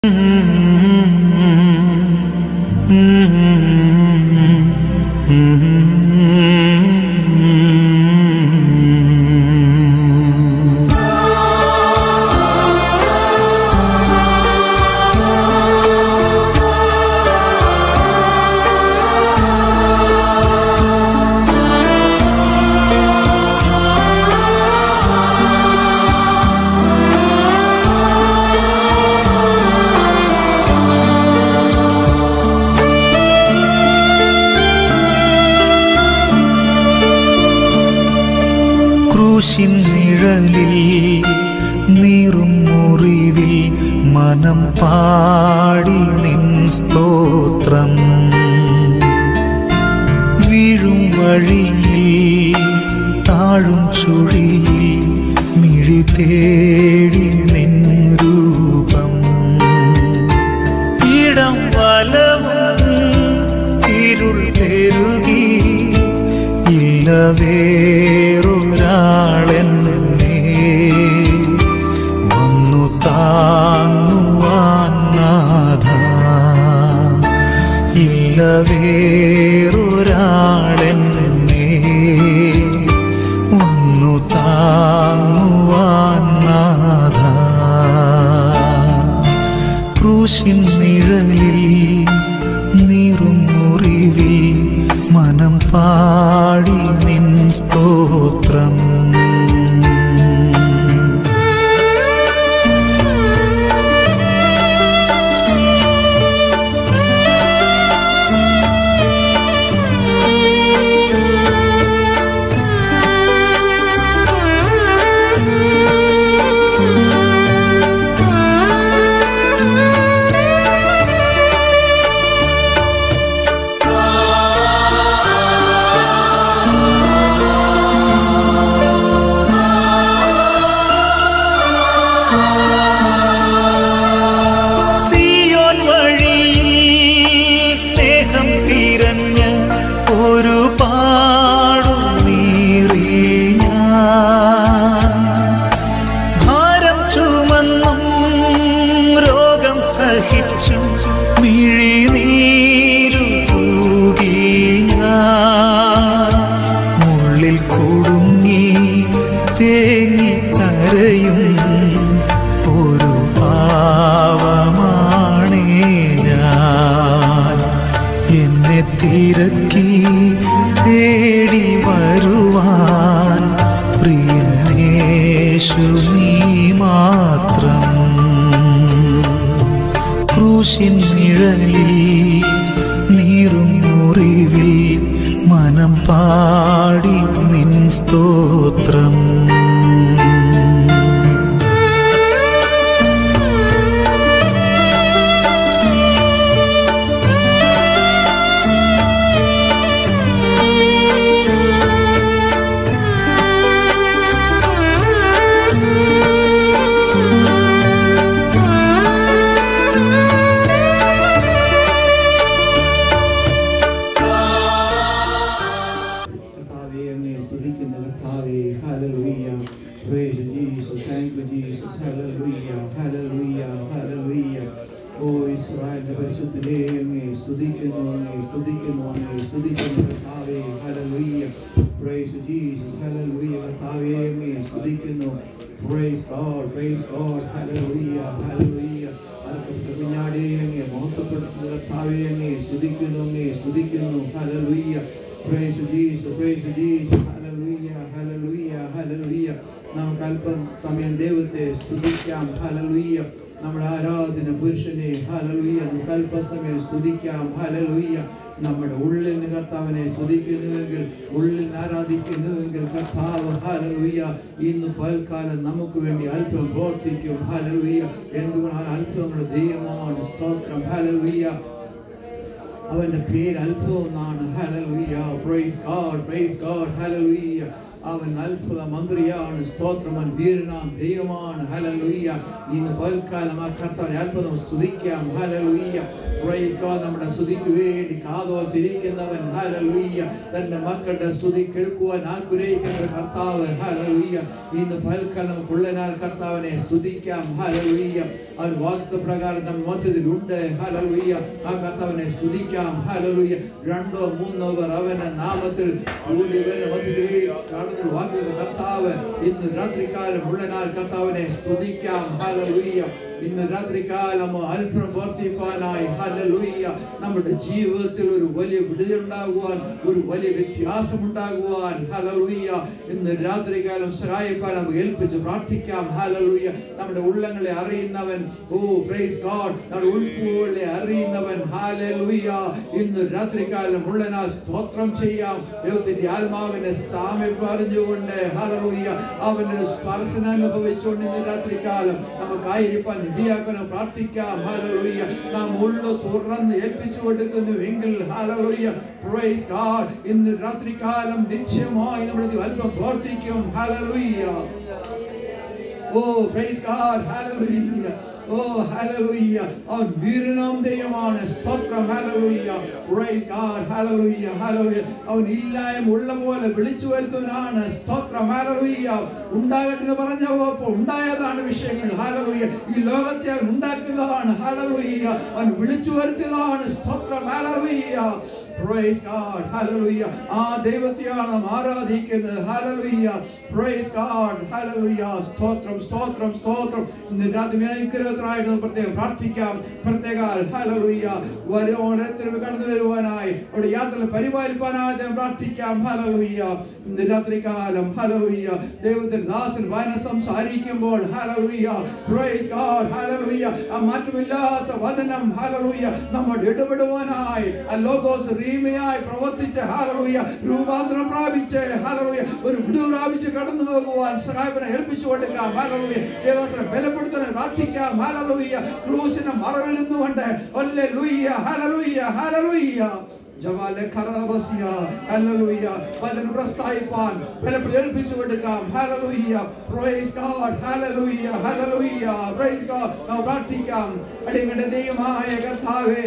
ക്രൂശിൻ നിഴലിൽ നീറും മുറിവിൽ മനം പാടി നിൻ സ്തോത്രം വീഴും വഴിയിൽ താഴും ചുഴിയിൽ മിഴി തേടി നിൻ രൂപം ഇടം വലവും ഇരുൾ പെരുകി ഇല്ല വേറൊരാളെന്നെ വന്നു താങ്ങുവാൻ നാഥ ഇല്ല വേറൊരാളെന്നെ ഒന്നു താങ്ങുവാൻ നാഥ ക്രൂശിൻ നിഴലിൽ നീറും മുറിവിൽ മനം പാടി നിൻ സ്തോത്രം സിയോൻ വഴിയിൽ സ്നേഹം തിരഞ്ഞ് ഒരു പാടും നീറി ഞാൻ ഭാരം ചുമന്നും രോഗം സഹിച്ചും മിഴിനീരു തൂകി ഞാൻ മുള്ളിൽ കുടുങ്ങി തേങ്ങി കരയും ഒരു പാവമാണേ ഞാൻ എന്നെ തിരക്കി തേടി വരുവാൻ പ്രിയനേശു നീ മാത്രം ക്രൂശിൻ നിഴലിൽ നീറും മുറിവിൽ മനം പാടി നിൻ സ്തോത്രം കർത്താവേ അങ്ങേ സ്തുതിക്കുന്ന കർത്താവേ hallelujah praise Jesus thank you Jesus hallelujah hallelujah hallelujah ഓ ഇസ്രായേലിന്റെ പരിശുദ്ധനെ അങ്ങേ സ്തുതിക്കുന്നു അങ്ങേ സ്തുതിക്കുന്നു അങ്ങേ സ്തുതിക്കുന്നു കർത്താവേ ഹല്ലേലൂയ പ്രൈസ് ജീസസ് ഹല്ലേലൂയ കർത്താവേ അങ്ങേ സ്തുതിക്കുന്നു praise God praise God hallelujah hallelujah അർക്കപ്പെട്ട കുഞ്ഞാടേ അങ്ങേ മഹത്വപ്പെടുത്തുന്ന കർത്താവേ അങ്ങേ സ്തുതിക്കുന്നു അങ്ങേ സ്തുതിക്കുന്നു hallelujah Praise you, Jesus. Praise you, Jesus. Hallelujah. Hallelujah. Hallelujah. നമുക്ക് അല്പം സമയം ദൈവത്തെ സ്തുതിക്കാം ഹലലുയ്യ നമ്മുടെ ആരാധന പുരുഷനെ ഹലലുയ്യ നമുക്ക് അല്പസമയം സ്തുതിക്കാം ഹലലുയ്യ നമ്മുടെ ഉള്ളിൽ നിന്ന് കർത്താവിനെ സ്തുതിക്കുന്നുവെങ്കിൽ ഉള്ളിൽ നിന്ന് ആരാധിക്കുന്നുവെങ്കിൽ കർത്താവ് ഹലലുയ്യ ഇന്ന് പൽക്കാലം നമുക്ക് വേണ്ടി അല്പം പ്രവർത്തിക്കും ഹലലുയ്യ എന്തുകൊണ്ടാണ് അല്പം നമ്മുടെ ദൈവമാണ് സ്തോത്രം ഹലലുയ്യ അവന്റെ പേര് അത്ഭുതം എന്നാണ് hallelujah praise God praise God hallelujah അവൻ അത്ഭുത മന്ത്രിയാണ് സ്തോത്രമൻ വീരനാം ദൈവമാണ് ഹലലുയ്യ ഇന്ന് പൽക്കാലം ആ കർത്താവിനെ അത്ഭുതം സ്തുതിക്കാം ഹലലുയ്യ പ്രൈസ് ഗോഡ് നമ്മുടെ സ്തുതിക്ക് വേണ്ടി കാതോത്തിരിക്കുന്നവൻ ഹലലുയ്യ തന്റെ മക്കളുടെ സ്തുതി കേൾക്കുവാൻ ആഗ്രഹിക്കുന്ന കർത്താവ് ഹലലുയ്യ ഇന്ന് പൽക്കാലം കുള്ളനാൽ കർത്താവിനെ സ്തുതിക്കാം ഹലലുയ്യ അവൻ വാഗ്ദത്ത പ്രകാരം നമ്മുടെ മധ്യത്തിലുണ്ട് ഹലലുയ്യ ആ കർത്താവിനെ സ്തുതിക്കാം ഹലലുയ്യ രണ്ടോ മൂന്നോ പേർ അവന്റെ നാമത്തിൽ കൂടി വരുന്ന മധ്യത്തിൽ കാണുന്ന വാഗ്ദത്ത കർത്താവ് ഇന്ന് രാത്രികാലം ഉള്ളനാൽ കർത്താവിനെ സ്തുതിക്കാം ഹലലുയ്യ ഇന്ന് രാത്രികാലം അത്ഭുതം പ്രവർത്തിപ്പാനായി ഹല്ലേലൂയ നമ്മുടെ ജീവിതത്തിൽ ഒരു വലിയ വിടുതലുണ്ടാകുവാൻ ഒരു വലിയ വ്യത്യാസം ഉണ്ടാകുവാൻ ഹല്ലേലൂയ ഇന്ന് രാത്രികാലം സഹായിപ്പാൻ നമുക്ക് ഏൽപ്പിച്ച് പ്രാർത്ഥിക്കാം ഹല്ലേലൂയ നമ്മുടെ ഉള്ളങ്ങളെ അറിയുന്നവൻ ഓ പ്രൈസ് ഗോഡ് നമ്മുടെ ഉൾപ്പുകളെ അറിയുന്നവൻ ഹല്ലേലൂയ ഇന്ന് രാത്രികാലം ഉള്ളനാൽ സ്തോത്രം ചെയ്യാം ദൈവത്തിന്റെ ആത്മാവിനെ സാമീപ്യം അറിഞ്ഞുകൊണ്ട് ഹല്ലേലൂയ അവന്റെ സ്പർശനം അനുഭവിച്ചുകൊണ്ട് ഇന്ന് രാത്രികാലം നമുക്കായിരിക്കാൻ ഇടിയാക്കണം പ്രാർത്ഥിക്കാം ഹല്ലേലൂയ നാം ഉള്ളു തുറന്ന് ഏൽപ്പിച്ചു കൊടുക്കുന്നു എങ്കിൽ ഹല്ലേലൂയ പ്രൈസ് ഗോഡ് ഇന്ന് രാത്രികാലം നിശ്ചയമായി നമ്മുടെ ദൈവം അല്പം പ്രവർത്തിക്കും ഹല്ലേലൂയ ഓ പ്രൈസ് ഗോഡ് ഹല്ലേലൂയ ഓ ഹല്ലേലൂയ അവൻ വീരനാം ദൈവമാണ് സ്തോത്രം hallelujah praise God hallelujah hallelujah അവൻ ഇല്ലായ്മ ഉള്ള പോലെ വിളിച്ചു വരുത്തുന്നവനാണ് സ്തോത്രം ഹല്ലേലൂയ ഉണ്ടാകട്ടെ എന്ന് പറഞ്ഞപ്പോൾ ഉണ്ടായതാണ് വിഷയങ്ങൾ ഹല്ലേലൂയ ഈ ലോകത്തെ അവൻ ഉണ്ടാക്കുന്നതാണ് ഹല്ലേലൂയ അവൻ വിളിച്ചു വരുത്തിയതാണ് സ്തോത്രം ഹല്ലേലൂയ പ്രൈസ് ഗോഡ് ഹല്ലേലൂയ ആ ദൈവത്തെയാണ് നാം ആരാധിക്കുന്നത് ഹല്ലേലൂയ പ്രൈസ് ഗോഡ് ഹല്ലേലൂയ സ്തോത്രം സ്തോത്രം സ്തോത്രം ഇന്ന് രാത്രി അനുഗ്രഹത്തിനായിട്ട് പ്രത്യേകം പ്രാർത്ഥിക്കാം പ്രത്യേക ഹല്ലേലൂയ വരോണത്തിന് കടന്നു വരുവാനായി അവിടെ യാത്ര പരിപാലിപ്പാനായി ദൈവം പ്രാർത്ഥിക്കാം ഹല്ലേലൂയ ഇന്ന് രാത്രികാലം ഹല്ലേലൂയ ദൈവത്തിന്റെ ദാസൻ വായന സംസാരിക്കുമ്പോൾ ഹല്ലേലൂയ പ്രൈസ് ഗോഡ് ഹല്ലേലൂയ ആ മാറ്റമില്ലാത്ത വചനം ഹല്ലേലൂയ നമ്മോട് ഇടപെടുവാനായി ആ ലോകോസ് റീമയായി പ്രവർത്തിച്ച് ഹല്ലേലൂയ രൂപാന്തരം പ്രാപിച്ച് ഹല്ലേലൂയ ഒരു വിടു പ്രാപിച്ച് കടന്നു പോകുവാൻ സഹായത്തിനെ ഏൽപ്പിച്ചു കൊടുക്കാം ഹല്ലേലൂയ ദൈവത്തിനെ ബലപ്പെടുത്താൻ പ്രാർത്ഥിക്കാം ഹല്ലേലൂയ ക്രൂസിന്റെ മറവിൽ നിന്നുകൊണ്ട് ഹല്ലേലൂയ ഹല്ലേലൂയ ഹല്ലേലൂയ ജവാലെ ഖറബസിയ ഹല്ലേലൂയ വചനം പ്രസ്താവിപ്പാൻ ബലപ്പെടുത്തി ഏൽപ്പിച്ചു കൊടുക്കാം hallelujah praise God hallelujah hallelujah praise God നാം പ്രാർത്ഥിക്കാം അടിയങ്ങളുടെ ദൈവമായ കർത്താവേ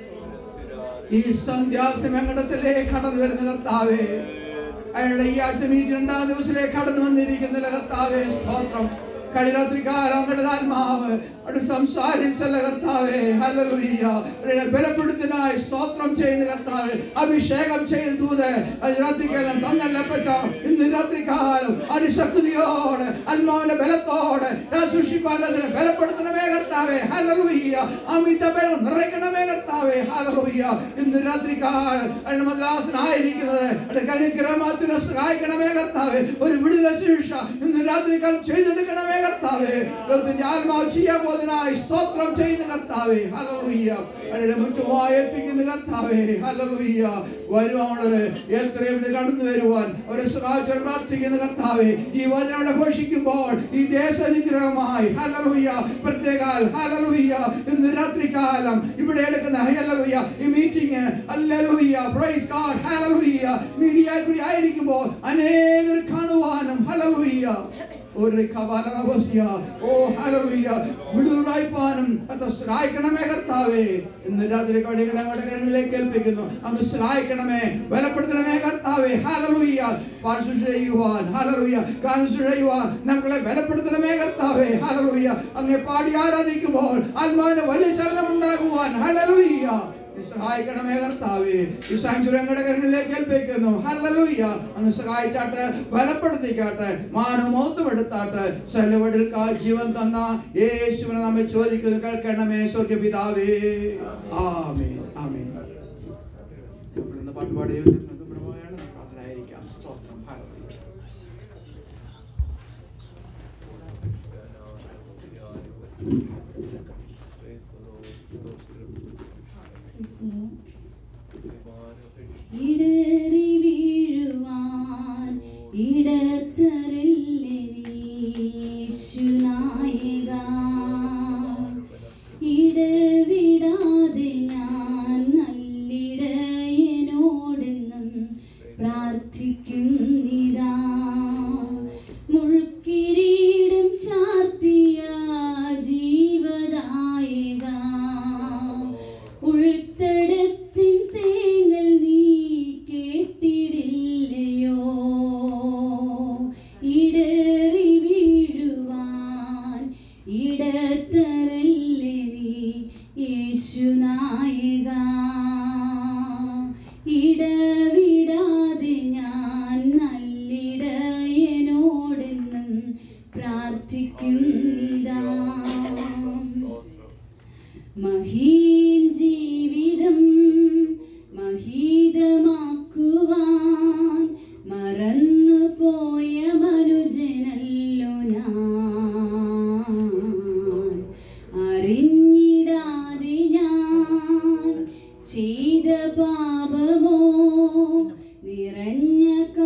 ഈ സന്ധ്യാസമയങ്ങളിലേക്ക് കടന്നു വരുന്ന കർത്താവേ അയാളുടെ ഈ ആഴ്ച മീറ്റ് രണ്ടാം ദിവസത്തിലേക്ക് കടന്നു വന്നിരിക്കുന്ന കർത്താവേ സ്തോത്രം കഴിഞ്ഞ രാത്രി കാലം അങ്ങയുടെ ആത്മാവ് അവിടെ സംസാരിച്ചല്ല കർത്താവേ ഹല്ലേലൂയ അവരെ ബലപ്പെടുത്തിനായി സ്തോത്രം ചെയ്യുന്ന കർത്താവേ അഭിഷേകം ചെയ്യുന്ന ദൂത് അത് രാത്രികാലം തന്നല്ല പറ്റ ഇന്ന് രാത്രികാലം അതിശക്തിയോടെ ആത്മാവിന്റെ ബലത്തോടെ ഞാൻ സൂക്ഷിപ്പാൻ അതിനെ ബലപ്പെടുത്തണമേ കർത്താവേ ഹല്ലേലൂയ അമിത ബലം നിറയ്ക്കണമേ കർത്താവേ ഹല്ലേലൂയ ഇന്ന് രാത്രികാലം അതിന് മദ്രാസനായിരിക്കുന്നത് അവിടെ കനിഗ്രഹത്തിന് സഹായിക്കണമേ കർത്താവേ ഒരു വിടുതല ശിക്ഷ ഇന്ന് രാത്രികാലം ചെയ്തെടുക്കണമേ കർത്താവേ ദൈവത്തിന്റെ ആത്മാവ് ചെയ്യാൻ പോകുന്നതിനായി സ്തോത്രം ചെയ്യുന്ന കർത്താവേ ഹല്ലേലൂയ അതിനെ മുറ്റുമായി ഏൽപ്പിക്കുന്ന കർത്താവേ ഹല്ലേലൂയ വരുവാനുള്ളത് എത്രയും ഇവിടെ കടന്നു വരുവാൻ അവരെ സഹായിച്ചാൽ പ്രാർത്ഥിക്കുന്ന കർത്താവേ ഈ വചനം ഇവിടെ ഘോഷിക്കുമ്പോൾ ഈ ദേശാനുഗ്രഹമായി ഹല്ലേലൂയ പ്രത്യേക ഹല്ലേലൂയ ഇന്ന് രാത്രികാലം ഇവിടെ എടുക്കുന്ന ഹല്ലേലൂയ ഈ meeting hallelujah praise God hallelujah media കൂടി ആയിരിക്കുമ്പോൾ അനേകർ കാണുവാനും ഹല്ലേലൂയ ഒരു കവാലവസ്യ ഓ ഹല്ലേലൂയ വിടുറായിപ്പാനും അത് സഹായിക്കണമേ കർത്താവേ ഇന്ന് രാത്രി കടികളെ കരങ്ങളിലേക്ക് ഏൽപ്പിക്കുന്നു അങ്ങ് സഹായിക്കണമേ ബലപ്പെടുത്തണമേ കർത്താവേ ഹല്ലേലൂയ പാർശ്വ ചെയ്യുവാൻ ഹല്ലേലൂയ കാൻസു ചെയ്യുവാൻ ഞങ്ങളെ ബലപ്പെടുത്തണമേ കർത്താവേ ഹല്ലേലൂയ അങ്ങ് പാടി ആരാധിക്കുമ്പോൾ ആത്മാവിന് വലിയ ചലനം ഉണ്ടാകുവാൻ ഹല്ലേലൂയ നീ സഹായിക്കണമേ കർത്താവേ ഈ സാങ്ചുരം കരങ്ങളിലേക്ക് ഏൽപ്പിക്കുന്നു ഹല്ലേലൂയ അങ്ങ് സഹായിച്ചാട്ടെ ബലപ്പെടുത്തിക്കാട്ടെ മാനമോത്തും എടുത്താട്ടെ സെലവടിൽ കാ ജീവൻ തന്ന യേശുവിനെ നമ്മെ ചോദിക്കുന്നു കേൾക്കണമേ സ്വർഗ്ഗ പിതാവേ ആമേൻ ആമേൻ ഇന്ന് പാട്ടുപാടി ദൈവത്തിന് മഹത്വപ്പെടുവാനാണ് നമുക്ക് പ്രാർത്ഥനയായിരിക്കാം സ്തോത്രം ഹല്ലേലൂയ ഇടറി വീഴുവാൻ ഇടത്തരല്ലേ യേശുനായക ഇടവിടാതെ ഞാൻ നല്ലിടയനോടെന്നും പ്രാർത്ഥിക്കുന്നിതാ മുൾക്കിരീടം ചാർത്തിയ ജീവദായക ഉൾത്തടത്തിൻ തേങ്ങൽ നീ കേട്ടിടില്ലയോ ഇടറി വീഴുവാൻ ഇടത്തരല്ലേ യേശുനായക ഇടവിടാതെ ഞാൻ നല്ലിടയനോടെന്നും പ്രാർത്ഥിക്കുന്നിതാ മഹീൻ ജീവിതം മഹീതമാക്കുവാൻ മറന്നു പോയ മനുജനല്ലോ ഞാൻ അറിഞ്ഞിടാതെ ഞാൻ ചെയ്ത പാപമോ നിറഞ്ഞ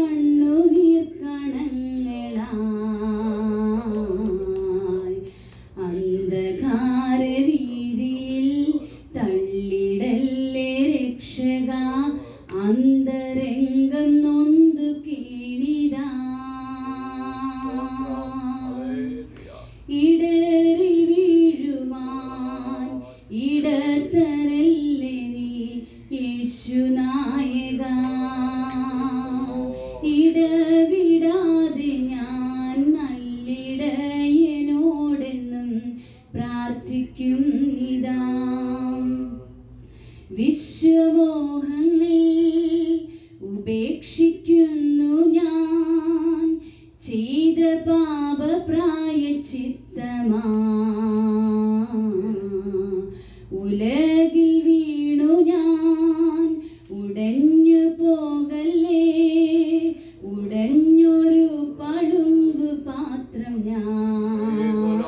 കണ്ണുനീർക്കണങ്ങളായി അന്ധകാര വീതിയിൽ തള്ളിടല്ലേ രക്ഷക അന്തരംഗം നൊന്തു കീണിതാ ഇടറി വീഴുവാൻ ഇടത്തരല്ലേ നീ യേശുനായക ഇടവിടാതെ ഞാൻ നല്ലിടയനോടെന്നും പ്രാർത്ഥിക്കും ഇതാ വിശ്വമോഹങ്ങൾ ഉപേക്ഷിക്കുന്നു ഞാൻ ചെയ്ത പാപപ്രായ ചിത്തമാ ഉലകിൽ വീണു ഞാൻ ഉടഞ്ഞു പോകല്ലേ ഉടഞ്ഞൊരു പളുങ്കു പാത്രം ഞാൻ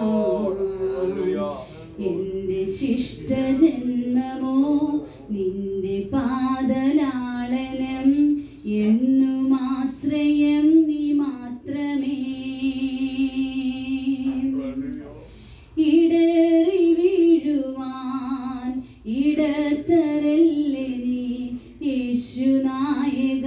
എന്റെ ശിഷ്ടജന്മമോ നിന്റെ പാദലാളനം എന്നും ആശ്രയം നീ മാത്രമേ ഇടറി വീഴുവാൻ ഇടത്തരല്ലേ നീ യേശുനായക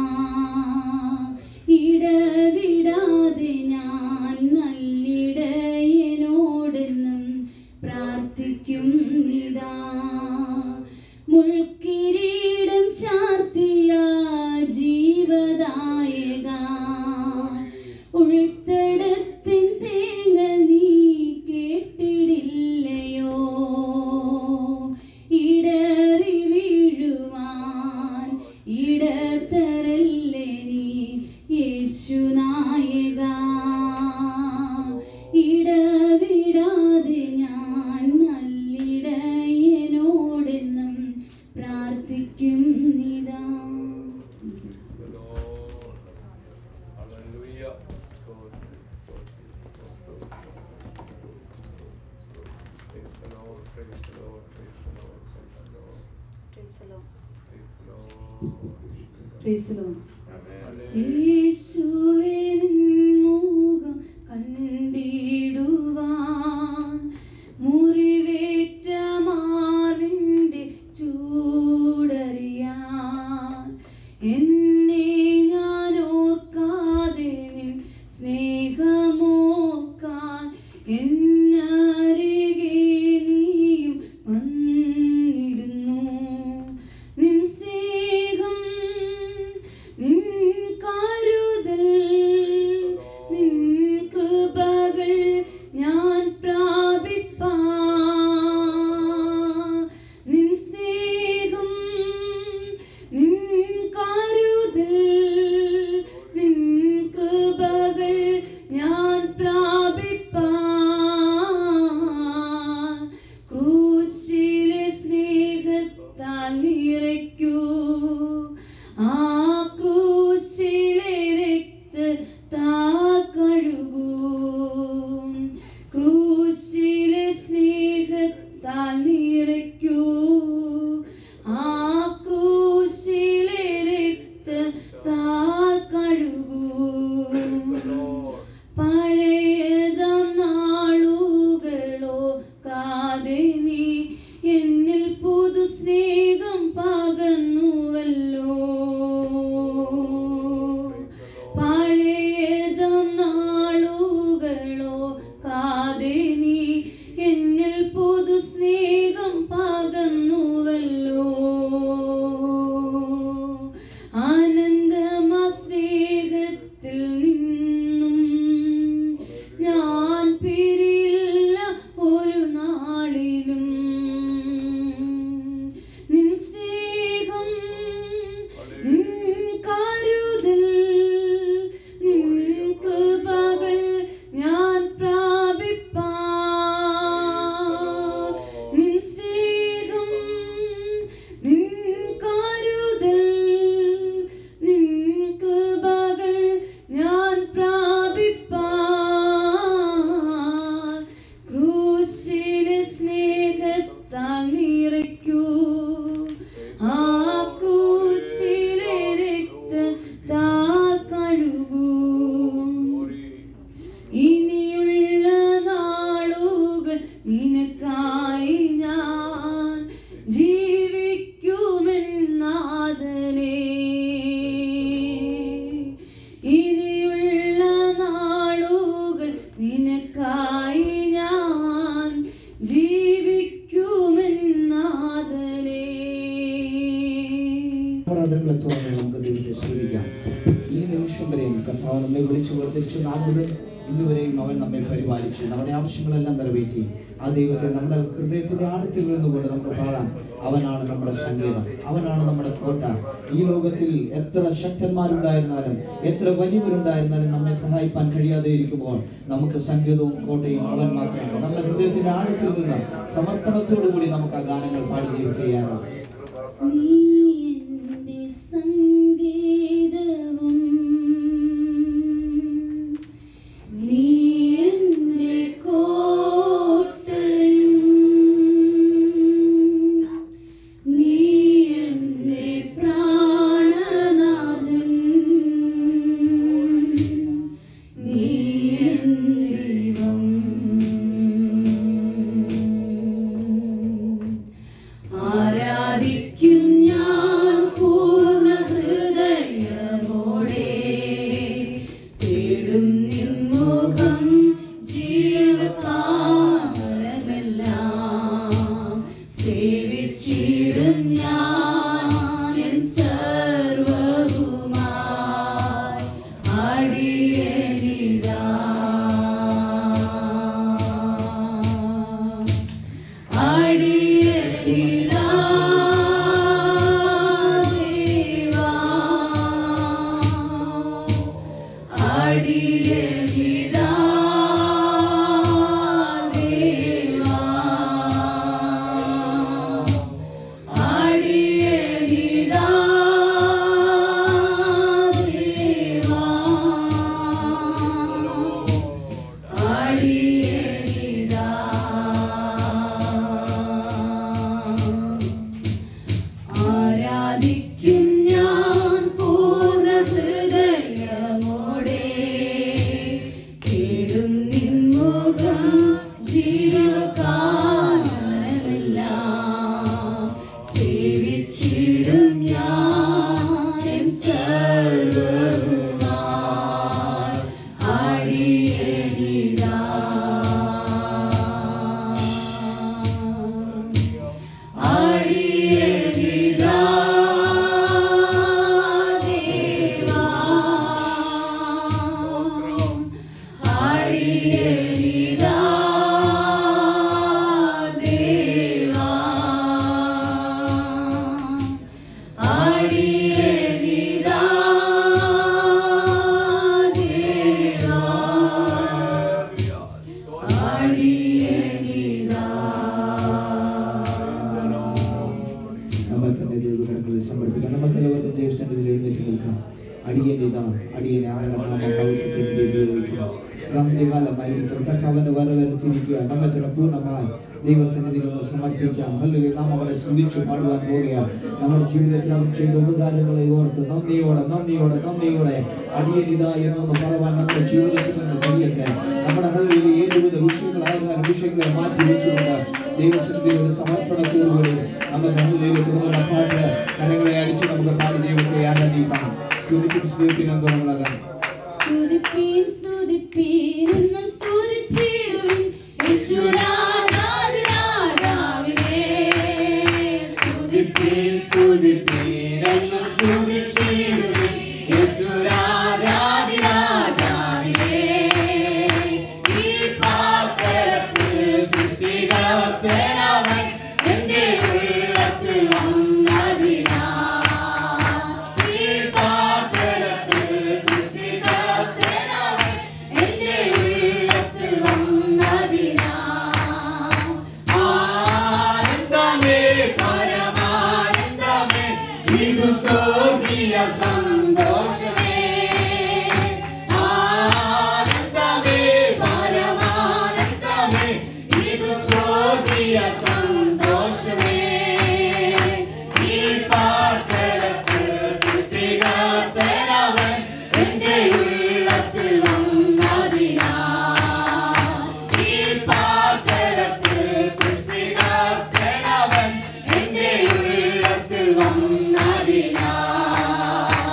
ഇടവിടാതെ ഞാൻ നല്ലിടയനോടെന്നും പ്രാർത്ഥിക്കും നിതാ മുൾക്കിരീടം ചാർത്തിയ ജീവദായക ഉൾത്തടത്തിൻ തേങ്ങ നീ കേട്ടിടില്ലയോ ഇടറി വീഴുവാൻ ഇടത്തരല്ലേ നീ യേശുനായക ഇടവിടാതെ ഞാൻ നല്ലിടയനോടെന്നും പ്രാർത്ഥിക്കും നിതാ Praise the Lord. യേശുവേ നിൻ മുഖം കണ്ടിടുവാൻ മുറിവേറ്റ മാറിൻ്റെ ചൂടറിയാൻ എന്നെ ഞാൻ ഓർക്കാതെ നിൻ സ്നേഹമോക്കാൻ എന്നരികെ നീയും വന്നിടുന്നു നിൻ സ്നേഹം നിൻ കരുതൽ നിൻ കൃപകൾ ഞാൻ പ്രാപിപ്പാ നിൻ സ്നേഹം നിൻ കരുതൽ നിൻ കൃപകൾ ഞാൻ പ്രാപിപ്പാ ക്രൂശിലെ സ്നേഹത്താൽ നിറയ്ക്കൂ ആ ക്രൂശിലെ രക്തത്താൽ കഴുകൂ ക്രൂശിലെ സ്നേഹത്താൽ നിറയ്ക്കൂ ആ ക്രൂശിലെ രക്തത്താൽ കഴുകൂ പഴയതാം നാളുകളോ കാതെ നീ എന്നിൽ പുതു സ്നേഹം പകർന്നുവല്ലോ പഴയതാം നാളുകളോ കാതെ നീ എന്നിൽ പുതു സ്നേഹം പകർന്നുവല്ലോ ആനന്ദമാ സ്നേഹത്തിൽ നിന്നും ഞാൻ പിരിയില്ല ഒരു നാളിലും ആരാധനകളെ തുറന്ന് നമുക്ക് ദൈവത്തെ സ്തുതിക്കാം ഈ നിമിഷം വരെയും കർത്താവ് നമ്മെ വിളിച്ചു വർദ്ധിച്ചു നാൾ മുതൽ ഇന്ന് വരെയും അവൻ നമ്മെ പരിപാലിച്ചു നമ്മുടെ ആവശ്യങ്ങളെല്ലാം നിറവേറ്റി ആ ദൈവത്തെ നമ്മുടെ ഹൃദയത്തിന്റെ ആഴത്തിൽ നിന്നുകൊണ്ട് നമുക്ക് പാടാം അവനാണ് നമ്മുടെ സങ്കേതം അവനാണ് നമ്മുടെ കോട്ട ഈ ലോകത്തിൽ എത്ര ശക്തന്മാരുണ്ടായിരുന്നാലും എത്ര വലിയവരുണ്ടായിരുന്നാലും നമ്മെ സഹായിപ്പാൻ കഴിയാതെ ഇരിക്കുമ്പോൾ നമുക്ക് സങ്കേതവും കോട്ടയും അവൻ മാത്രമാണ് നമ്മുടെ ഹൃദയത്തിന്റെ ആഴത്തിൽ നിന്ന് സമർപ്പണത്തോടു കൂടി നമുക്ക് ആ ഗാനങ്ങൾ പാടി ദൈവത്തെയാണ് നീ എൻ്റെ സംഗീതവും നീ എൻ്റെ കോട്ടയും നീ എൻ്റെ പ്രാണനാഥൻ നീ എൻ ദൈവം ആരാധിക്കും ഞാൻ പൂർണ്ണ ഹൃദയമോടെ തേടും നിൻമുഖം ജീവകാലമെല്ലാം സേവിച്ചിടും ഞാൻ എൻ സർവവുമായി അടിയനിതാ അടിയനിതാ ദേവാ അടിയനിതാ ദേവാ അടിയനിതാ ദേവാ അടിയനിതാ ആരാധിക്കും ഞാൻ പൂർണ്ണ ഹൃദയമോടെ കേടും നിൻമുഖം ജീവകാലമെല്ലാം സേവിച്ചിടും ഞാൻ എൻ സർവ്വവുമായി അടിയനിതാ അടിയനിതാ ദേവാ അടിയനിതാ ദേവാ അടിയനിതാ ദേവാ നമ്മൾ തന്നെ ദൈവകരങ്ങളിൽ സമർപ്പിക്കാം നമുക്ക് എല്ലാവർക്കും ദൈവസന്നിധിയിൽ എഴുന്നേറ്റ് നിൽക്കാം അടിയൻ ഇതാ അടിയനെ അവരുടെ നാമം ദൗത്യത്തിന് വേണ്ടി ഉപയോഗിക്കണം ഗാന്ധികാലമായിരിക്കും കർത്താവിന്റെ വരവേർത്തിരിക്കുക നമ്മെ തന്നെ പൂർണ്ണമായി ദൈവസന്നിധിയിൽ ഒന്ന് സമർപ്പിക്കാം അല്ലെങ്കിൽ നാം അവനെ സ്മരിച്ചു പാടുവാൻ പോവുകയാണ് നമ്മുടെ ജീവിതത്തിൽ അവൻ ചെയ്ത ഉപകാരങ്ങളെ ഓർത്ത് നന്ദിയോടെ നന്ദിയോടെ നന്ദിയോടെ അടിയനിത എന്നൊന്ന് പറയുവാൻ നമ്മുടെ ജീവിതത്തിൽ നിന്ന് കഴിയട്ടെ നമ്മുടെ ഹല്ലിൽ ഏതുവിധ വിഷയങ്ങളായിരുന്നാലും വിഷയങ്ങളെ മാറ്റി വെച്ചുകൊണ്ട് ദൈവസന്നിധിയിൽ ഒരു സമർപ്പണത്തോടുകൂടി നമുക്ക് ഹല്ലിലേക്ക് തുടർന്നുള്ള പാട്ട് കരങ്ങളെ അടിച്ച് നമുക്ക് പാടി ദൈവത്തെ ആരാധിക്കാം സ്തുതിക്കും സ്തുതിപ്പിനും തുടങ്ങുന്നതാണ് സ്തുതിപ്പീൻ സ്തുതിപ്പീൻ എന്നും സ്തുതിച്ചിടുവിൻ യേശുരാജാതിരാജാവിനെ സ്തുതിപ്പീൻ സ്തുതിപ്പീൻ എന്നും സ്തുതിച്ചിടുവിൻ യേശുരാജാതിരാജാവിനെ ഈ പാത്രത്തിൽ സൃഷ്ടികർത്തനവൻ എൻ്റെ ഉള്ളത്തിൽ വന്നതിനാ ഈ പാത്രത്തിൽ സൃഷ്ടികർത്തനവൻ എൻ്റെ ഉള്ളത്തിൽ വന്നതിനാ ആനന്ദമേ പരമാനന്ദമേ ഇതു സ്വർഗീയ സന്തോഷമേ ആനന്ദമേ പരമാനന്ദമേ ഇതു സ്വർഗീയ സന്തോഷമേ ഈ പാർക്കലത്തിൽ സൃഷ്ടികർത്തനവൻ എൻ്റെ ഉള്ളത്തിൽ വന്നതിനാ ഈ പാർക്കലത്തിൽ സൃഷ്ടികർത്തനവൻ എൻ്റെ ഉള്ളത്തിൽ വന്നതിനാ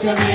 സന്തോഷമേ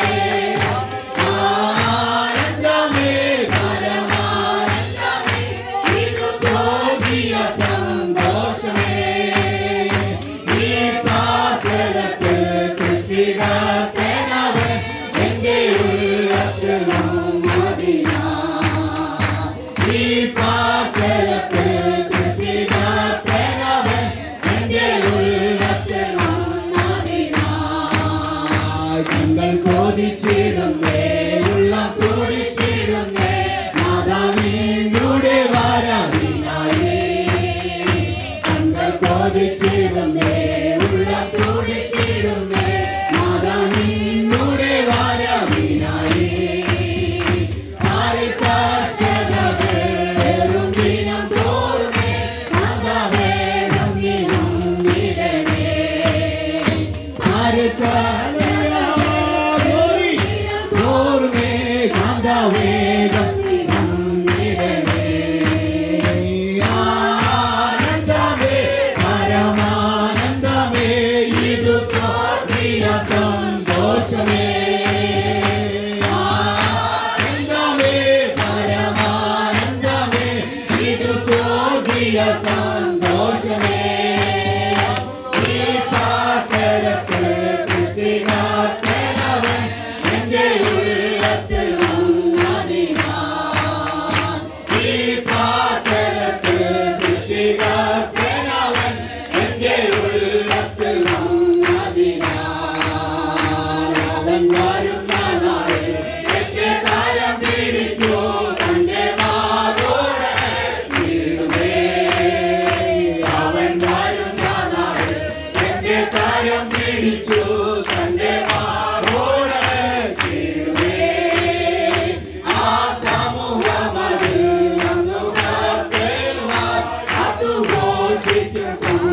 ആനന്ദമേ പരമാനന്ദമേ ഇതു സ്വർഗീയ സന്തോഷമേ ഈ പ്രാർത്ഥനത്തിൽ സൃഷ്ടികർത്തനവൻ എന്റെ ഉള്ളത്തിൽ നമ്മതിനാ ഈ പ്രാർത്ഥനത്തിൽ സൃഷ്ടികർത്തനവൻ എന്റെ ഉള്ളത്തിൽ നമ്മതിനാ നിങ്ങൾ കൊതിച്ചിടുന്നേ ഉള്ളം തുടിച്ചിടുന്നേ നാദാ നിങ്ങളുടെ വരവിനായി നിങ്ങൾ കൊതിച്ചിടുന്നേ ഉള്ളം തുടിച്ചിടുന്നേ നാദാ നിങ്ങളുടെ വരവിനായി ആരെ കഷ്ടതകൾ ഏറും ദിനം തോറുമേ നാദാവേദം ദിനം വിടരേ സന്തോഷമേ ആനന്ദമേ പരമാനന്ദമേ ഇത് സ്വർഗീയ സന്തോഷമേ ഈ പാത്രത്തിൽ സൃഷ്ടികാത്തനവൻ എന്റെ ഉള്ളത്തിൽ വന്നതിനാൽ ഈ പാത്രത്തിൽ സൃഷ്ടികാത്തനവൻ എന്റെ ഉള്ളത്തിൽ വന്നതിനാൽ അവൻ വരുന്ന നാളിൽ എന്റെ കാലം പിടിച്ചു തന്റെ മാതോടെ ചീടുമേ അവൻ വരുന്ന നാളിൽ എന്റെ കാലം പിടിച്ചു തന്റെ മാതോടെ ചീടുമേ ആ സമൂഹമതിൽ അന്നു കാത്തേവാൻ അതുഘോഷിക്കും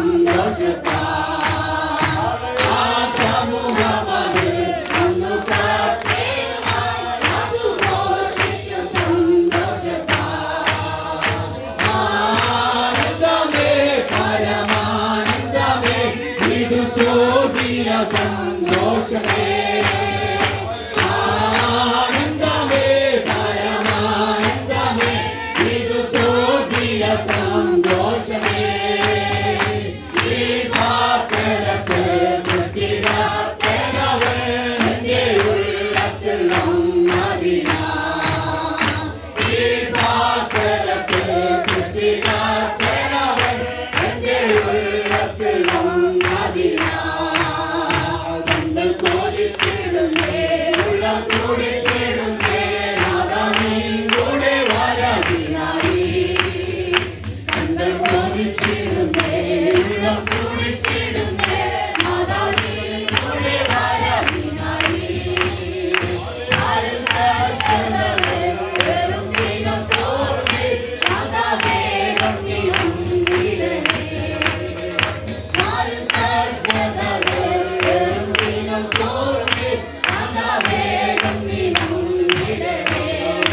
സന്തോഷത്താൽ ആ സമൂഹമതിൽ അന്നു കാത്തേവാൻ അതുഘോഷിക്കും സന്തോഷത്താൽ ആനന്ദമേ പരമാനന്ദമേ ഇത് സ്വർഗീയ സന്തോഷമേ ആനന്ദമേ പരമാനന്ദമേ ഇത് സ്വർഗീയ സന്തോഷമേ ഈ പാത്രത്തിൽ സൃഷ്ടികർത്തനവൻ എന്റെ ഉള്ളത്തിൽ വന്നതിനാൽ ഈ പാത്രത്തിൽ സൃഷ്ടികർത്തനവൻ എന്റെ ഉള്ളത്തിൽ വന്നതിനാൽ തങ്ങൾ കോരിച്ചിടുന്നേ ഉള്ളം തുടിച്ചിടുന്നേ നാദാ നിങ്ങളുടെ വരവിനായി തങ്ങൾ കോരിച്ചിടുന്നേ ഉള്ളം തുടിച്ചിടുന്നേ നാദാ നിങ്ങളുടെ വരവിനായി ആരും കഷ്ടതകൾ വെറും ദിനം തോറുമേ നാദാ വേഗം നീ വന്നിടണേ ആരും കഷ്ടതകൾ വെറും ദിനം തോറുമേ നാദാ വേഗം നീ വന്നിടണേ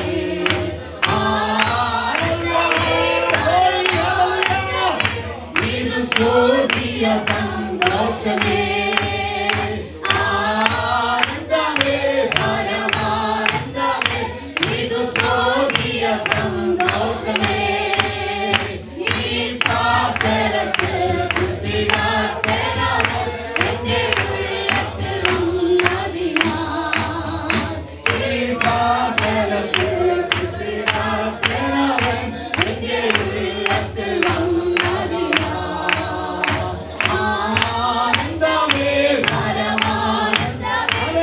ആനന്ദമേ ഇത് സ്വർഗീയ സന്തോഷമേ ആനന്ദമേ പരമാനന്ദമേ ഇത് സ്വർഗീയ സന്തോഷമേ ഈ പ്രാർത്ഥനത്തിൽ സൃഷ്ടികർത്തനവൻ എന്റെ ഉള്ളത്തിൽ വന്നതിനാൽ ഈ പ്രാർത്ഥനത്തിൽ സൃഷ്ടികർത്തനവൻ എന്റെ ഉള്ളത്തിൽ വന്നതിനാൽ ആനന്ദമേ പരമാനന്ദമേ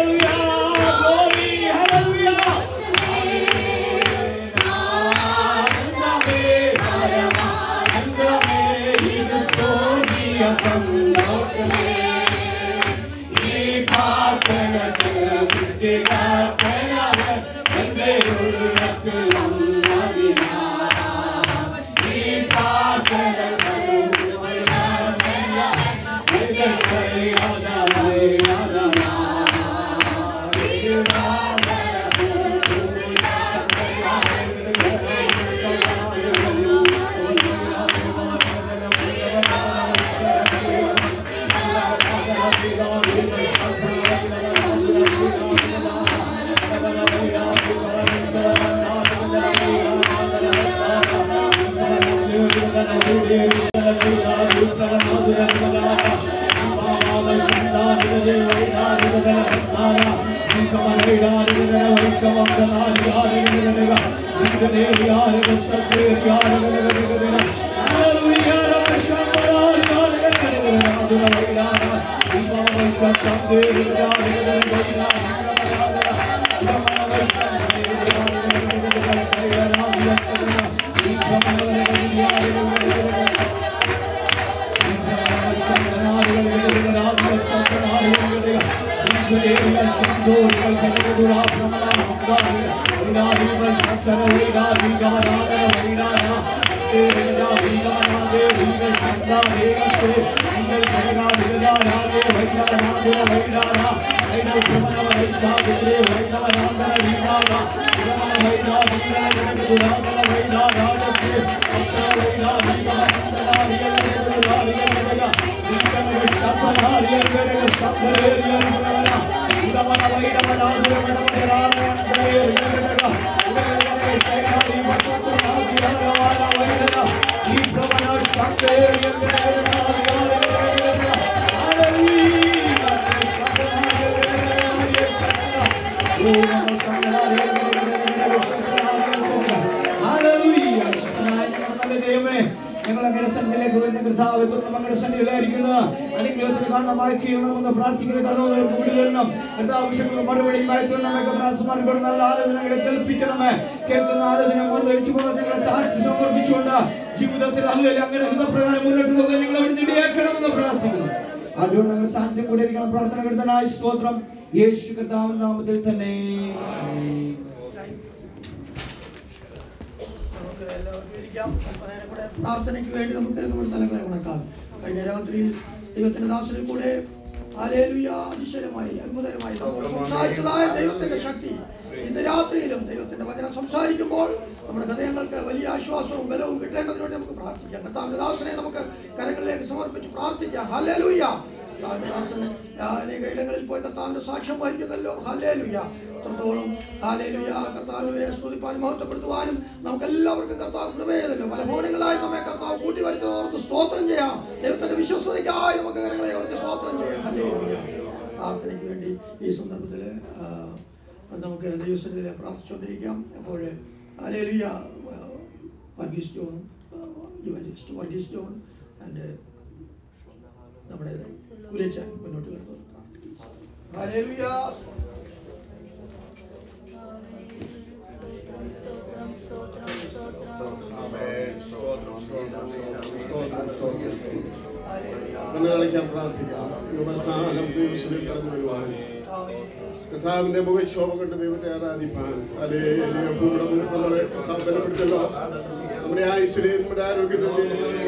ആനന്ദമേ പരമാനന്ദമേ ഇത് സ്വർഗീയ സന്തോഷമേ ഈ പ്രാർത്ഥനത്തിൽ സൃഷ്ടികർത്തനവൻ എന്റെ ഉള്ളത്തിൽ വന്നതിനാൽ ഈ പ്രാർത്ഥനത്തിൽ സൃഷ്ടികർത്തനവൻ എന്റെ കൈയാതായി ും ഞങ്ങൾ അങ്ങയുടെ സന്നിധിയിലേക്ക് വരുന്ന കർത്താവ് തുടർന്ന് അങ്ങയുടെ സന്നിധിയിലായിരിക്കുന്ന അനുഗ്രഹത്തിന് കാരണമായി കീഴണമെന്ന് പ്രാർത്ഥിക്കുന്ന കടന്നവർക്ക് വിടുതരണം കർത്താവ് വിഷയങ്ങൾക്ക് മറുപടിയുമായി തുടരണമേ കഥാസ്മാരുടെ നല്ല ആലോചനകളെ കേൾപ്പിക്കണമേ കേൾക്കുന്ന ആലോചന മറുതരിച്ചു പോകാൻ ഞങ്ങളെ താഴ്ത്തി സമർപ്പിച്ചുകൊണ്ട് ജീവിതത്തിൽ അല്ലെങ്കിൽ അങ്ങയുടെ ഹിതപ്രകാരം മുന്നോട്ട് പോകാൻ ഞങ്ങളെ അവിടെ ഇടയാക്കണമെന്ന് പ്രാർത്ഥിക്കുന്നു അതുകൊണ്ട് നമ്മൾ സാന്നിധ്യം കൂടെ ഇരിക്കണം പ്രാർത്ഥന കരുതനായ സ്തോത്രം യേശു കർത്താവിൻ നാമത്തിൽ തന്നെ ആമേൻ. നമുക്ക് എല്ലാവർക്കും ഇരിക്കാം അല്പനേരം കൂടെ പ്രാർത്ഥനയ്ക്ക് വേണ്ടി നമുക്ക് നമ്മുടെ തലങ്ങളെ ഉണക്കാം കഴിഞ്ഞ രാത്രിയിൽ ദൈവത്തിന്റെ ദാസനിൽ കൂടെ ഹല്ലേലൂയ അതിശയമായി അത്ഭുതകരമായി നമ്മോട് സംസാരിച്ചതായ ദൈവത്തിന്റെ ശക്തി ഇന്ന് രാത്രിയിലും ദൈവത്തിന്റെ വചനം സംസാരിക്കുമ്പോൾ നമ്മുടെ ഹൃദയങ്ങൾക്ക് വലിയ ആശ്വാസവും ബലവും കിട്ടേണ്ടതിന് വേണ്ടി നമുക്ക് പ്രാർത്ഥിക്കാം കർത്താവിന്റെ ദാസനെ നമുക്ക് കരങ്ങളിലേക്ക് സമർപ്പിച്ച് പ്രാർത്ഥിക്കാം ഹല്ലേലൂയ കർത്താവിന്റെ ദാസൻ അനേക ഇടങ്ങളിൽ പോയി കർത്താവിന്റെ സാക്ഷ്യം വഹിക്കുന്നല്ലോ ഹല്ലേലൂയ എത്രത്തോളം ഹാലേലുയ കർത്താവിനെ സ്തുതിപ്പാനും മഹത്വപ്പെടുത്തുവാനും നമുക്ക് എല്ലാവർക്കും കർത്താവ് കൃപയല്ലോ പല ഭവനങ്ങളായി നമ്മെ കർത്താവ് കൂട്ടി വരുന്നവർക്ക് സ്തോത്രം ചെയ്യാം ദൈവത്തിന്റെ വിശ്വസതയ്ക്കായി നമുക്ക് കരങ്ങളെ അവർക്ക് സ്തോത്രം ചെയ്യാം ഹല്ലേലൂയ പ്രാർത്ഥനയ്ക്ക് വേണ്ടി ഈ സന്ദർഭത്തിൽ നമുക്ക് ദൈവസന്നിധിയിൽ പ്രാർത്ഥിച്ചുകൊണ്ടിരിക്കാം അപ്പോൾ hallelujah Varghese John evangelist Varghese John and നമ്മുടെ കുരച്ചൻ മുന്നോട്ട് കിടന്നു ഹല്ലേലൂയ കണ്ണുകളിക്കാൻ പ്രാർത്ഥിക്കാം യുവകാലം ദൈവത്തിലേക്ക് കടന്നു വരുവാൻ കർത്താവിന്റെ മുഖശോഭ കണ്ട് ദൈവത്തെ ആരാധിപ്പാൻ അലേ ഭൂമിയുടെ മുഖത്ത് നമ്മളെ കർത്താവ് ബലപ്പെടുത്തല്ലോ നമ്മുടെ ആയുസ്സിനെയും നമ്മുടെ ആരോഗ്യത്തിന്റെയും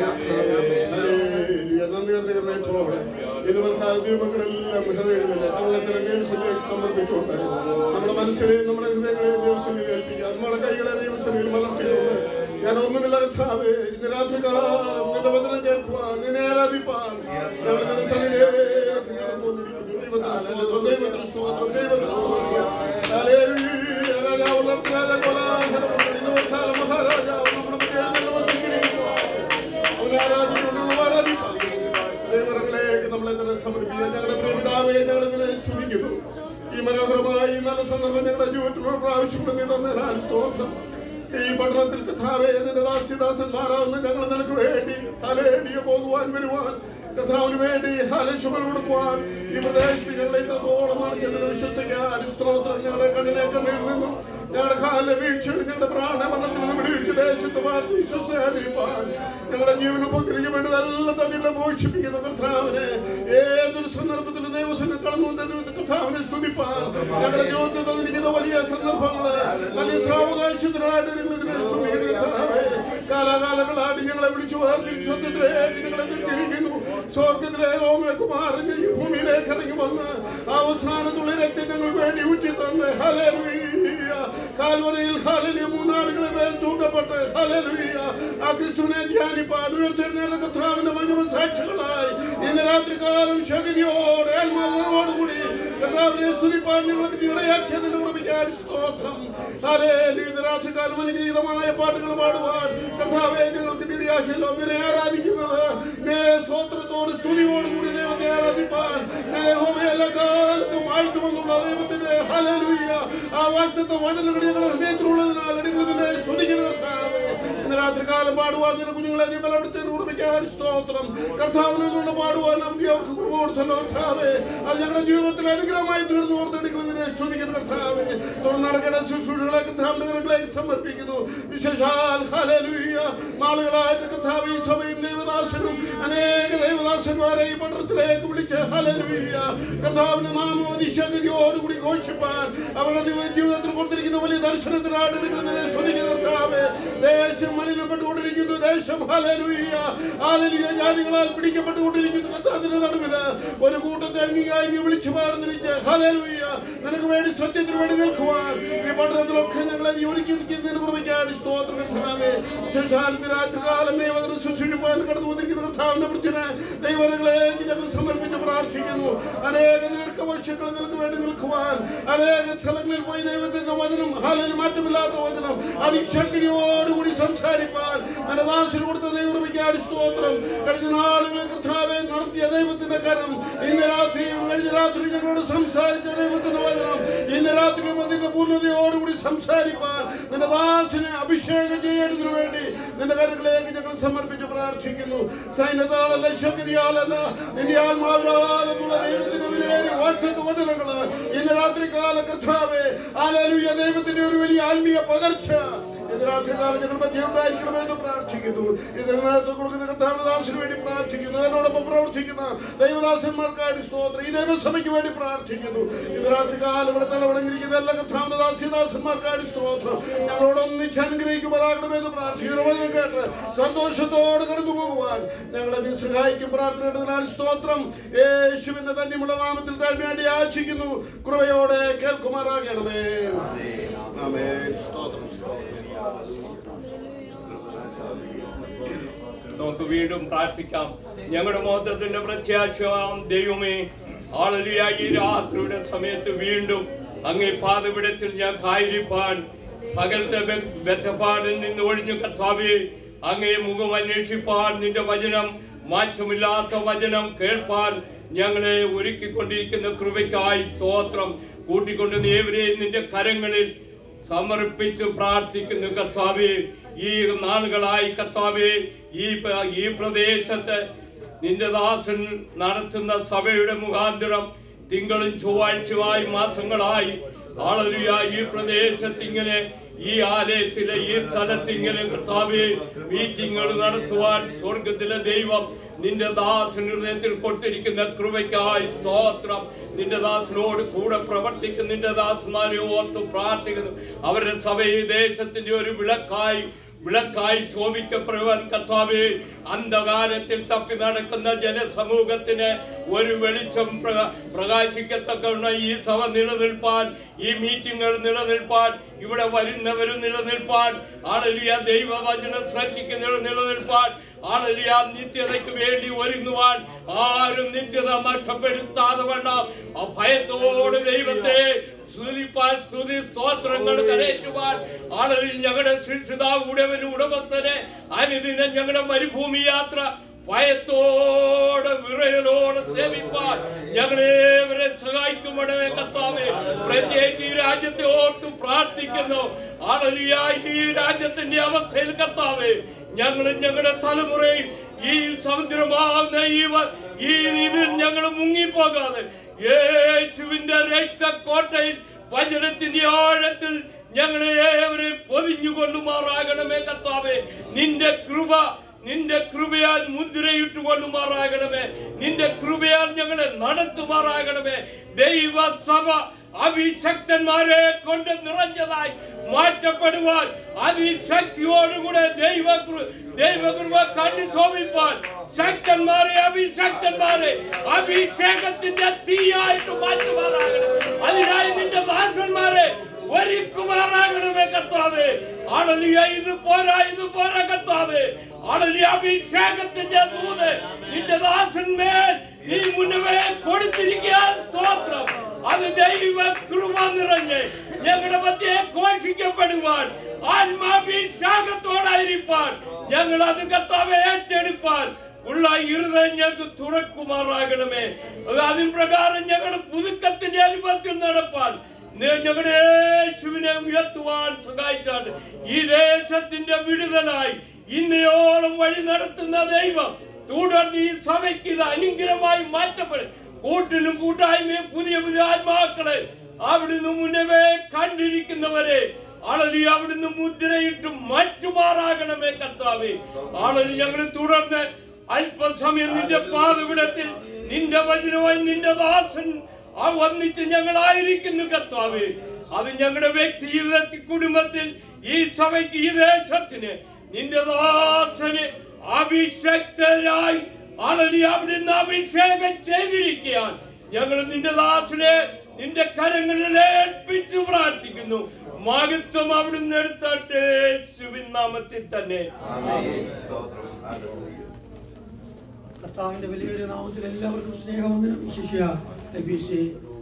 നന്ദി നിറഞ്ഞ ഹൃദയത്തോടെ ഇത് കാല ദൈവങ്ങളെല്ലാം ഹൃദയങ്ങളിൽ നമ്മളെ തന്നെ ദൈവസഭയിലേക്ക് സമർപ്പിച്ചുകൊണ്ട് നമ്മുടെ മനസ്സിനെയും നമ്മുടെ ഹൃദയങ്ങളെയും ദൈവസഭയിൽ ഏൽപ്പിക്കുക നമ്മുടെ കൈകളെ ദൈവസഭയിൽ വളർത്തിയുണ്ട് ഞാൻ ഒന്നുമില്ല കർത്താവേ ഇന്ന് രാത്രി കാലം നിന്റെ വചനം കേൾക്കുവാൻ നിന്നെ ആരാധിപ്പാൻ ഞങ്ങൾ നിന്റെ സന്നിധിയിലേക്ക് കടന്നു വന്നിരിക്കുന്നു. ദൈവത്തിന് സ്തോത്രം, ദൈവത്തിന് സ്തോത്രം, ദൈവത്തിന് സ്തോത്രം. ഹല്ലേലൂയ. രാജാവ് ഉള്ളപ്പോൾ രാജകോലാഹലമുണ്ട്. ഇന്ന് കാലം മഹാരാജാവ് നമ്മുടെ മുന്നിൽ എഴുന്നള്ളി വസിച്ചിരിക്കുന്നു. അവനെ ആരാധിച്ചുകൊണ്ട് ആരാധിപ്പാൻ ദൈവങ്ങളിലേക്ക് നമ്മളെ തന്നെ സമർപ്പിക്കുക ഞങ്ങളുടെ പ്രിയപിതാവെ ഞങ്ങൾ ഇതിനെ സ്തുതിക്കുന്നു ഈ മനോഹരമായ ഈ നല്ല സന്ദർഭം ഞങ്ങളുടെ ജീവിതത്തിലുള്ള പ്രാവശ്യം നീ തന്നതിനാൽ സ്തോത്രം ഈ പഠനത്തിൽ കഥാവേ നിന്റെ ദാസ്യദാസന്മാരാവുന്ന ഞങ്ങൾ നിനക്ക് വേണ്ടി ഹലേലിയ പോകുവാൻ വരുവാൻ കഥാവിന് വേണ്ടി ഹലശുഭം കൊടുക്കുവാൻ ഈ പ്രദേശത്ത് ഞങ്ങളെ ഇത്രത്തോളം നടത്തിയതിന് വിശ്വസിക്കാൻ സ്തോത്രം ഞങ്ങളുടെ കണ്ണിനെ കണ്ണിൽ നിന്നും ഞങ്ങളുടെ കാലിലെ വീഴ്ചയിൽ ഞങ്ങളുടെ പ്രാണമരണത്തിൽ നിന്ന് വിടുവിച്ച് ദേശത്ത് മാറ്റി വിശ്വസിക്കാതിരിപ്പാൻ ഞങ്ങളുടെ ജീവൻ ഉപകരിക്കപ്പെട്ടതെല്ലാം തന്നെ മോഷിപ്പിക്കുന്ന കർത്താവിനെ ഏതൊരു സന്ദർഭത്തിലും ദൈവസനം കടന്നു വന്നതിന് കർത്താവിനെ സ്തുതിപ്പാൻ ഞങ്ങളുടെ ജീവിതത്തിൽ തന്നിരിക്കുന്ന വലിയ സന്ദർഭങ്ങള് വലിയ സാവകാശത്തിനായിട്ട് നിങ്ങൾ ഇതിനെ സ്തുതിക്കുന്ന കർത്താവേ കാലാകാലങ്ങളായിട്ട് ഞങ്ങളെ വിളിച്ചു വേർതിരിച്ച് സത്യത്തിലേക്ക് ഞങ്ങളെ തിരിക്കുന്നു സ്വർഗത്തിലേക്ക് ഓമന കുമാരൻ ഈ ഭൂമിയിലേക്ക് ഇറങ്ങി വന്ന് അവസാനത്തുള്ള രക്തം ഞങ്ങൾ വേണ്ടി ഊറ്റി തന്ന് ഹല്ലേലൂയ കാൽവരയിൽ ഹല്ലേലൂയ മൂന്നാളുകളെ മേൽ തൂക്കപ്പെട്ട് ഹല്ലേലൂയ ആ ക്രിസ്തുവിനെ ധ്യാനിപ്പാൻ ഉയർത്തെഴുന്നേറ്റ കർത്താവിന്റെ മഹിമ സാക്ഷികളായി ഇന്ന് രാത്രി കാലം ശക്തിയോടെ ആത്മാവോടുകൂടി കർത്താവിനെ സ്തുതിപ്പാൻ ഞങ്ങൾക്ക് നിറയാക്കിയതിന് ഉറപ്പിക്കാൻ സ്തോത്രം ഹല്ലേലൂയ ഇന്ന് രാത്രി കാലം അനുഗ്രഹീതമായ പാട്ടുകൾ പാടുവാൻ കർത്താവെ ഞങ്ങൾക്ക് നിടിയാക്കിയല്ലോ നിന്നെ ആരാധിക്കുന്നത് നേ സ്തോത്രത്തോട് സ്തുതിയോടുകൂടി ദൈവത്തെ ആരാധിപ്പാൻ നേ ഹോമയല്ല എല്ലാ കാലത്തും വാഴ്ത്തുമെന്നുള്ള ദൈവത്തിന്റെ ഹല്ലേലൂയ ആ വാഴ്ത്തത്തെ വചനങ്ങൾ ഞങ്ങളുടെ ഹൃദയത്തിലുള്ളതിനാൽ അടികൾ ഇതിനെ സ്തുതിക്കുന്ന കർത്താവേ ഇന്ന് രാത്രി കാലം പാടുവാൻ നിന്റെ കുഞ്ഞുങ്ങളെ നീ ബലപ്പെടുത്തി ഉറപ്പിക്കാൻ സ്തോത്രം കർത്താവിനെ കൊണ്ട് പാടുവാൻ നമുക്ക് അവർക്ക് കൃപ കൊടുത്തല്ലോ കർത്താവേ അത് ഞങ്ങളുടെ ജീവിതത്തിൽ അനുഗ്രഹമായി തീർന്നു ഓർത്തടികൾ ഇതിനെ സ്തുതിക്കുന്ന കർത്താവേ തുടർന്ന് നടക്കുന്ന ശുശ്രൂഷകളെ കർത്താവിന്റെ കരങ്ങളിലേക്ക് സമർപ്പിക്കുന്നു വിശേഷാൽ ഹല്ലേലൂയ നാളുകളായിട്ട് കർത്താവ് ഈ സഭയും ദൈവദാസനും അനേക ദൈവദാസന്മാരെ ഈ പട്ടണത്തിലേക്ക് വിളിച്ച് ഹല്ലേലൂയ കർത്താവിന്റെ നാമം അതിശക്തിയോടുകൂടി ഘോഷിപ്പാൻ അവരുടെ ദിവ- ജീവിതത്തിൽ കൊടുത്തിരിക്കുന്ന വലിയ ദർശനത്തിനാണ് എടുക്കുന്നതിനെ സ്തുതിക്കുന്ന കർത്താവേ ദേശം മലിനപ്പെട്ടുകൊണ്ടിരിക്കുന്നു ദേശം ഹല്ലേലൂയ ഹല്ലേലൂയ ജാതികളാൽ പിടിക്കപ്പെട്ടുകൊണ്ടിരിക്കുന്നു കർത്താവിന്റെ നടുവില് ഒരു കൂട്ടത്തെ അംഗീകാരി നീ വിളിച്ചു മാറുന്നിരിച്ച് ഹല്ലേലൂയ നിനക്ക് വേണ്ടി സത്യത്തിന് വേണ്ടി നിൽക്കുവാൻ ഈ പട്ടണത്തിലൊക്കെ ഞങ്ങളെ നീ ഒരുക്കി നിൽക്കുന്നതിന് കുറവിക്കാൻ സ്തോത്രം കർത്താവേ ശേഷാലത്തിന് രാത്രികാലം ദൈവത്തിന് ശുശ്രൂഷിപ്പാൻ കടന്നു വന്നിരിക്കുന്ന കർത്താവിന്റെ വൃത്തിനെ ദൈവങ്ങളിലേക്ക് ഞങ്ങൾ സമർപ്പിച്ച് പ്രാർത്ഥിക്കുന്നു അനേക ദീർഘവർഷങ്ങൾ നിനക്ക് വേണ്ടി നിൽക്കുവാൻ അനേക സ്ഥലങ്ങളിൽ പോയി ദൈവത്തിന്റെ വചനം ഹാലിന് മാറ്റമില്ലാത്ത വചനം അതിശക്തിയോടുകൂടി സംസാരിപ്പാൻ എന്റെ ദാസിന് കൊടുത്ത ദൈവറിക്കാൻ സ്തോത്രം കഴിഞ്ഞ നാളുകളിൽ കർത്താവെ നടത്തിയ ദൈവത്തിന്റെ കരം ഇന്ന് രാത്രിയും കഴിഞ്ഞ രാത്രി ഞങ്ങളോട് സംസാരിച്ച ദൈവത്തിന്റെ വചനം ഇന്ന് രാത്രിയും അതിന്റെ പൂർണ്ണതയോടുകൂടി സംസാരിപ്പാൻ നിന്റെ ദാസിനെ അഭിഷേകം ചെയ്യേണ്ടതിനു വേണ്ടി നിന്റെ കരങ്ങളിലേക്ക് ഞങ്ങൾ സമർപ്പിച്ച് പ്രാർത്ഥിക്കുന്നു സൈന്യത്താലല്ല ശക്തിയാലല്ല നിന്റെ ആത്മാവിനാലെന്നുള്ള ദൈവത്തിന്റെ വിലയേറിയ വാഗ്ദത്ത വചനങ്ങള് ഇന്ന് രാത്രി കാല കർത്താവേ ആലലുയ ദൈവത്തിന്റെ ഒരു വലിയ ആത്മീയ പകർച്ച ഇന്ന് രാത്രി കാലം ഞങ്ങൾ മധ്യ ഉണ്ടായിരിക്കണമെന്ന് പ്രാർത്ഥിക്കുന്നു ഇതിന് നേരത്തെ കൊടുക്കുന്ന കർത്താവദാസിന് വേണ്ടി പ്രാർത്ഥിക്കുന്നു എന്നോടൊപ്പം പ്രവർത്തിക്കുന്ന ദൈവദാസന്മാർക്കായിട്ട് സ്തോത്രം ഈ ദൈവസഭയ്ക്ക് വേണ്ടി പ്രാർത്ഥിക്കുന്നു ഇന്ന് രാത്രി കാലം ഇവിടെ തലവടങ്ങിയിരിക്കുന്ന എല്ലാ കർത്താവദാസ്യദാസന്മാർക്കായിട്ട് സ്തോത്രം ഞങ്ങളോട് ഒന്നിച്ച് അനുഗ്രഹിക്കുമാറാകണമെന്ന് പ്രാർത്ഥിക്കുന്നു വചനം കേട്ട് സന്തോഷത്തോടെ കടന്നു പോകുവാൻ ഞങ്ങളെ നീ സഹായിക്കും പ്രാർത്ഥനയുടേതിനാൽ സ്തോത്രം യേശുവിന്റെ തന്നെയുള്ള നാമത്തിൽ താഴ്മയാണ്ടി യാചിക്കുന്നു കൃപയോടെ കേൾക്കുമാറാകണമേ ആമേൻ സ്തോത്രം നമുക്ക് വീണ്ടും പ്രാർത്ഥിക്കാം ഞങ്ങളുടെ മൊത്തത്തിന്റെ പ്രത്യാശയാം ദൈവമേ ആളലിയ ഈ രാത്രിയുടെ സമയത്ത് വീണ്ടും അങ്ങേ പാതവിടത്തിൽ ഞാൻ കായിരിപ്പാൻ പകലത്തെ ബെ- ബദ്ധപ്പാടിൽ നിന്ന് ഒഴിഞ്ഞു കർത്താവേ അങ്ങേ മുഖം അന്വേഷിപ്പാൻ നിന്റെ വചനം മാറ്റമില്ലാത്ത വചനം കേൾപ്പാൻ ഞങ്ങളെ ഒരുക്കിക്കൊണ്ടിരിക്കുന്ന കൃപയ്ക്കായി സ്തോത്രം കൂട്ടിക്കൊണ്ട് ഏവരെയും നിന്റെ കരങ്ങളിൽ സമർപ്പിച്ച് പ്രാർത്ഥിക്കുന്നു കർത്താവേ ഈ നാളുകളായി കർത്താവേ ഈ പ- ഈ പ്രദേശത്ത് നിന്റെ ദാസൻ നടത്തുന്ന സഭയുടെ മുഖാന്തരം തിങ്കളും ചൊവ്വാഴ്ചയായി മാസങ്ങളായി ആളറിയ ഈ പ്രദേശത്ത് ഇങ്ങനെ ഈ ആലയത്തിലെ ഈ സ്ഥലത്ത് ഇങ്ങനെ കർത്താവെ മീറ്റിങ്ങുകൾ നടത്തുവാൻ സ്വർഗത്തിലെ ദൈവം നിന്റെ ദാസൻ ഹൃദയത്തിൽ കൊടുത്തിരിക്കുന്ന കൃപയ്ക്കായി സ്തോത്രം നിന്റെ ദാസനോട് കൂടെ പ്രവർത്തിക്കുന്ന നിന്റെ ദാസന്മാരെ ഓർത്ത് പ്രാർത്ഥിക്കുന്നു അവരുടെ സഭയെ ദേശത്തിന്റെ ഒരു വിളക്കായി വിളക്കായി ശോഭിക്കപ്പെടുവാൻ കർത്താവേ അന്ധകാരത്തിൽ തപ്പി നടക്കുന്ന ജനസമൂഹത്തിന് ഒരു വെളിച്ചം പ്രക- പ്രകാശിക്കത്തക്കവണ്ണം ഈ സഭ നിലനിൽപ്പാൻ ഈ മീറ്റിങ്ങുകൾ നിലനിൽപ്പാൻ ഇവിടെ വരുന്നവരും നിലനിൽപ്പാൻ ആളലിയ ദൈവവചനം ശ്രദ്ധിക്കുന്നവർ നിലനിൽപ്പാൻ ആളലിയ നിത്യതയ്ക്ക് വേണ്ടി ഒരുങ്ങുവാൻ ആരും നിത്യത നഷ്ടപ്പെടുത്താതെ വേണം ആ ഭയത്തോട് ദൈവത്തെ സ്തുതിപ്പാൻ സ്തുതി സ്തോത്രങ്ങൾ കരയറ്റുവാൻ ആളുകൾ ഞങ്ങളുടെ ശിക്ഷിതാവ് ഉടവന് ഉടമസ്ഥനെ അനുദിനം ഞങ്ങളുടെ മരുഭൂമി യാത്ര ഭയത്തോടെ വിറയലോടെ സേവിപ്പാൻ ഞങ്ങളേവരെ സഹായിക്കുമടവേ കർത്താവേ പ്രത്യേകിച്ച് ഈ രാജ്യത്തെ ഓർത്ത് പ്രാർത്ഥിക്കുന്നു ആളലിയ ഈ രാജ്യത്തിന്റെ അവസ്ഥയിൽ കർത്താവേ ഞങ്ങളും ഞങ്ങളുടെ തലമുറയും ഈ സമുദ്രമാവുന്ന ഈ വ- ഈ ഇതിൽ ഞങ്ങൾ മുങ്ങിപ്പോകാതെ യേശുവിന്റെ രക്തക്കോട്ടയിൽ വചനത്തിന്റെ ആഴത്തിൽ ഞങ്ങളെ ഏവരെ പൊതിഞ്ഞു കൊള്ളുമാറാകണമേ കർത്താവേ നിന്റെ കൃപ നിന്റെ കൃപയാൽ മുദ്രയിട്ട് കൊള്ളുമാറാകണമേ നിന്റെ കൃപയാൽ ഞങ്ങളെ നടത്തുമാറാകണമേ ദൈവസഭ അഭിശക്തന്മാരെ കൊണ്ട് നിറഞ്ഞതായി മാറ്റപ്പെടുവാൻ അതിശക്തിയോടുകൂടെ ദൈവ ദൈവകൃപ കണ്ടു ശോഭിപ്പാൻ ശക്തന്മാരെ അഭിശക്തന്മാരെ അഭിഷേകത്തിന്റെ തീയായിട്ട് മാറ്റുമാറാകണം അതിനായി നിന്റെ ദാസന്മാരെ ഒരുക്കുമാറാകണമേ കർത്താവേ ആണലിയ ഇത് പോരാ ഇത് പോരാ കർത്താവേ ആണലിയ അഭിഷേകത്തിന്റെ ദൂത് നിന്റെ ദാസന്മേൽ നീ മുന്നമേ കൊടുത്തിരിക്കുക സ്തോത്രം അത് ദൈവ കൃപ നിറഞ്ഞ് ഞങ്ങളുടെ മധ്യേ ഘോഷിക്കപ്പെടുവാൻ ആത്മാഭിഷേകത്തോടായിരിക്കാൻ ഞങ്ങൾ അത് കർത്താവെ ഏറ്റെടുപ്പാൻ ഉള്ള ഹൃദയം ഞങ്ങൾക്ക് തുറക്കുമാറാകണമേ അത് അതിൻ പ്രകാരം ഞങ്ങൾ പുതുക്കത്തിന്റെ അനുഭവത്തിൽ നടപ്പാൻ നീ- ഞങ്ങളുടെ യേശുവിനെ ഉയർത്തുവാൻ സഹായിച്ചാണ് ഈ ദേശത്തിന്റെ വിടുതലായി ഇന്നയോളം വഴി നടത്തുന്ന ദൈവം തുടർന്ന് ഈ സഭയ്ക്ക് ഇത് അനുഗ്രഹമായി മാറ്റപ്പെടും കൂട്ടിനും കൂട്ടായ്മയും പുതിയ പുതിയ ആത്മാക്കളെ അവിടുന്ന് മുന്നമേ കണ്ടിരിക്കുന്നവരെ ആളലി അവിടുന്ന് മുദ്രയിട്ട് മറ്റുമാറാകണമേ കർത്താവേ ആളലി ഞങ്ങൾ തുടർന്ന് അല്പസമയം നിന്റെ പാതവിടത്തിൽ നിന്റെ വചനമായി നിന്റെ ദാസൻ ആ വന്നിച്ച് ഞങ്ങളായിരിക്കുന്നു കർത്താവേ അത് ഞങ്ങളുടെ വ്യക്തി ജീവിതത്തിൽ കുടുംബത്തിൽ ഈ സഭയ്ക്ക് ഈ ദേശത്തിന് നിന്റെ ദാസന് അഭിഷക്തരായി ആളലി അവിടുന്ന് അഭിഷേകം ചെയ്തിരിക്കാൻ ഞങ്ങൾ നിന്റെ ദാസനെ നിന്റെ കരങ്ങളിൽ ഏൽപ്പിച്ചു പ്രാർത്ഥിക്കുന്നു മഹത്വം അവിടുന്ന് എടുത്തട്ടെ യേശുവിൻ നാമത്തിൽ തന്നെ കർത്താവിന്റെ വലിയൊരു നാമത്തിൽ എല്ലാവർക്കും സ്നേഹവന്ദനം ശിഷ്യ A B C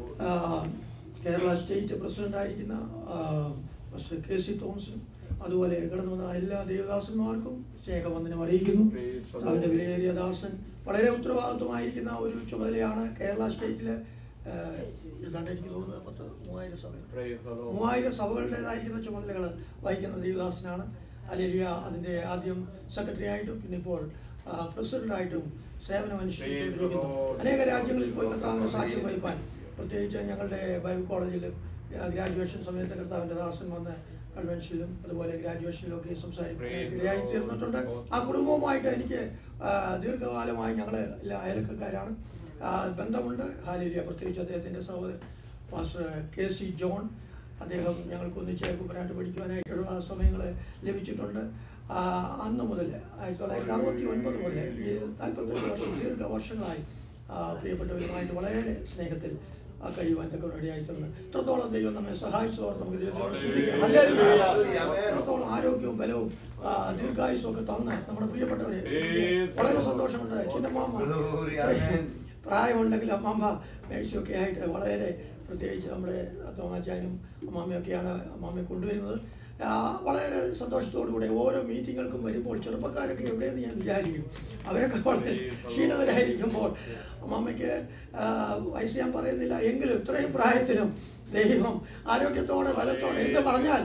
Kerala state president ആയിരിക്കുന്ന ആ, മിസ്റ്റർ കെ സി തോമസും അതുപോലെ കടന്നു വന്ന എല്ലാ ദേവദാസന്മാർക്കും സ്നേഹവന്ദനം അറിയിക്കുന്നു കർത്താവിന്റെ വിലയേറിയ ദാസൻ വളരെ ഉത്തരവാദിത്വമായിരിക്കുന്ന ഒരു ചുമതലയാണ് കേരള സ്റ്റേറ്റിലെ ആ, ഏതാണ്ട് എനിക്ക് തോന്നുന്നത് പത്ത് മൂവായിരം സഭ മൂവായിരം സഭകളുടേതായിരിക്കുന്ന ചുമതലകൾ വഹിക്കുന്ന ദേവദാസനാണ് അലേലിയ അതിൻ്റെ ആദ്യം സെക്രട്ടറി ആയിട്ടും പിന്നെ ഇപ്പോൾ പ്രസിഡന്റായിട്ടും സേവനം അനുഷ്ഠിച്ചുകൊണ്ടിരിക്കുന്നു അനേക രാജ്യങ്ങളിൽ പോയി കർത്താവിൻ്റെ സാക്ഷ്യം വഹിപ്പാൻ പ്രത്യേകിച്ച് ഞങ്ങളുടെ ബൈബിൾ കോളേജിൽ ഗ്രാജുവേഷൻ സമയത്ത് കർത്താവിൻ്റെ ദാസൻ വന്ന് കൺവെൻഷനിലും അതുപോലെ ഗ്രാജുവേഷനിലും ഒക്കെ സംസാരിക്കാൻ ഇടയായി തീർന്നിട്ടുണ്ട് ആ കുടുംബവുമായിട്ട് എനിക്ക് ആ, ദീർഘകാലമായി ഞങ്ങൾ എല്ലാ അയൽക്കാരാണ് ആ, ബന്ധമുണ്ട് ഹാലേലിയ പ്രത്യേകിച്ച് അദ്ദേഹത്തിൻ്റെ സഹോദരൻ പാസ്റ്റർ കെ സി ജോൺ അദ്ദേഹം ഞങ്ങൾക്ക് ഒന്നിച്ച് കുമ്പനാട്ട് പഠിക്കുവാനായിട്ടുള്ള സമയങ്ങൾ ലഭിച്ചിട്ടുണ്ട് ആ, അന്ന് മുതൽ ആയിരത്തി തൊള്ളായിരത്തി അറുപത്തി ഒൻപത് മുതൽ ഈ നാൽപ്പത്തെട്ട് വർഷം ദീർഘ വർഷങ്ങളായി ആ, പ്രിയപ്പെട്ടവരുമായിട്ട് വളരെ സ്നേഹത്തിൽ ആ, കഴിയുവാൻ തക്ക ഇടയായിട്ടുണ്ട് ഇത്രത്തോളം ദൈവം നമ്മെ സഹായിച്ചതോടെ നമുക്ക് ദൈവത്തോട് സ്തുതിക്കാം. ഹല്ലേലൂയ. ഇത്രത്തോളം ആരോഗ്യവും ബലവും ആ, ദീർഘായുസ്സും ഒക്കെ തന്ന് നമ്മുടെ പ്രിയപ്പെട്ടവരെ വളരെ സന്തോഷമുണ്ട് ചിന്നമാമ ഇത്രയും പ്രായമുണ്ടെങ്കിൽ അമ്മാമ്മ മേഴ്സിയൊക്കെ ആയിട്ട് വളരെ പ്രത്യേകിച്ച് നമ്മുടെ തോമാച്ചാനും അമ്മാമ്മയൊക്കെയാണ് അമ്മാമ്മയെ കൊണ്ടുവരുന്നത് ആ, വളരെ സന്തോഷത്തോടു കൂടെ ഓരോ മീറ്റിങ്ങുകൾക്കും വരുമ്പോൾ ചെറുപ്പക്കാരൊക്കെ എവിടെയെന്ന് ഞാൻ വിചാരിക്കും അവരൊക്കെ വളരെ ക്ഷീണിതരായിരിക്കുമ്പോൾ അമ്മാമ്മയ്ക്ക് ആ, വയസ്സ് ഞാൻ പറയുന്നില്ല എങ്കിലും ഇത്രയും പ്രായത്തിലും ദൈവം ആരോഗ്യത്തോടെ ബലത്തോടെ എന്ന് പറഞ്ഞാൽ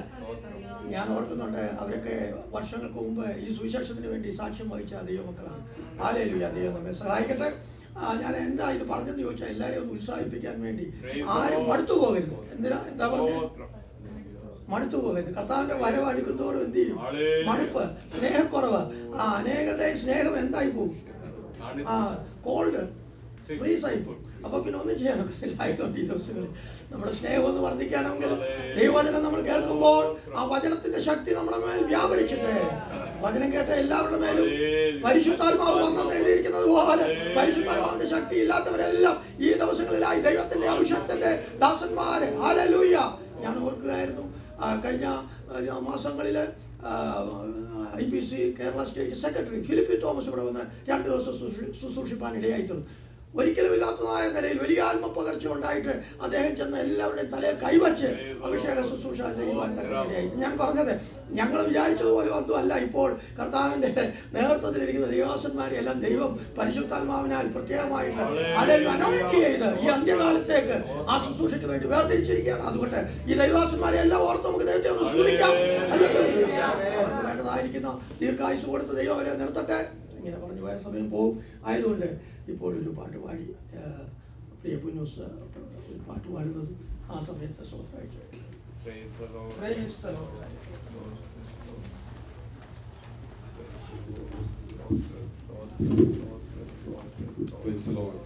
ഞാൻ ഓർക്കുന്നുണ്ട് അവരൊക്കെ വർഷങ്ങൾക്ക് മുമ്പ് ഈ സുവിശേഷത്തിന് വേണ്ടി സാക്ഷ്യം വഹിച്ച ദൈവമക്കളാണ് ആലേലുയ ദൈവം നമ്മെ സഹായിക്കട്ടെ ആ, ഞാൻ എന്താ ഇത് പറഞ്ഞെന്ന് ചോദിച്ചാൽ എല്ലാവരെയും ഒന്ന് ഉത്സാഹിപ്പിക്കാൻ വേണ്ടി ആരും മടുത്തു പോകരുത് എന്തിനാ എന്താ പറഞ്ഞത് മടുത്തു പോകരുത് കർത്താവിന്റെ വരവ് അടുക്കുന്നതോറും എന്ത് ചെയ്യും മടുപ്പ് സ്നേഹക്കുറവ് ആ അനേകരുടെ സ്നേഹം എന്തായി പോകും ആ കോൾഡ് ഫ്രീസ് ആയി പോകും അപ്പൊ പിന്നെ ഒന്നും ചെയ്യാനൊക്കെ ആയിക്കൊണ്ട് ഈ ദിവസങ്ങളിൽ നമ്മുടെ സ്നേഹം ഒന്ന് വർദ്ധിക്കാനെങ്കിൽ ദൈവവചനം നമ്മൾ കേൾക്കുമ്പോൾ ആ വചനത്തിന്റെ ശക്തി നമ്മുടെ മേൽ വ്യാപരിച്ചിട്ട് വചനം കേട്ട എല്ലാവരുടെ മേലും പരിശുദ്ധാത്മാവ് വന്നെന്ന് എഴുതിയിരിക്കുന്നത് പോലെ പരിശുദ്ധാത്മാവിന്റെ ശക്തി ഇല്ലാത്തവരെല്ലാം ഈ ദിവസങ്ങളിലായി ദൈവത്തിന്റെ അഭിഷക്തന്റെ ദാസന്മാര് ഹാലലൂയ ഞാൻ ഓർക്കുകയായിരുന്നു ആ, കഴിഞ്ഞ ആ, മാസങ്ങളില് I P C Kerala state secretary Philip Thomas ഇവിടെ വന്ന് രണ്ട് ദിവസം ശുശ്രൂ- ശുശ്രൂഷിപ്പാൻ ഇടയായിത്തീർന്നു ഒരിക്കലും ഇല്ലാത്തതായ നിലയിൽ വലിയ ആത്മപകർച്ച ഉണ്ടായിട്ട് അദ്ദേഹം ചെന്ന് എല്ലാവരുടെയും തലയിൽ കൈവച്ച് അഭിഷേക ശുശ്രൂഷ ചെയ്യുവാൻ തക്കനിടയായി ഞാൻ പറഞ്ഞത് ഞങ്ങൾ വിചാരിച്ചതുപോലെ ഒന്നും അല്ല ഇപ്പോൾ കർത്താവിന്റെ നേതൃത്വത്തിലിരിക്കുന്ന ദൈവാസന്മാരെ എല്ലാം ദൈവം പരിശുദ്ധാത്മാവിനാൽ പ്രത്യേകമായിട്ട് അല്ലെങ്കിൽ അനോയിന്റ് ചെയ്ത് ഈ അന്ത്യകാലത്തേക്ക് ആ ശുശ്രൂഷയ്ക്ക് വേണ്ടി വേർതിരിച്ചിരിക്കുകയാണ് അതുകൊണ്ട് ഈ ദൈവാസന്മാരെ എല്ലാം ഓർത്ത് നമുക്ക് ദൈവത്തെ ഒന്ന് സ്തുതിക്കാം ഹല്ലേലൂയ. അവർക്ക് വേണ്ടതായിരിക്കുന്ന ദീർഘായുസ് കൊടുത്ത് ദൈവം അവരെ നിർത്തട്ടെ ഇങ്ങനെ പറഞ്ഞു പോയ സമയം പോവും ആയതുകൊണ്ട് ഇപ്പോൾ ഒരു പാട്ട് പാടി ആ, പ്രിയ പുന്നൂസ് ഒരു പാട്ട് പാടുന്നത് ആ സമയത്ത് സ്വന്തമായിട്ട് Praise the Lord. Praise the Lord.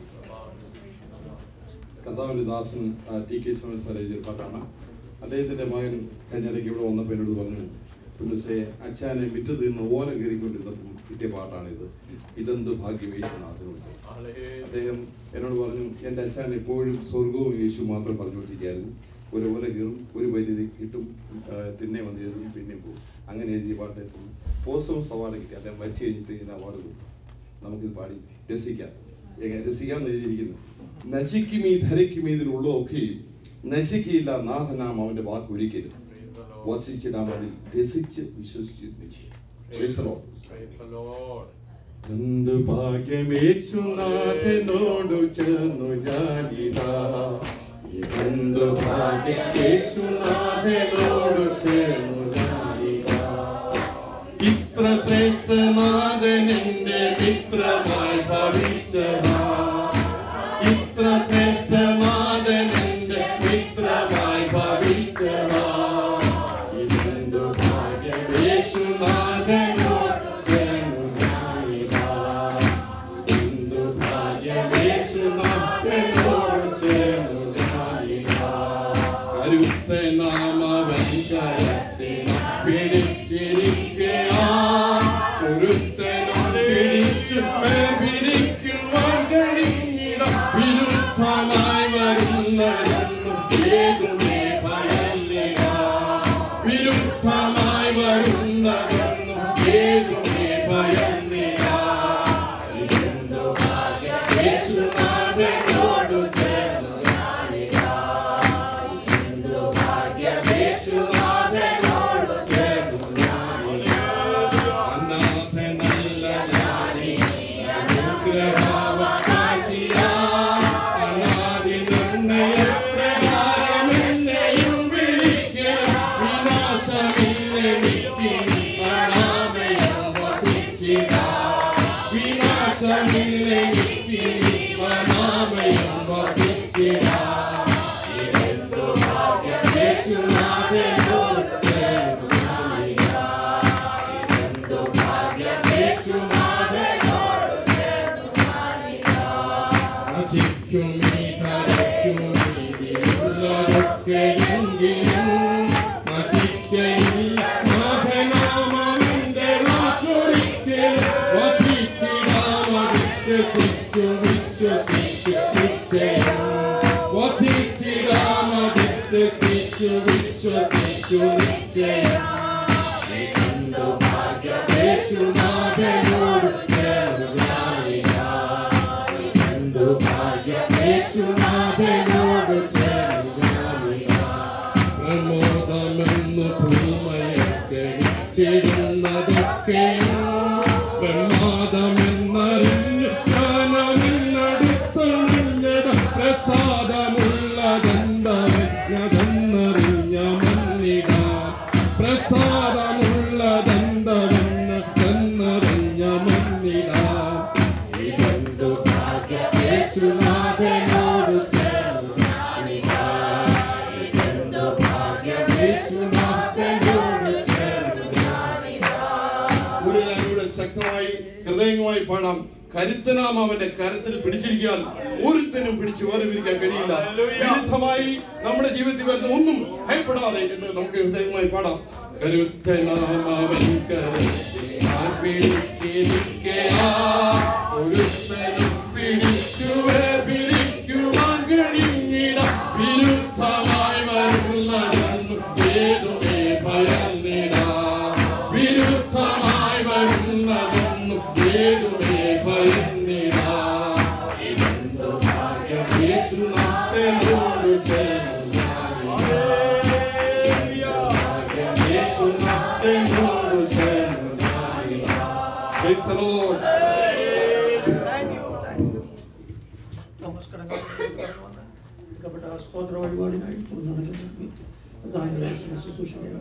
കർത്താവിൻ്റെ ദാസൻ ആ, ടി കെ സമസ്ത എഴുതിയ പാട്ടാണ് അദ്ദേഹത്തിൻ്റെ മകൻ കഴിഞ്ഞിടയ്ക്ക് ഇവിടെ വന്നപ്പോൾ എന്നോട് പറഞ്ഞു പുണ്യസെ അച്ഛനെ മുറ്റത്ത് നിന്ന് ഓല കയറിക്കൊണ്ടിരുന്നപ്പം കിട്ടിയ പാട്ടാണിത് ഇതെന്ത് ഭാഗ്യം യേശുനാഥനോട് അദ്ദേഹം എന്നോട് പറഞ്ഞു എൻ്റെ അച്ഛൻ എപ്പോഴും സ്വർഗവും യേശു മാത്രം പറഞ്ഞുകൊണ്ടിരിക്കുകയായിരുന്നു ഒരു ഓല കയറും ഒരു വരി കിട്ടും ആ, തിന്നെ വന്ന് എഴുതും പിന്നെയും പോകും അങ്ങനെ എഴുതിയ പാട്ട് ഇപ്പം പോസവും സവാർഡ് കിട്ടി അദ്ദേഹം വച്ച് കഴിഞ്ഞിട്ട് ഇതിന് അവാർഡ് കൊടുത്തു നമുക്കിത് പാടി രസിക്കാം എങ്ങനെ രസിക്കാമെന്ന് എഴുതിയിരിക്കുന്നു നശിക്കും ഈ ധരയ്ക്കും ഇതിലുള്ളതൊക്കെയും നശിക്കയില്ല നാഥനാം അവന്റെ വാക്ക് ഒരിക്കലും വസിച്ചിടാം അതിൽ രസിച്ച് വിശ്വസിച്ച് നിശ്ചയം Praise the Lord. എന്ത് ഭാഗ്യമേശുനാഥനോടു ചേർന്നു ഞാനിതാ ഇതെന്തു ഭാഗ്യമേശുനാഥനോടു ചേർന്നു ഞാനിതാ ഇത്ര ശ്രേഷ്ഠനാഥനെന്റെ മിത്രമായി ഭവിച്ചതാ ഇത്ര ശ്രേഷ്ഠനാഥനെന്റെ മിത്രമായി ഭവിച്ചതാ ഇതെന്തു ഭാഗ്യമേശുനാഥനോട് ചേർന്നു ഞാനിതാ ഇതെന്തു ഭാഗ്യമേശുനാഥനോട് ചേർന്നു ഞാനിതാ കരുത്തനാമവൻ കരത്തിന പിടിച്ചിരിക്കയാ ഒരുത്തനോട് പിടിച്ചു പിരിക്കുവാൻ കഴിഞ്ഞിട വിരുദ്ധമായി വരുന്നതെന്നും ഏതുമേ ഭയന്നിട വിരുദ്ധമായി വരുന്നതെന്നും ഏതുമേ ഭയന്നിട ഇതെന്തോ യേശുനാഥനോട് ചേർന്നു ഞാനിതാ ഇതെന്തോ ഭാഗ്യമേശുനാഥനോട് ചേർന്നു ഞാനിതാ അനാഥനല്ല ഞാനീ അനുഗ്രഹാവകാശിയാ അനാദി നിർണയപ്രകാരമെന്നെയും വിളിക്കുക വിനാശമില്ലെനിക്ക് അനാമയം വസിച്ചിടാ വിനാശമില്ലെനിക്ക് അനാമയം വസിച്ചിടാ ഇതെന്തോ ഭാഗ്യമേശുനാഥനോട് ചേർന്നു ഞാനിതാ ഇതെന്തോ ഭാഗ്യമേശുനാഥനോട് നശിക്കും ഈ ധരയ്ക്കും ഇതിലുള്ളതൊക്കെയെങ്കിലും നശിക്കയില്ല നാഥനാമമിന്റെ വാക്കൊരിക്കലും വസിച്ചിടാമതിച്ചു വിശ്വസിച്ചു നിശ്ചയം വസിച്ചിടാമതിച്ചു വിശ്വസിച്ചു നിശ്ചയം ഇതെന്തോ ഭാഗ്യമേശുനാഥനോട് ചേർന്നു ഞാനിതാ ഇതെന്തോ ഭാഗ്യമേശുനാഥനോട് ചേർന്നു ഞാനിതാ പ്രമോദമെന്ന് ഭൂമയൊക്കെ ചിടുന്നതൊക്കെയും പ്രമാദമെന്നറിഞ്ഞു ജ്ഞാനമെന്നടുത്തണിഞ്ഞത പ്രസാദമുള്ളതെന്തറിഞ്ഞ മന്നിട പ്രസാദമുള്ളതെന്തവെന്ന് തന്നറിഞ്ഞ മന്നിട ഇതെന്തു ഭാഗ്യമേശുനാഥനോട് ചേർന്നു ഞാനിതാ ഇതെന്തു ഭാഗ്യമേശുനാഥനോട് ചേർന്നു ഒരു ഞങ്ങളുടെ ശക്തമായി ഹൃദയവുമായി പാടാം കരുത്തനാം അവന്റെ കരത്തിൽ പിടിച്ചിരിക്കാൻ ഒരുത്തനും പിടിച്ചു വേർപിരിക്കാൻ കഴിയില്ല വിരുദ്ധമായി നമ്മുടെ ജീവിതത്തിൽ വരുന്ന ഒന്നും ഭയപ്പെടാതെ എന്ന് നമുക്ക് ഹൃദയവുമായി പാടാം കരുത്തനാം അവൻ കരത്തിൽ ഞാൻ പിടിച്ചിരിക്കയാ ഒരുത്തനും പിടിച്ചു വേർപിരിക്കുവാൻ കഴിഞ്ഞിട വിരുദ്ധമായി വരുന്നതെന്നും ഏതുമേ ഭയന്നിടാ വിരുദ്ധമായി വരുന്നതൊന്നും ഏതുമേ ഭയന്നിടാ ഇതെന്തോ ഭാഗ്യം യേശുനാഥനോട് ചേർന്നു ഞാനിതാ. ഇതെന്തോ ഭാഗ്യം യേശുനാഥനോട് ചേർന്നു ഞാനിതാ. Praise the Lord. Thank you thank you Thomas കടങ്ങാൻ എടുക്കപ്പെട്ട സ്തോത്ര വഴിപാടിനായി തുറന്നു നൽകുന്ന പ്രധാന ശുശ്രൂഷകയാണ്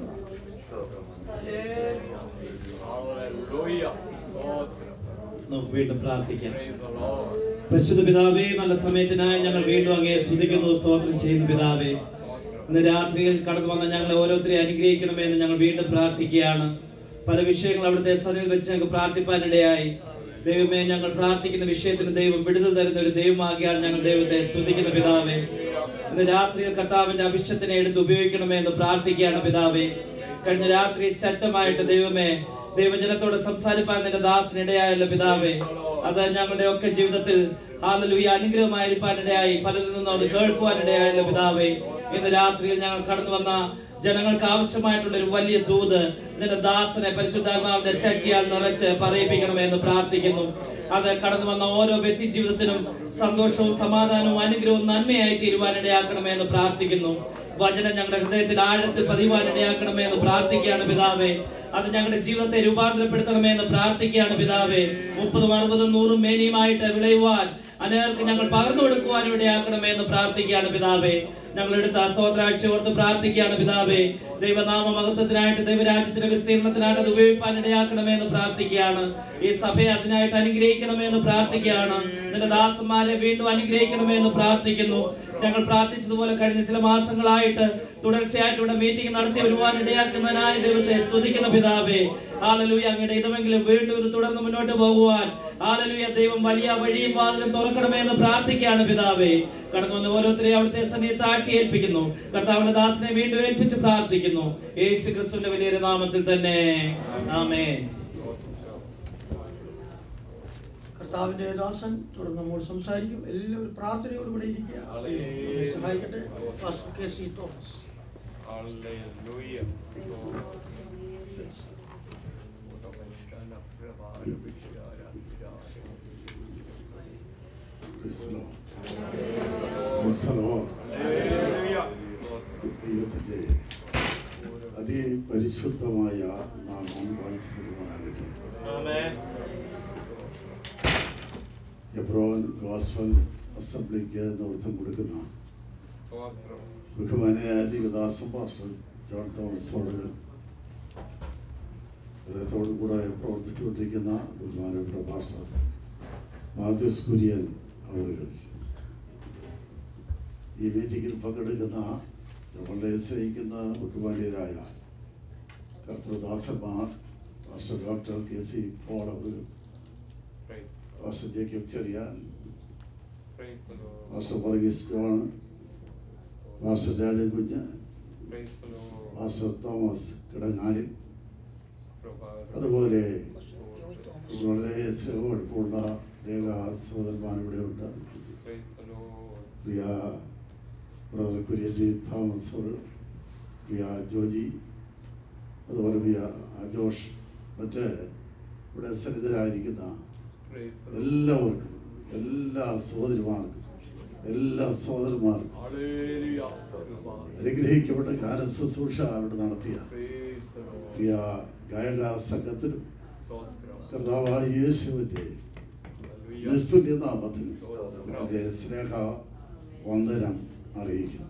Hallelujah. സ്തോത്രം. നമുക്ക് വീണ്ടും പ്രാർത്ഥിക്കാം Praise the Lord. പരിശുദ്ധ പിതാവേ നല്ല സമയത്തിനായി ഞങ്ങൾ വീണ്ടും അങ്ങേ സ്തുതിക്കുന്നു സ്തോത്രം ചെയ്യുന്നു പിതാവേ ഇന്ന് രാത്രിയിൽ കടന്നു വന്ന ഞങ്ങളെ ഓരോരുത്തരെ അനുഗ്രഹിക്കണമെന്ന് ഞങ്ങൾ വീണ്ടും പ്രാർത്ഥിക്കുകയാണ് പല വിഷയങ്ങൾ അവിടുത്തെ സന്നിധിയിൽ വെച്ച് ഞങ്ങൾക്ക് പ്രാർത്ഥിപ്പാനിടയായി ദൈവമേ ഞങ്ങൾ പ്രാർത്ഥിക്കുന്ന വിഷയത്തിന് ദൈവം വിടുതൽ തരുന്ന ഒരു ദൈവമാകിയാൽ ഞങ്ങൾ ദൈവത്തെ സ്തുതിക്കുന്ന പിതാവേ ഇന്ന് രാത്രിയിൽ കർത്താവിന്റെ അഭിഷത്തിനെ എടുത്ത് ഉപയോഗിക്കണമേ എന്ന് പ്രാർത്ഥിക്കുകയാണ് പിതാവേ കഴിഞ്ഞ രാത്രി ശക്തമായിട്ട് ദൈവമേ ദൈവജനത്തോട് സംസാരിപ്പാൻ നിന്റെ ദാസനിടയായല്ലോ പിതാവേ അത് ഞങ്ങളുടെ ഒക്കെ ജീവിതത്തിൽ ഹാലലൂയ അനുഗ്രഹമായിരിക്കാനിടയായി പലരിൽ നിന്നും അത് കേൾക്കുവാനിടയായല്ലോ പിതാവേ ഇന്ന് രാത്രിയിൽ ഞങ്ങൾ കടന്നു വന്ന ജനങ്ങൾക്ക് ആവശ്യമായിട്ടുള്ള ഒരു വലിയ ദൂത് നിന്റെ ദാസനെ പരിശുദ്ധാത്മാവിന്റെ ശക്തിയാൽ നിറച്ച് പറയിപ്പിക്കണമെന്ന് പ്രാർത്ഥിക്കുന്നു അത് കടന്നു വന്ന ഓരോ വ്യക്തി ജീവിതത്തിനും സന്തോഷവും സമാധാനവും അനുഗ്രഹവും നന്മയായി തീരുവാനിടയാക്കണമെന്ന് പ്രാർത്ഥിക്കുന്നു വചനം ഞങ്ങളുടെ ഹൃദയത്തിൽ ആഴത്തിൽ പതിവാനിടയാക്കണമേ എന്ന് പ്രാർത്ഥിക്കുകയാണ് പിതാവേ അത് ഞങ്ങളുടെ ജീവിതത്തെ രൂപാന്തരപ്പെടുത്തണമേ എന്ന് പ്രാർത്ഥിക്കുകയാണ് പിതാവേ മുപ്പതും അറുപതും നൂറും മേനിയുമായിട്ട് വിളയുവാൻ അനേർക്ക് ഞങ്ങൾ പകർന്നു കൊടുക്കുവാൻ ഇടയാക്കണമേ എന്ന് പ്രാർത്ഥിക്കുകയാണ് പിതാവേ ഞങ്ങൾ എടുത്ത സ്തോത്രാഴ്ച ഓർത്ത് പ്രാർത്ഥിക്കുകയാണ് പിതാവേ ദൈവനാമ മഹത്വത്തിനായിട്ട് ദൈവരാജ്യത്തിന്റെ വിസ്തീർണത്തിനായിട്ട് അത് ഉപയോഗിക്കാൻ ഇടയാക്കണമേ എന്ന് പ്രാർത്ഥിക്കുകയാണ് ഈ സഭയെ അതിനായിട്ട് അനുഗ്രഹിക്കണമേ എന്ന് പ്രാർത്ഥിക്കുകയാണ് നിന്റെ ദാസന്മാരെ വീണ്ടും അനുഗ്രഹിക്കണമേ എന്ന് പ്രാർത്ഥിക്കുന്നു ഞങ്ങൾ പ്രാർത്ഥിച്ചതുപോലെ കഴിഞ്ഞ ചില മാസങ്ങളായിട്ട് തുടർച്ചയായിട്ട് ഇവിടെ മീറ്റിംഗ് നടത്തി വരുവാൻ ഇടയാക്കുന്നതിനായി ദൈവത്തെ സ്തുതിക്കുന്ന പിതാവേ ആലലൂയ അങ്ങയുടെ ഇതുമെങ്കിലും വീണ്ടും ഇത് തുടർന്ന് മുന്നോട്ട് പോകുവാൻ ആലലൂയ ദൈവം വലിയ വഴിയും വാതിലും തുറക്കണമേ എന്ന് പ്രാർത്ഥിക്കുകയാണ് പിതാവേ കടന്നു വന്ന ഓരോരുത്തരെയും അവിടുത്തെ സന്നിധി താഴ്ത്തി ഏൽപ്പിക്കുന്നു കർത്താവിന്റെ ദാസനെ വീണ്ടും ഏൽപ്പിച്ച് പ്രാർത്ഥിക്കുന്നു യേശു ക്രിസ്തുവിന്റെ വലിയൊരു നാമത്തിൽ തന്നെ ആമേ കർത്താവിന്റെ ദാസൻ തുടർന്ന് നമ്മോട് സംസാരിക്കും എല്ലാവരും പ്രാർത്ഥനയോടുകൂടെ ഇരിക്കുക നമ്മെ സഹായിക്കട്ടെ pastor K C Thomas Hallelujah. Praise the Lord. Praise the Lord. ദൈവത്തിൻ്റെ അതിപരിശുദ്ധമായ നാമം വാഴ്ത്തപ്പെടുവാനാകട്ടെ എബ്രോൻ ഗോസ്ഫൽ അസംബ്ലിക്ക് നേതൃത്വം കൊടുക്കുന്ന ബഹുമാനായ ദൈവദാസം പാസ്റ്റർ ജോൺ തോമസ് സോളർ അദ്ദേഹത്തോടു കൂടെ പ്രവർത്തിച്ചുകൊണ്ടിരിക്കുന്ന ബഹുമാനപ്പെട്ട പാസ്റ്റർ മാത്യൂസ് കുര്യൻ അവരുകൾ ഈ മീറ്റിങ്ങിൽ പങ്കെടുക്കുന്ന നമ്മളെ സ്നേഹിക്കുന്ന ബഹുമാന്യരായ കർത്തൃദാസന്മാർ pastor doctor K C Paul അവർ pastor Jacob Cherian pastor Varghese John pastor Rajan Kunju pastor Thomas കിടങ്ങാരി അതുപോലെ വളരെ സ്നേഹമെടുപ്പുള്ള രേഖ സഹോദരന്മാർ ഇവിടെ ഉണ്ട് പ്രിയ ബ്രദർ കുര്യൻജി തോമസ് അവർ, പ്രിയ ജോജി അതുപോലെ പ്രിയ ജോഷ് മറ്റ് ഇവിടെ സന്നിധരായിരിക്കുന്ന എല്ലാവർക്കും എല്ലാ സഹോദരിമാർക്കും എല്ലാ സഹോദരന്മാർക്കും അനുഗ്രഹിക്കപ്പെട്ട ഗാന ശുശ്രൂഷ അവിടെ നടത്തിയ പ്രിയ ഗായക സംഘത്തിനും കർത്താവായ യേശുവിൻ്റെ നിസ്തുല്യ നാമത്തിൽ എൻ്റെ സ്നേഹ വന്ദനം അറിയിക്കുന്നു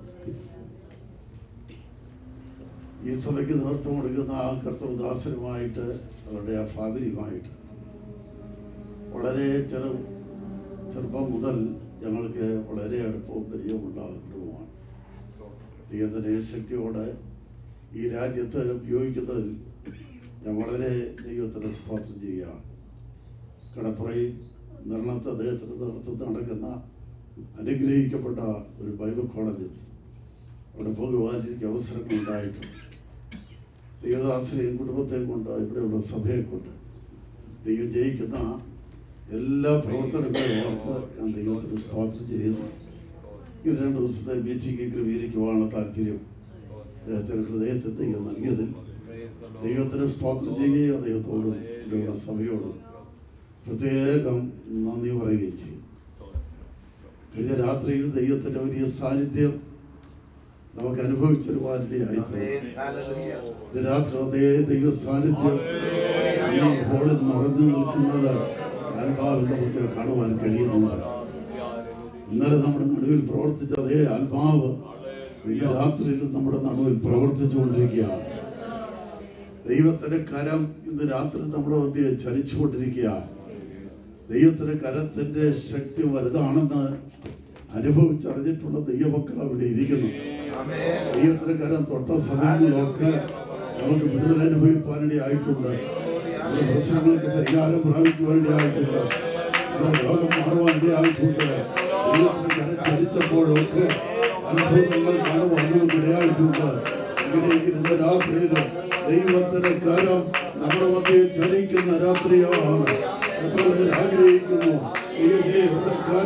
ഈ സഭയ്ക്ക് നേതൃത്വം കൊടുക്കുന്ന ആ കർത്തൃദാസനുമായിട്ട് അവരുടെ ആ ഫാമിലിയുമായിട്ട് വളരെ ചെറു ചെറുപ്പം മുതൽ ഞങ്ങൾക്ക് വളരെ അടുപ്പവും പരിചയവും ഉണ്ടാകുന്ന കുടുംബമാണ് ദൈവത്തിൻ്റെ ശക്തിയോടെ ഈ രാജ്യത്ത് ഉപയോഗിക്കുന്നതിൽ ഞാൻ വളരെ ദൈവത്തിന് സ്തോത്രം ചെയ്യുകയാണ് കടപ്പുറയിൽ നിർണത്ത് അദ്ദേഹത്തിൻ്റെ നേതൃത്വത്തിൽ നടക്കുന്ന അനുഗ്രഹിക്കപ്പെട്ട ഒരു ബൈബിൾ കോളേജിൽ അവിടെ പോകുവാൻ എനിക്ക് അവസരങ്ങൾ ഉണ്ടായിട്ടുണ്ട് ദൈവദാസനെയും കുടുംബത്തെയും കൊണ്ട് ഇവിടെയുള്ള സഭയെ കൊണ്ട് ദൈവം ജയിക്കുന്ന എല്ലാ പ്രവർത്തനങ്ങളെയും ഓർത്ത് ഞാൻ ദൈവത്തിന് സ്തോത്രം ചെയ്യുന്നു ഈ രണ്ട് ദിവസത്തെ മീറ്റിംഗ് ക്രമീകരിക്കുവാനുള്ള താല്പര്യം അദ്ദേഹത്തിന് ഹൃദയത്തിൽ ദൈവം നൽകിയതിൽ ദൈവത്തിന് സ്തോത്രം ചെയ്യുകയും ദൈവത്തോടും ഇവിടെയുള്ള സഭയോടും പ്രത്യേകം നന്ദി പറയുകയും ചെയ്യും കഴിഞ്ഞ രാത്രിയിൽ ദൈവത്തിൻ്റെ വലിയ സാന്നിധ്യം നമുക്ക് അനുഭവിച്ചൊരുവാനിടയായി ഇത് രാത്രി അതേ ദൈവ സാന്നിധ്യം ഈ ഹോളിൽ നിറഞ്ഞു നിൽക്കുന്നത് ആത്മാവിൽ നമുക്ക് കാണുവാൻ കഴിയുന്നുണ്ട് ഇന്നലെ നമ്മുടെ നടുവിൽ പ്രവർത്തിച്ച അതേ ആത്മാവ് ഇന്ന് രാത്രിയിൽ നമ്മുടെ നടുവിൽ പ്രവർത്തിച്ചുകൊണ്ടിരിക്കുകയാണ് ദൈവത്തിന്റെ കരം ഇന്ന് രാത്രി നമ്മുടെ മധ്യ ചലിച്ചുകൊണ്ടിരിക്കുകയാണ് ദൈവത്തിന്റെ കരത്തിന്റെ ശക്തി വലുതാണെന്ന് അനുഭവിച്ചറിഞ്ഞിട്ടുള്ള ദൈവമക്കൾ അവിടെ ഇരിക്കുന്നു ദൈവത്തിന്റെ കരം തൊട്ട സമയങ്ങളിലൊക്കെ നമുക്ക് വിടുതൽ അനുഭവിക്കാനിടയായിട്ടുണ്ട് നമ്മുടെ പ്രശ്നങ്ങൾക്ക് പരിഹാരം പ്രാപിക്കുവാനിടയായിട്ടുണ്ട് നമ്മുടെ രോഗം മാറുവാനിടയായിട്ടുണ്ട് ദൈവത്തിന്റെ കരം ചലിച്ചപ്പോഴൊക്കെ അത്ഭുതങ്ങൾ കാണുവാൻ നമുക്ക് ഇടയായിട്ടുണ്ട് ഇങ്ങനെ ഇന്ന് രാത്രിയിൽ ദൈവത്തിന്റെ കരം നമ്മുടെ മധ്യ ചലിക്കുന്ന രാത്രിയാണ് എത്ര പേർ ആഗ്രഹിക്കുന്നു ദൈവത്തിന്റെ കരം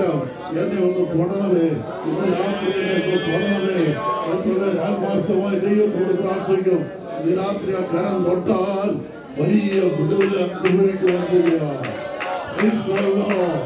എന്നെ ഒന്ന് തൊടണമേ ഇന്ന് രാത്രി എന്നെ ഒന്ന് തൊടണമേ എത്ര പേർ ആത്മാർത്ഥമായി ദൈവത്തോട് പ്രാർത്ഥിക്കും ഇന്ന് രാത്രി ആ കരം തൊട്ടാൽ വലിയ വിടുതൽ അനുഭവിക്കുവാൻ പോവുകയാണ് Praise the Lord.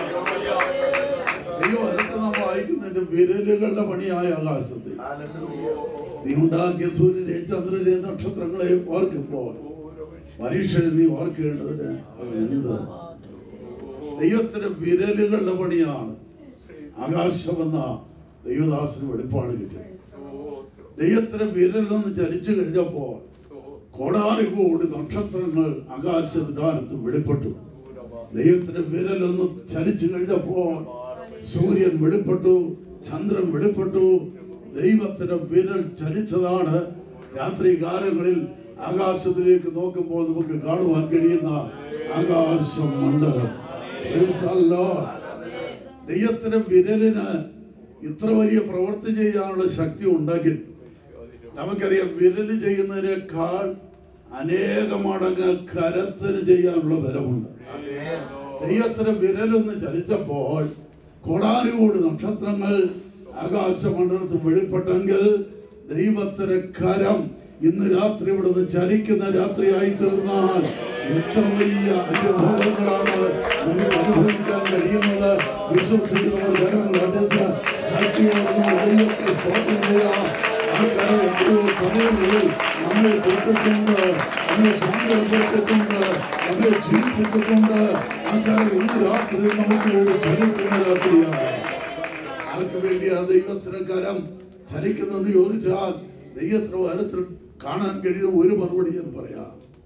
ദൈവം അടുത്ത് നാം വായിക്കുന്നതിന്റെ വിരലുകളുടെ പണിയായ ആകാശത്തിൽ നീ ഉണ്ടാക്കിയ സൂര്യനെ ചന്ദ്രനെ നക്ഷത്രങ്ങളെ ഓർക്കുമ്പോൾ മനുഷ്യനെ നീ ഓർക്കേണ്ടതിന് അവൻ എന്ത് ദൈവത്തിന്റെ വിരലുകളുടെ പണിയാണ് ആകാശമെന്ന ദൈവദാസന് വെളിപ്പാട് കിട്ടിയത് ദൈവത്തിന്റെ വിരലൊന്ന് ചലിച്ചു കഴിഞ്ഞപ്പോൾ കോടാനുകോടി നക്ഷത്രങ്ങൾ ആകാശ വിധാനത്ത് വെളിപ്പെട്ടു ദൈവത്തിന്റെ വിരലൊന്ന് ചലിച്ചു കഴിഞ്ഞപ്പോൾ സൂര്യൻ വെളിപ്പെട്ടു ചന്ദ്രൻ വെളിപ്പെട്ടു ദൈവത്തിന്റെ വിരൽ ചലിച്ചതാണ് രാത്രി കാലങ്ങളിൽ ആകാശത്തിലേക്ക് നോക്കുമ്പോൾ നമുക്ക് കാണുവാൻ കഴിയുന്ന ആകാശ മണ്ഡലം Praise the Lord. ദൈവത്തിന്റെ വിരലിന് ഇത്ര വലിയ പ്രവൃത്തി ചെയ്യാനുള്ള ശക്തി ഉണ്ടെങ്കിൽ നമുക്കറിയാം വിരല് ചെയ്യുന്നതിനേക്കാൾ അനേക മടങ്ങ് കരത്തിന് ചെയ്യാനുള്ള ബലമുണ്ട് ദൈവത്തിന്റെ വിരലൊന്ന് ചലിച്ചപ്പോൾ കോടാനുകോടി നക്ഷത്രങ്ങൾ ആകാശമണ്ഡലത്തിൽ വെളിപ്പെട്ടെങ്കിൽ ദൈവത്തിന്റെ കരം ഇന്ന് രാത്രി ഇവിടുന്ന് ചലിക്കുന്ന രാത്രിയായി തീർന്നാൽ എത്ര വലിയ അനുഭവങ്ങളാണ് നമുക്ക് അനുഭവിക്കാൻ കഴിയുന്നത് വിശ്വസിക്കുന്നവർ കരം അടിച്ച് ശക്തിയോടെ ദൈവത്തെ സ്തോത്രം ചെയ്യാം ആ കരം എത്രയോ സമയങ്ങളിൽ നമ്മെ തൊട്ടിട്ടുണ്ട് നമ്മെ സൗന്ദര്യപ്പെടുത്തിയിട്ടുണ്ട് നമ്മെ ജീവിപ്പിച്ചിട്ടുണ്ട് ആ കരം ഇന്ന് രാത്രി നമുക്ക് വേണ്ടി ചലിക്കുന്ന രാത്രിയാണ് ആർക്ക് വേണ്ടിയാ ദൈവത്തിന് കരം ചലിക്കുന്നത് ചോദിച്ചാൽ ദൈവത്തിന് വരത്തിൽ കാണാൻ കഴിയുന്ന ഒരു മറുപടി എന്ന് പറയാം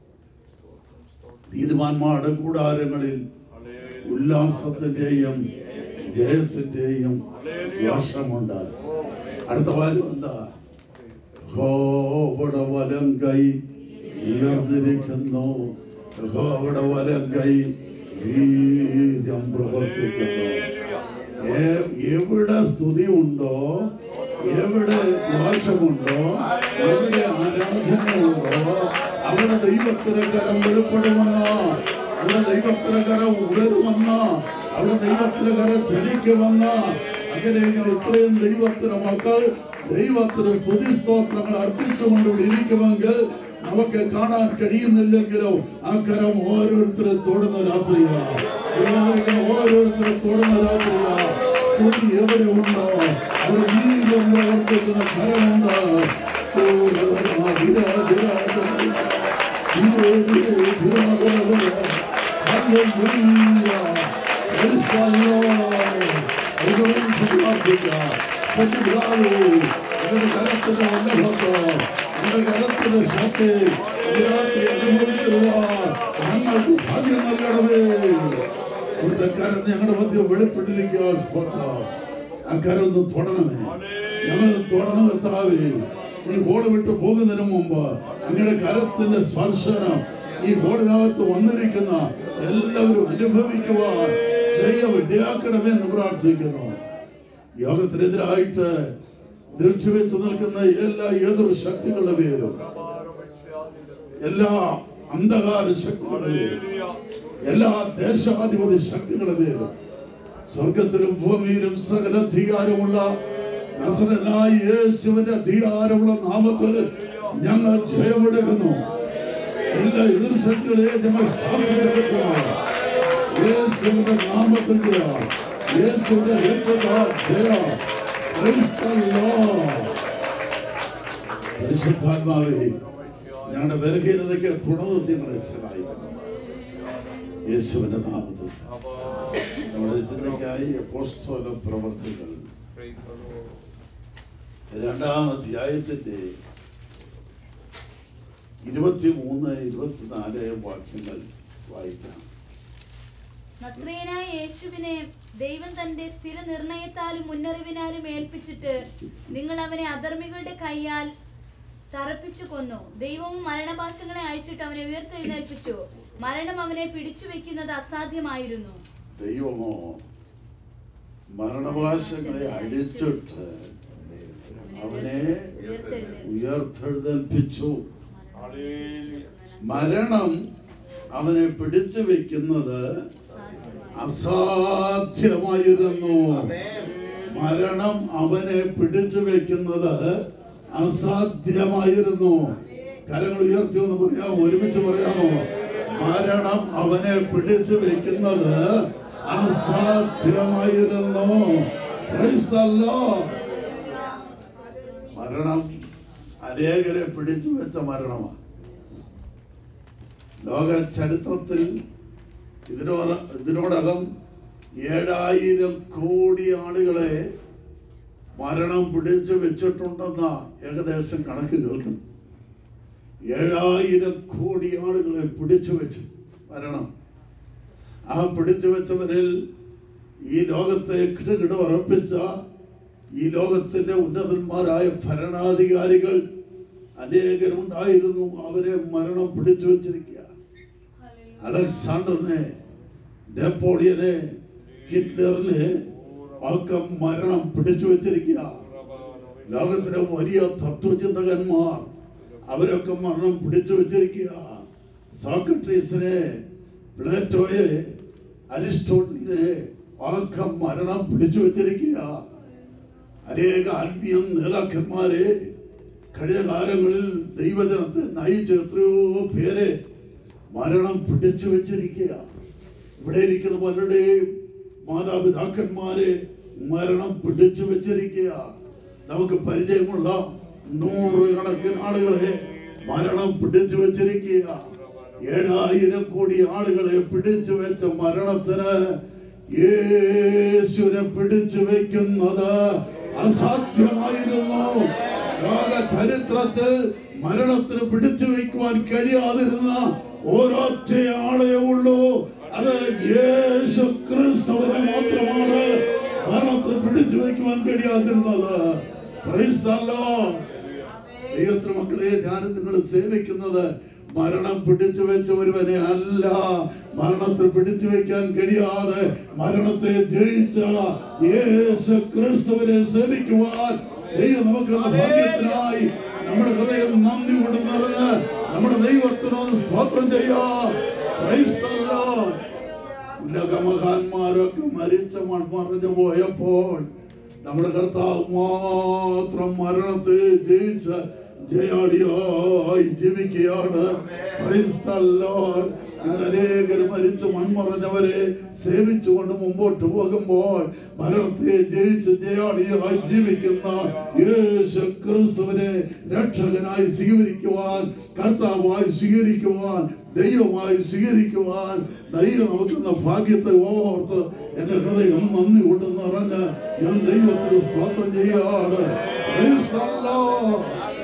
നീതിമാന്മാരുടെ കൂടാരങ്ങളിൽ ഉല്ലാസത്തിന്റെയും ജയത്തിന്റെയും വർഷമുണ്ട് അടുത്ത വാചകം എന്താ യഹോവയുടെ വലം കൈ ഉയർന്നിരിക്കുന്നു യഹോവയുടെ വലം കൈ വീര്യം പ്രവർത്തിക്കുന്നു എ- എവിടെ സ്തുതി ഉണ്ടോ എവിടെ ദോഷമുണ്ടോ എവിടെ ആരാധനയുണ്ടോ അവിടെ ദൈവത്തിന് കരം വെളിപ്പെടുമെന്ന അവിടെ ദൈവത്തിന് കരം ഉയരുമെന്ന അവിടെ ദൈവത്തിന് കരം ചലിക്കുമെന്ന അങ്ങനെയെങ്കിൽ ഇത്രയും ദൈവത്തിന് മക്കൾ ദൈവത്തിന് സ്തുതി സ്തോത്രങ്ങൾ അർപ്പിച്ചുകൊണ്ട് ഇവിടെ ഇരിക്കുമെങ്കിൽ നമുക്ക് കാണാൻ കഴിയുന്നില്ലെങ്കിലും ആ കരം ഓരോരുത്തരെ തൊടുന്ന രാത്രിയാണ് ഇവിടെ വന്നിരിക്കുന്ന ഓരോരുത്തരെ തൊടുന്ന രാത്രിയാണ് സ്തുതി എവിടെ ഉണ്ടോ അവിടെ വീര്യം പ്രവർത്തിക്കുന്ന കരമുണ്ട് ഓ, രാജരാജരാജൻ. വിരേ, വിരേ, ധിരാധരവര. Hallelujah. Praise the Lord. ഒരുമിച്ച് പ്രാർത്ഥിക്കാം. സത്യപിതാവേ, ഞങ്ങളുടെ കരത്തിന്റെ അനുഭവം ഞങ്ങളുടെ കരത്തിന്റെ ശക്തി ഈ രാത്രി അനുഭവിച്ചിരുവാൻ ഞങ്ങൾക്ക് ഭാഗ്യം നൽകണമേ ഇവിടുത്തെ കരം ഞങ്ങളുടെ മധ്യം വെളിപ്പെട്ടിരിക്കുക സ്തോത്രം ആ കരം ഒന്ന് തൊടണമേ ഞങ്ങൾ തൊടണം എത്താവേ ഈ ഹോള് വിട്ട് പോകുന്നതിന് മുമ്പ് അങ്ങയുടെ കരത്തിന്റെ സ്പർശനം ഈ ഹോളിനകത്ത് വന്നിരിക്കുന്ന എല്ലാവരും അനുഭവിക്കുവാൻ ദൈവം ഇടയാക്കണമേ എന്ന് പ്രാർത്ഥിക്കുന്നു യോഗത്തിനെതിരായിട്ട് ദീർഘവെച്ച് നിൽക്കുന്ന എല്ലാ ഏതൊരു ശക്തികളുടെ പേരും എല്ലാ അന്ധകാര ശക്തികളുടെ പേരും എല്ലാ ദേശാധിപതി ശക്തികളുടെ പേരും സ്വർഗത്തിലും ഭൂമിയിലും സകല അധികാരമുള്ള നസറനായ യേശുവിന്റെ അധികാരമുള്ള നാമത്തിൽ ഞങ്ങൾ ജയമെടുക്കുന്നു എല്ലാ എതിർശക്തികളെയും ഞങ്ങൾ ശാസിക്കപ്പെടുന്നു യേശുവിന്റെ നാമത്തിൽ ജയ യേശുവിന്റെ രക്തത്താൽ ജയ Praise the Lord. പരിശുദ്ധാത്മാവേ ഞങ്ങളുടെ ബലഹീനതയ്ക്ക് തുടർന്ന് ഞങ്ങളെ സഹായിക്കണം യേശുവിന്റെ നാമത്തിൽ നമ്മുടെ ചിന്തയ്ക്കായി അപ്പോസ്തല പ്രവർത്തികൾ രണ്ടാം അധ്യായത്തിന്റെ ഇരുപത്തിമൂന്ന് ഇരുപത്തിനാല് വാക്യങ്ങൾ വായിക്കാം നസ്രയനായ യേശുവിനെ ദൈവം തന്റെ സ്ഥിര നിർണയത്താലും മുന്നറിവിനാലും ഏൽപ്പിച്ചിട്ട് നിങ്ങൾ അവനെ അധർമ്മികളുടെ കൈയാൽ തറപ്പിച്ചു കൊന്നു ദൈവവും മരണഭാഷങ്ങളെ അയച്ചിട്ട് അവനെ ഉയർത്തെഴുന്നേൽപ്പിച്ചു മരണം അവനെ പിടിച്ചു വെക്കുന്നത് അസാധ്യമായിരുന്നു ദൈവമോ മരണവാസങ്ങളെ അഴിച്ചിട്ട് അവനെ ഉയർത്തെഴുന്നേൽപ്പിച്ചു മരണം അവനെ പിടിച്ചു വെക്കുന്നത് അസാധ്യമായിരുന്നു മരണം അവനെ പിടിച്ചു വെക്കുന്നത് അസാധ്യമായിരുന്നു കരങ്ങൾ ഉയർത്തി ഒന്ന് പറയാമോ ഒരുമിച്ച് പറയാമോ മരണം അവനെ പിടിച്ചു വെക്കുന്നത് അസാധ്യമായിരുന്നു Praise the Lord. മരണം അനേകരെ പിടിച്ചു വെച്ച മരണമാണ് ലോക ചരിത്രത്തിൽ ഇതിനോട് ഇതിനോടകം ഏഴായിരം കോടി ആളുകളെ മരണം പിടിച്ചു വെച്ചിട്ടുണ്ടെന്ന ഏകദേശം കണക്ക് കേൾക്കുന്നു ഏഴായിരം കോടി ആളുകളെ പിടിച്ചു വെച്ചു മരണം ആ പിടിച്ചു വെച്ചവരിൽ ഈ ലോകത്തെ കിടുകിട ഉറപ്പിച്ച ഈ ലോകത്തിന്റെ ഉന്നതന്മാരായ ഭരണാധികാരികൾ അനേകരുണ്ടായിരുന്നു അവരെ മരണം പിടിച്ചു വെച്ചിരിക്കുക അലക്സാണ്ടറിനെ നെപ്പോളിയനെ ഹിറ്റ്ലറിനെ ഒക്കെ മരണം പിടിച്ചു വെച്ചിരിക്കുക ലോകത്തിലെ വലിയ തത്വചിന്തകന്മാർ അവരൊക്കെ മരണം പിടിച്ചു വെച്ചിരിക്കുക സോക്രട്ടീസിനെ പ്ലേറ്റോയെ അരിസ്റ്റോട്ടലിനെ ഒക്കെ മരണം പിടിച്ചു വെച്ചിരിക്കുക അനേക ആത്മീയ നേതാക്കന്മാരെ കഴിഞ്ഞ കാലങ്ങളിൽ ദൈവജനത്തെ നയിച്ച എത്രയോ പേരെ മരണം പിടിച്ചു വെച്ചിരിക്കുക ഇവിടെ ഇരിക്കുന്ന പലരുടെയും മാതാപിതാക്കന്മാരെ മരണം പിടിച്ചു വെച്ചിരിക്കുക നമുക്ക് പരിചയമുള്ള നൂറുകണക്കിന് ആളുകളെ മരണം പിടിച്ചു വെച്ചിരിക്കുക ഏഴായിരം കോടി ആളുകളെ പിടിച്ചു വെച്ച മരണത്തിന് യേശുവിനെ പിടിച്ചു വെക്കുന്നത് അസാധ്യമായിരുന്നു ലോക ചരിത്രത്തിൽ മരണത്തിന് പിടിച്ചു വയ്ക്കുവാൻ കഴിയാതിരുന്ന ഒരൊറ്റയാളേ ഉള്ളൂ അത് യേശു ക്രിസ്തുവിനെ മാത്രമാണ് മരണത്തിന് പിടിച്ചു വയ്ക്കുവാൻ കഴിയാതിരുന്നത് Praise the Lord. ദൈവത്തിന് മക്കളെ ഞാൻ നിങ്ങൾ സേവിക്കുന്നത് മരണം പിടിച്ചു വെച്ച ഒരുവനെ അല്ല മരണത്തിൽ പിടിച്ചു വെക്കാൻ കഴിയാതെ മരണത്തെ ജയിച്ച യേശു ക്രിസ്തുവിനെ സേവിക്കുവാൻ ദൈവം നമുക്ക് ഭാഗ്യത്തിനായി നമ്മുടെ ഹൃദയം നന്ദി കൊണ്ട് നിറഞ്ഞ് നമ്മുടെ ദൈവത്തിനൊന്ന് സ്തോത്രം ചെയ്യാം Praise the Lord. ഉലകമഹാന്മാരൊക്കെ മരിച്ച മൺമറഞ്ഞു പോയപ്പോൾ നമ്മുടെ കർത്താവ് മാത്രം മരണത്തെ ജയിച്ച ജയാളിയായി ജീവിക്കുകയാണ് Praise the Lord. ഇന്ന് അനേകർ മരിച്ചു മൺമറഞ്ഞവരെ സേവിച്ചുകൊണ്ട് മുമ്പോട്ട് പോകുമ്പോൾ മരണത്തെ ജയിച്ച് ജയാളിയായി ജീവിക്കുന്ന യേശു ക്രിസ്തുവിനെ രക്ഷകനായി സ്വീകരിക്കുവാൻ കർത്താവായി സ്വീകരിക്കുവാൻ ദൈവമായി സ്വീകരിക്കുവാൻ ദൈവം നമുക്കുന്ന ഭാഗ്യത്തെ ഓർത്ത് എന്റെ ഹൃദയം നന്ദി കൊണ്ട് നിറഞ്ഞ് ഞാൻ ദൈവത്തിന് സ്വാത്രം ചെയ്യാണ് Praise the Lord.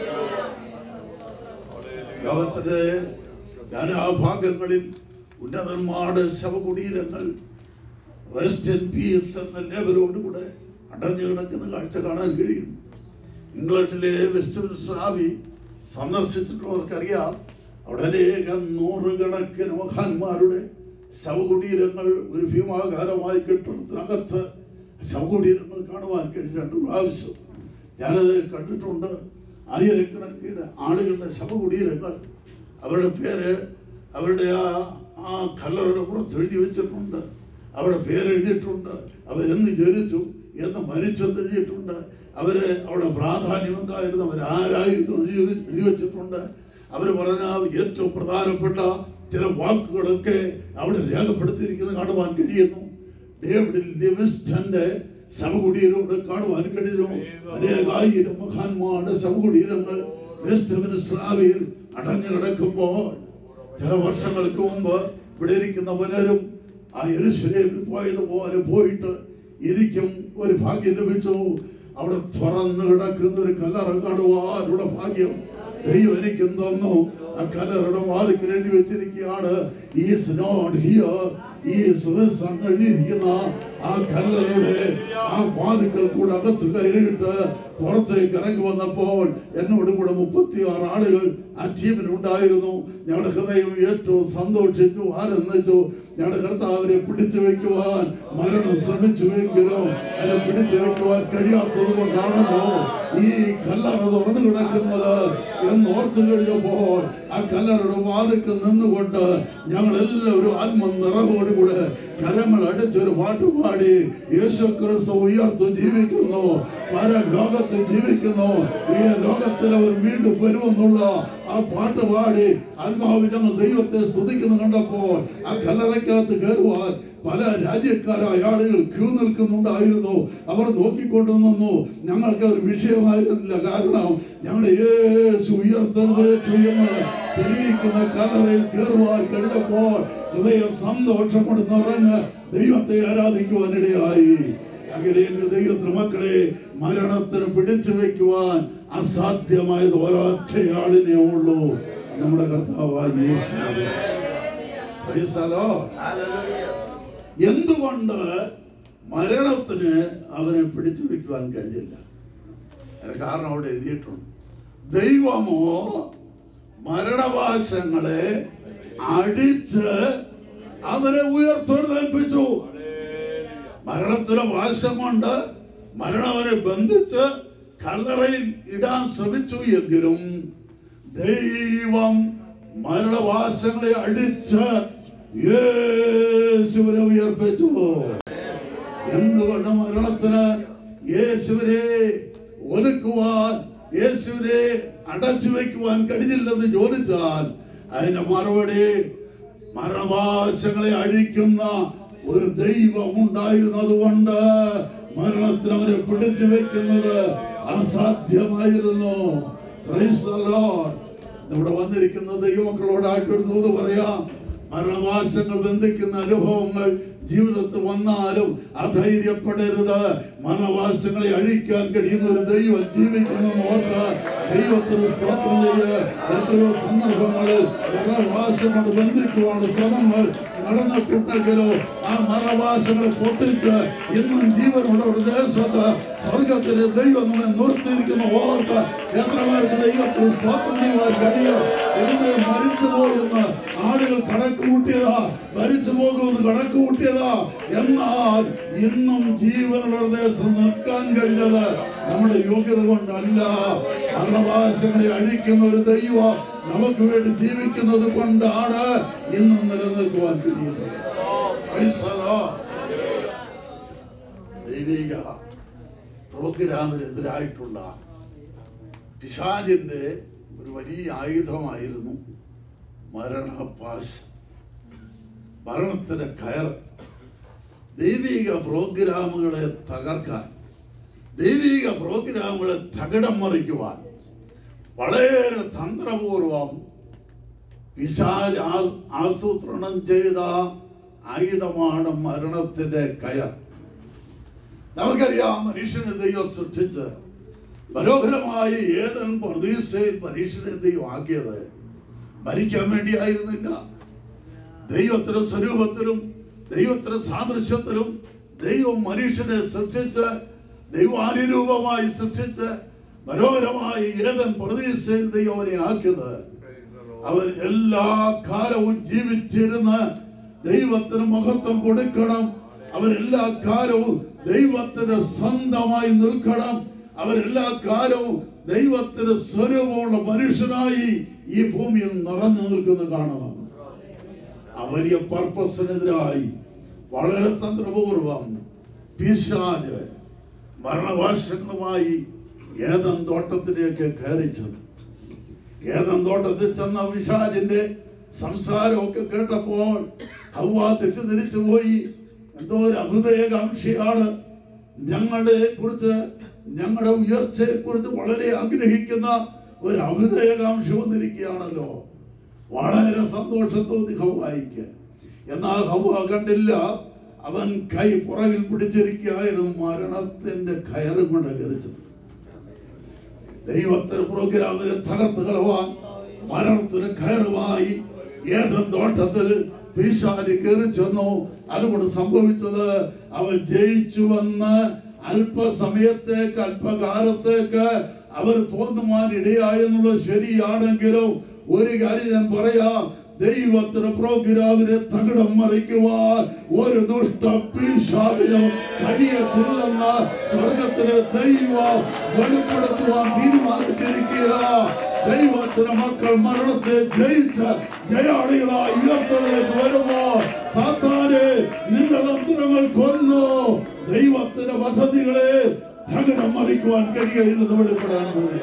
ലോകത്തിന്റെ നാനാഭാഗങ്ങളിൽ ഉന്നതന്മാരുടെ ശവകുടീരങ്ങൾ റെസ്റ്റ് ഇൻ പീസ് എന്ന ലേബലോടുകൂടെ അടഞ്ഞു കിടക്കുന്ന കാഴ്ച കാണാൻ കഴിയും ഇംഗ്ലണ്ടിലെ വെസ്റ്റ് ആവി സന്ദർശിച്ചിട്ടുള്ളവർക്കറിയാം അവിടെ അനേകം നൂറുകണക്കിന് മഹാന്മാരുടെ ശവകുടീരങ്ങൾ ഒരു ഭീമാകാരമായ കെട്ടിടത്തിനകത്ത് ശവകുടീരങ്ങൾ കാണുവാൻ കഴിഞ്ഞ രണ്ട് പ്രാവശ്യം ഞാനത് കണ്ടിട്ടുണ്ട് ആയിരക്കണക്കിന് ആളുകളുടെ ശവകുടീരങ്ങൾ അവരുടെ പേര് അവരുടെ ആ ആ കല്ലറുടെ പുറത്ത് എഴുതി വെച്ചിട്ടുണ്ട് അവരുടെ പേരെഴുതിയിട്ടുണ്ട് അവരെന്ന് ജനിച്ചു എന്ന് മരിച്ചെന്ന് എഴുതിയിട്ടുണ്ട് അവര് അവിടെ പ്രാധാന്യം എന്തായിരുന്നു അവർ ആരായിരുന്നു എന്ന് എഴുതി എഴുതി വെച്ചിട്ടുണ്ട് അവർ പറഞ്ഞ ഏറ്റവും പ്രധാനപ്പെട്ട ചില വാക്കുകളൊക്കെ അവിടെ രേഖപ്പെടുത്തിയിരിക്കുന്നത് കാണുവാൻ കഴിയുന്നു ഡേവിഡ് ലിവിസ്റ്റന്റെ ശവകുടീരോട് കാണുവാൻ കഴിയുന്നു അനേകായിരം മഹാന്മാരുടെ ശവകുടീരങ്ങൾ വെസ്റ്റ് മിനിസ്ട്രാവിൽ അടഞ്ഞു കിടക്കുമ്പോൾ ചില വർഷങ്ങൾക്ക് മുമ്പ് ഇവിടെ ഇരിക്കുന്ന പലരും ആ എരുശലേമിൽ പോയതുപോലെ പോയിട്ട് ഇരിക്കും ഒരു ഭാഗ്യം ലഭിച്ചു അവിടെ തുറന്നു കിടക്കുന്ന ഒരു കല്ലറ കാണുവാനുള്ള ഭാഗ്യം ദൈവം എനിക്ക് തന്നു ആ കല്ലറയുടെ വാതിക്കൽ എഴുതി വെച്ചിരിക്കുകയാണ് ഈസ് നോട്ട് ഹിയർ ഈസ് എഴുതിയിരിക്കുന്ന ആ കല്ലറുടെ ആ വാതിക്കൽ കൂടെ അകത്ത് കയറിയിട്ട് പുറത്തേക്ക് ഇറങ്ങി വന്നപ്പോൾ എന്നോട് കൂടെ മുപ്പത്തിയാറ് ആളുകൾ ആ ടീമിൽ ഉണ്ടായിരുന്നു ഞങ്ങളുടെ ഹൃദയം ഏറ്റവും സന്തോഷിച്ചു ആനന്ദിച്ചു ഞങ്ങളുടെ കർത്താവിനെ പിടിച്ചു വെക്കുവാൻ മരണം ശ്രമിച്ചുവെങ്കിലും അതിനെ പിടിച്ചു വെക്കുവാൻ കഴിയാത്തത് കൊണ്ടാണല്ലോ ഈ കല്ലറ തുറന്നു കിടക്കുന്നത് എന്ന് ഓർത്തു കഴിഞ്ഞപ്പോൾ ആ കല്ലറയുടെ വാതിക്ക് നിന്നുകൊണ്ട് ഞങ്ങൾ എല്ലാവരും ആത്മ നിറവോടുകൂടെ കരങ്ങൾ അടിച്ചൊരു പാട്ട് പാടി യേശു ക്രിസ്തു ഉയർത്തു ജീവിക്കുന്നു പല ലോകത്ത് ജീവിക്കുന്നു ഈ ലോകത്തിൽ അവർ വീണ്ടും വരുമെന്നുള്ള ആ പാട്ട് പാടി ആത്മാവിൽ ഞങ്ങൾ ദൈവത്തെ സ്തുതിക്കുന്നു കണ്ടപ്പോൾ ആ കല്ലറയ്ക്കകത്ത് കയറുവാൻ പല രാജ്യക്കാരായ ആളുകൾ ക്യൂ നിൽക്കുന്നുണ്ടായിരുന്നു അവർ നോക്കിക്കൊണ്ട് നിന്നു ഞങ്ങൾക്ക് ഒരു വിഷയമായിരുന്നില്ല കാരണം ഞങ്ങളുടെ യേശു ഉയർത്തെഴുന്നേറ്റു എന്ന് തെളിയിക്കുന്ന കല്ലറയിൽ കയറുവാൻ കഴിഞ്ഞപ്പോൾ ഹൃദയം സന്തോഷം കൊണ്ട് നിറഞ്ഞ് ദൈവത്തെ ആരാധിക്കുവാനിടയായി അങ്ങനെയെങ്കിൽ ദൈവത്തിന് മക്കളെ മരണത്തിന് പിടിച്ചു വെക്കുവാൻ അസാധ്യമായത് ഒരൊറ്റയാളിനെ ഉള്ളൂ നമ്മുടെ കർത്താവായ യേശു Praise the Lord. എന്തുകൊണ്ട് മരണത്തിന് അവനെ പിടിച്ചു വെക്കുവാൻ കഴിഞ്ഞില്ല അതിന് കാരണം അവിടെ എഴുതിയിട്ടുണ്ട് ദൈവമോ മരണവാസങ്ങളെ അടിച്ച് അവനെ ഉയർത്തെഴുന്നേൽപ്പിച്ചു മരണത്തിന് വാശം കൊണ്ട് മരണവനെ ബന്ധിച്ച് കല്ലറയിൽ ഇടാൻ ശ്രമിച്ചു എങ്കിലും ദൈവം മരണവാസങ്ങളെ അടിച്ച് യേശുവിനെ ഉയർപ്പിച്ചു എന്തുകൊണ്ട് മരണത്തിന് യേശുവിനെ ഒതുക്കുവാൻ യേശുവിനെ അടച്ചു വെക്കുവാൻ കഴിഞ്ഞില്ലെന്ന് ചോദിച്ചാൽ അതിന്റെ മറുപടി മരണവാശങ്ങളെ അഴിക്കുന്ന ഒരു ദൈവം ഉണ്ടായിരുന്നത് കൊണ്ട് മരണത്തിന് അവരെ പിടിച്ചു വെക്കുന്നത് അസാധ്യമായിരുന്നു Praise the Lord. ഇവിടെ വന്നിരിക്കുന്ന ദൈവമക്കളോടായിട്ടൊരു ദൂത് പറയാം മരണവാസങ്ങൾ ബന്ധിക്കുന്ന അനുഭവങ്ങൾ ജീവിതത്തിൽ വന്നാലും അധൈര്യപ്പെടരുത് മരണവാസങ്ങളെ അഴിക്കാൻ കഴിയുന്ന ഒരു ദൈവം ജീവിക്കുന്നെന്ന് ഓർത്ത് ദൈവത്തിന് സ്തോത്രം ചെയ്യുക എത്രയോ സന്ദർഭങ്ങളിൽ മരണവാസങ്ങൾ ബന്ധിക്കുവാനുള്ള ശ്രമങ്ങൾ നടന്നിട്ടുണ്ടെങ്കിലോ ആ മരണവാസങ്ങളെ പൊട്ടിച്ച് ഇന്നും ജീവനുള്ള ഒരു ദേശത്ത് സ്വർഗത്തിന് ദൈവം നമ്മെ നിർത്തിയിരിക്കുന്ന ഓർത്ത് എത്ര പേർക്ക് ദൈവത്തിന് സ്തോത്രം ചെയ്യുവാൻ കഴിയും എന്ന് മരിച്ചു പോയെന്ന് ആളുകൾ കണക്ക് കൂട്ടിയതാ മരിച്ചു പോകുമെന്ന് കണക്ക് കൂട്ടിയതാ എന്നാൽ ഇന്നും ജീവനുള്ള ഒരു ദേശം നിൽക്കാൻ കഴിഞ്ഞത് നമ്മുടെ യോഗ്യത കൊണ്ടല്ല മരണവാസങ്ങളെ അഴിക്കുന്ന ഒരു ദൈവം നമുക്ക് വേണ്ടി ജീവിക്കുന്നത് കൊണ്ടാണ് ഇന്നും നിലനിൽക്കുവാൻ കഴിയുന്നത് Praise the Lord. ദൈവിക പ്രോഗ്രാമിനെതിരായിട്ടുള്ള പിശാചിന്റെ ഒരു വലിയ ആയുധമായിരുന്നു മരണപാശ് മരണത്തിന്റെ കയർ ദൈവിക പ്രോഗ്രാമുകളെ തകർക്കാൻ ദൈവിക പ്രോഗ്രാമുകളെ തകിടം മറിക്കുവാൻ വളരെ തന്ത്രപൂർവം പിശാജ് ആ- ആസൂത്രണം ചെയ്ത ആയുധമാണ് മരണത്തിന്റെ കയർ നമുക്കറിയാം മനുഷ്യനെ ദൈവം സൃഷ്ടിച്ച് മനോഹരമായി ഏതൻ പ്രതീക്ഷയിൽ മനുഷ്യനെ ദൈവം ആക്കിയത് മരിക്കാൻ വേണ്ടിയായിരുന്നില്ല ദൈവത്തിന്റെ സ്വരൂപത്തിലും ദൈവത്തിന്റെ സാദൃശ്യത്തിലും ദൈവം മനുഷ്യനെ സൃഷ്ടിച്ച് ദൈവാനുരൂപമായി സൃഷ്ടിച്ച് മനോഹരമായി ഏതൻ പ്രതീക്ഷയിൽ ദൈവം അവനെ ആക്കിയത് അവൻ എല്ലാ കാലവും ജീവിച്ചിരുന്ന് ദൈവത്തിന് മഹത്വം കൊടുക്കണം അവരെല്ലാ കാലവും ദൈവത്തിന് സ്വന്തമായി നിൽക്കണം അവരെല്ലാ കാലവും ദൈവത്തിന് സ്വരൂപമുള്ള മനുഷ്യനായി ഈ ഭൂമിയിൽ നിറഞ്ഞു നിൽക്കുന്ന കാണണം ആ വലിയ പർപ്പസിനെതിരായി വളരെ തന്ത്രപൂർവം പിശാജ് മരണവാശങ്ങളുമായി ഏതം തോട്ടത്തിലേക്ക് കയറിച്ചത് ഏതം തോട്ടത്തിൽ ചെന്ന പിശാജിന്റെ സംസാരമൊക്കെ കേട്ടപ്പോൾ ഹൗവ തെച്ചു തിരിച്ചു പോയി എന്തോ ഒരു അഭുദയകാംക്ഷയാണ് ഞങ്ങളെ കുറിച്ച് ഞങ്ങളുടെ ഉയർച്ചയെ കുറിച്ച് വളരെ ആഗ്രഹിക്കുന്ന ഒരു അഭുദയകാംക്ഷ വന്നിരിക്കുകയാണല്ലോ വളരെ സന്തോഷം തോന്നി ഹൗവായിക്ക് എന്നാൽ ഹൗവ കണ്ടില്ല അവൻ കൈ പുറകിൽ പിടിച്ചിരിക്കുകയായിരുന്നു മരണത്തിന്റെ കയറ് കൊണ്ട് കരിച്ചത് ദൈവത്തിന് പ്രോഗ്രാമിനെ തകർത്ത് കളവാൻ മരണത്തിന് കയറുമായി ഏതും തോട്ടത്തിൽ പീശാരി കയറി ചെന്നു അതുകൊണ്ട് സംഭവിച്ചത് അവൻ ജയിച്ചു വന്ന് അല്പസമയത്തേക്ക് അല്പകാലത്തേക്ക് അവർ തോന്നുവാൻ ഇടയായെന്നുള്ളത് ശരിയാണെങ്കിലും ഒരു കാര്യം ഞാൻ പറയാം ദൈവത്തിന് പ്രോഗ്രാമിനെ തകിടം മറിക്കുവാൻ ഒരു ദുഷ്ട പീശാചിനും കഴിയത്തില്ലെന്ന് സ്വർഗത്തിന് ദൈവം വെളിപ്പെടുത്തുവാൻ തീരുമാനിച്ചിരിക്കുക ദൈവത്തിന് മക്കൾ മരണത്തെ ജയിച്ച് ജയാളികളായി ഉയർത്തലേക്ക് വരുമ്പോൾ സാത്താനെ നിന്റെ ഗോത്രങ്ങൾ കൊന്നു ദൈവത്തിന്റെ പദ്ധതികളെ തകിടം മറിക്കുവാൻ കഴിയുമെന്ന് വെളിപ്പെടാൻ പോയി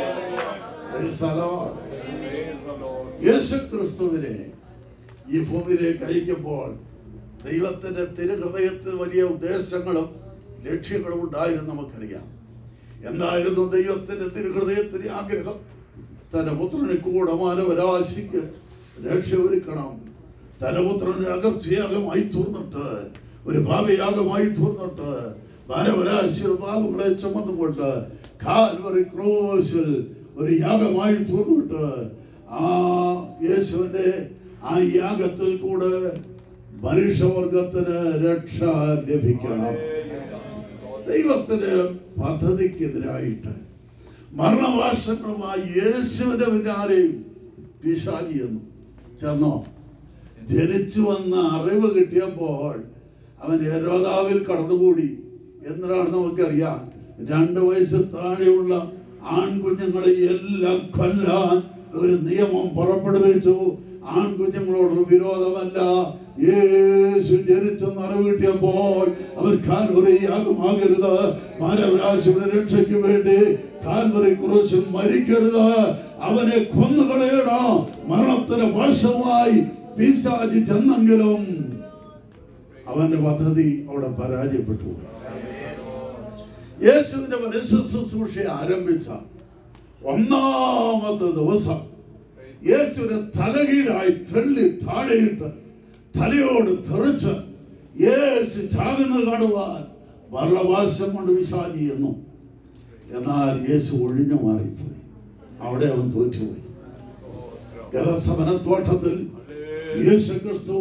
യേശു ക്രിസ്തുവിനെ ഈ ഭൂമിയിലേക്ക് അയക്കുമ്പോൾ ദൈവത്തിന്റെ തിരുഹൃദയത്തിൽ വലിയ ഉദ്ദേശങ്ങളും ലക്ഷ്യങ്ങളും ഉണ്ടായിരുന്നു നമുക്കറിയാം എന്തായിരുന്നു ദൈവത്തിന്റെ തിരുഹൃദയത്തിന്റെ ആഗ്രഹം തന്റെ പുത്രനെ കൂടെ മാനവരാശിക്ക് രക്ഷ ഒരുക്കണം തന്റെ പുത്രനെ അകർച്ചയാഗമായി തീർന്നിട്ട് ഒരു ഭാവിയാഗമായി തീർന്നിട്ട് മാനവരാശിയുടെ പാപങ്ങളെ ചുമന്നുകൊണ്ട് കാൽവറി ക്രോശിൽ ഒരു യാഗമായി തീർന്നിട്ട് ആ യേശുവിന്റെ ആ യാഗത്തിൽ കൂടെ മനുഷ്യവർഗത്തിന് രക്ഷ ലഭിക്കണം ദൈവത്തിന്റെ പദ്ധതിക്കെതിരായിട്ട് മരണവാസങ്ങളുമായി യേശുവിന്റെ പിന്നാലെയും പിശാചി എന്നു ചെന്നോ ജനിച്ചു വന്ന അറിവ് കിട്ടിയപ്പോൾ അവൻ യരോദാവിൽ കടന്നുകൂടി എന്നതാണ് നമുക്കറിയാം രണ്ട് വയസ്സ് താഴെയുള്ള ആൺകുഞ്ഞുങ്ങളെ എല്ലാം കൊല്ലാൻ ഒരു നിയമം പുറപ്പെടുവിച്ചു ആൺകുഞ്ഞുങ്ങളോട് വിരോധമല്ല യേശു ജനിച്ചെന്ന് അറിവ് കിട്ടിയപ്പോൾ അവർ കാൽവറി യാഗമാകരുത് മാനവരാശിയുടെ രക്ഷയ്ക്ക് വേണ്ടി കാൽവറി ക്രൂശിൽ മരിക്കരുത് അവനെ കൊന്നുകളയണം മരണത്തിന് വശമായി പിശാചി ചെന്നെങ്കിലും അവന്റെ പദ്ധതി അവിടെ പരാജയപ്പെട്ടു യേശുവിന്റെ പരസ്യ ശുശ്രൂഷ ആരംഭിച്ച ഒന്നാമത്തെ ദിവസം യേശുവിനെ തലകീഴായി തള്ളി താഴെയിട്ട് തലയോട് തെറിച്ച് യേശു ചാകുന്നത് കാണുവാൻ ഭരണവാസം കൊണ്ട് വിശാചി എന്നു എന്നാൽ യേശു ഒഴിഞ്ഞു മാറിപ്പോയി അവിടെ അവൻ തോറ്റുപോയി ഗതസമനത്തോട്ടത്തിൽ യേശു ക്രിസ്തു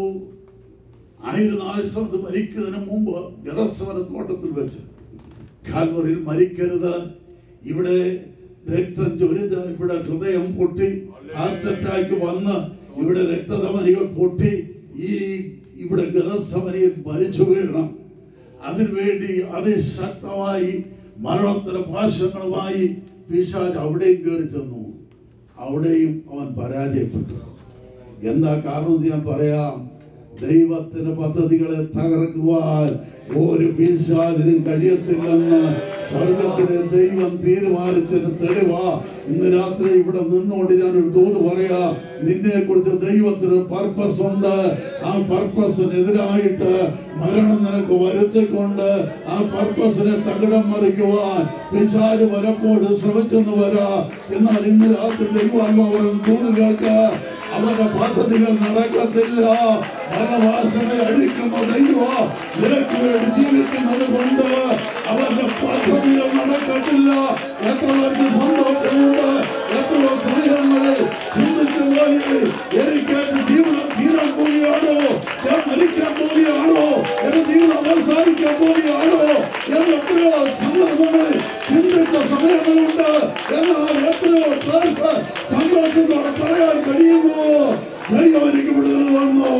ആയിരം ആയിരത്തി മരിക്കുന്നതിന് മുമ്പ് ഗതസമനത്തോട്ടത്തിൽ വെച്ച് കാൽവറിയിൽ മരിക്കരുത് ഇവിടെ രക്തം ചൊരിത് ഇവിടെ ഹൃദയം പൊട്ടി ഹാർട്ട് അറ്റാക്ക് വന്ന് ഇവിടെ രക്തധമനികൾ പൊട്ടി ഈ ഇവിടെ ഗതസമനിയിൽ മരിച്ചു വീഴണം അതിനുവേണ്ടി അതിശക്തമായി മരണത്തിന് പാശങ്ങളുമായി പിശാജ് അവിടെയും കയറി ചെന്നു അവിടെയും അവൻ പരാജയപ്പെട്ടു എന്താ കാരണം എന്ന് ഞാൻ പറയാം ദൈവത്തിന്റെ പദ്ധതികളെ തകർക്കുവാൻ ഒരു പിശാചിനും കഴിയത്തില്ലെന്ന് സ്വർഗത്തിലെ ദൈവം തീരുമാനിച്ചതിന് തെളിവാ ഇന്ന് രാത്രി ഇവിടെ നിന്നുകൊണ്ട് ഞാൻ ഒരു തോത് പറയാ നിന്നെ കുറിച്ച് ദൈവത്തിന് പർപ്പസ് ഉണ്ട് ആ പർപ്പസിനെതിരായിട്ട് മരണം നിനക്ക് വരുത്തിക്കൊണ്ട് ആ പർപ്പസിനെ തകിടം മറിക്കുവാൻ പിശാല് പലപ്പോഴും ശ്രമിച്ചെന്ന് വരാ എന്നാൽ ഇന്ന് രാത്രി ദൈവാത്മാവൻ തോത് കേൾക്ക അവരുടെ പദ്ധതികൾ നടക്കത്തില്ല മരണവാസനെ അടിക്കുന്ന ദൈവ നിനക്ക് വേണ്ടി ജീവിക്കുന്നത് കൊണ്ട് അവരുടെ പദ്ധതികൾ നടക്കത്തില്ല എത്ര പേർക്ക് സന്തോഷമുണ്ട് എത്രയോ സമയങ്ങളിൽ ചിന്തിച്ചു പോയി എനിക്കായിട്ട് ജീവിതം തീരാൻ പോവുകയാണോ ഞാൻ മരിക്കാൻ പോവുകയാണോ എന്റെ ജീവിതം അവസാനിക്കാൻ പോവുകയാണോ എന്ന് എത്രയോ സന്ദർഭങ്ങളിൽ ചിന്തിച്ച സമയങ്ങളുണ്ട് എന്നാൽ എത്രയോ പേർക്ക് സന്തോഷത്തോടെ പറയാൻ കഴിയുന്നു ദൈവം എനിക്ക് വിടുതൽ തന്നു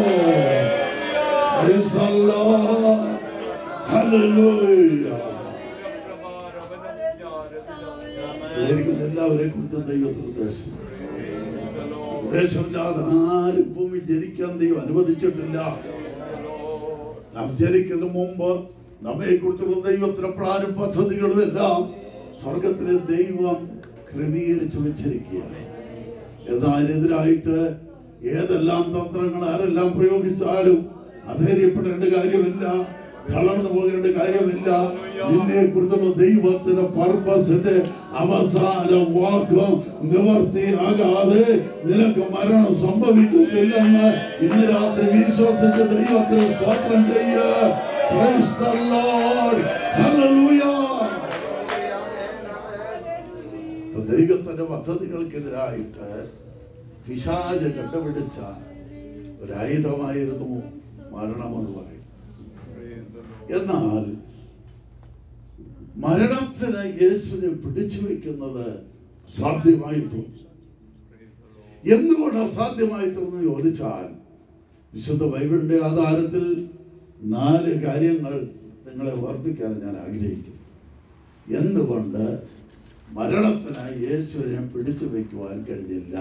Praise the Lord. Hallelujah. ഇതായിരിക്കും എല്ലാവരെയും കുറിച്ച് ദൈവത്തിന് ഉദ്ദേശം ഉദ്ദേശമില്ലാതെ ആരും ഭൂമി ജനിക്കാൻ ദൈവം അനുവദിച്ചിട്ടില്ല നാം ജനിക്കുന്നതിന് മുമ്പ് നമ്മെ കുറിച്ചുള്ള ദൈവത്തിന്റെ പ്ലാനും പദ്ധതികളും എല്ലാം സ്വർഗത്തിലെ ദൈവം ക്രമീകരിച്ചു വെച്ചിരിക്കുകയാണ് എന്നാൽ അതിനെതിരായിട്ട് ഏതെല്ലാം തന്ത്രങ്ങൾ ആരെല്ലാം പ്രയോഗിച്ചാലും അധൈര്യപ്പെടേണ്ട കാര്യമില്ല തളർന്നു പോകേണ്ട കാര്യമില്ല നിന്നെ കുറിച്ചുള്ള ദൈവത്തിന്റെ പർപ്പസിന്റെ അവസാന വാക്ക് നിവർത്തിയാകാതെ നിനക്ക് മരണം സംഭവിക്കത്തില്ലെന്ന് ഇന്ന് രാത്രി വിശ്വസിച്ച് ദൈവത്തിന് സ്തോത്രം ചെയ്യുക Praise the Lord. Hallelujah. അപ്പൊ ദൈവത്തിന്റെ പദ്ധതികൾക്കെതിരായിട്ട് പിശാച കണ്ടുപിടിച്ച ഒരായുധമായിരുന്നു മരണമെന്ന് പറയും എന്നാൽ മരണത്തിന് യേശുവിനെ പിടിച്ചു വെക്കുന്നത് സാധ്യമായി തോന്നി എന്തുകൊണ്ട് അസാധ്യമായി തീർന്നു ചോദിച്ചാൽ വിശുദ്ധ ബൈബിളിന്റെ ആധാരത്തിൽ നാല് കാര്യങ്ങൾ നിങ്ങളെ ഓർപ്പിക്കാൻ ഞാൻ ആഗ്രഹിക്കുന്നു എന്തുകൊണ്ട് മരണത്തിന് യേശുവിനെ പിടിച്ചു വയ്ക്കുവാൻ കഴിഞ്ഞില്ല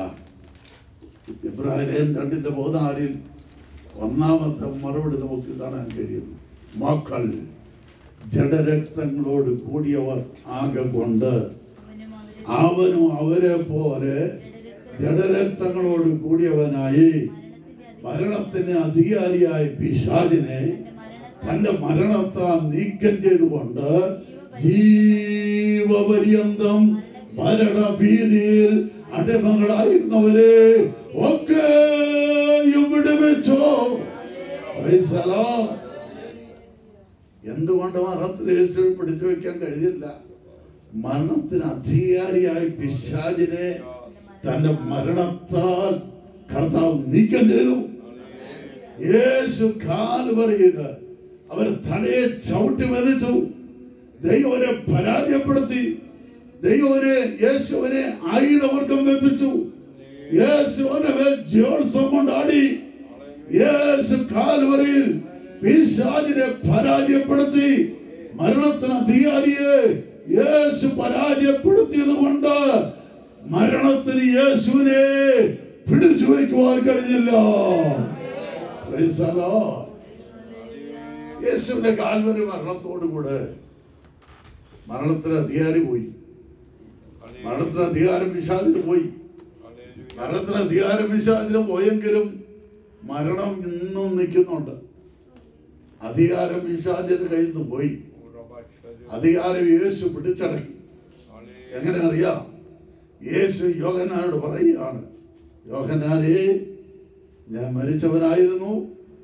ഇബ്രാഹിം രണ്ടിന്റെ പതിനാലിൽ ഒന്നാമത്തെ മറുപടി നമുക്ക് കാണാൻ കഴിയുന്നു മക്കൾ ജഡരക്തങ്ങളോട് കൂടിയവർ ആകെ കൊണ്ട് അവനും അവരെ പോലെ ജഡരക്തങ്ങളോട് കൂടിയവനായി മരണത്തിന് അധികാരിയായ പിശാചിനെ തന്റെ മരണത്താൽ നീക്കം ചെയ്തുകൊണ്ട് ജീവപര്യന്തം മരണഭീതിയിൽ അടിമകളായിരുന്നവരെ ഒക്കെ ഇവിടെ വെച്ചോ Praise the Lord. എന്തുകൊണ്ട് മരണത്തിൽ യേശുവിനെ പിടിച്ചു വെക്കാൻ കഴിഞ്ഞില്ല മരണത്തിന് അധികാരിയായ പിശാചിനെ തന്റെ മരണത്താൽ കർത്താവ് നീക്കം ചെയ്തു യേശു കാൽ പറയുക അവർ തലയെ ചവിട്ടി മെതിച്ചു ദൈവനെ പരാജയപ്പെടുത്തി ദൈവനെ യേശുവിനെ ആയുധവർഗം വെപ്പിച്ചു യേശുവിനെ മേൽ ജോത്സം കൊണ്ടാടി യേശു കാൽവറിയിൽ പിശാചിനെ പരാജയപ്പെടുത്തി മരണത്തിന് അധികാരിയെ യേശു പരാജയപ്പെടുത്തിയത് കൊണ്ട് മരണത്തിന് യേശുവിനെ പിടിച്ചു വയ്ക്കുവാൻ കഴിഞ്ഞില്ല Praise the Lord. യേശുവിന്റെ കാൽവരി മരണത്തോടുകൂടെ മരണത്തിന് അധികാരി പോയി മരണത്തിന് അധികാരം പിശാചിന് പോയി മരണത്തിന് അധികാരം പിശാചിന് പോയെങ്കിലും മരണം ഇന്നും നിൽക്കുന്നുണ്ട് അധികാരം പിശാചിന്റെ കയ്യിൽ നിന്ന് പോയി അധികാരം യേശു പിടിച്ചടക്കി എങ്ങനെ അറിയാം യേശു യോഹനാനോട് പറയുകയാണ് യോഹനാനേ ഞാൻ മരിച്ചവനായിരുന്നു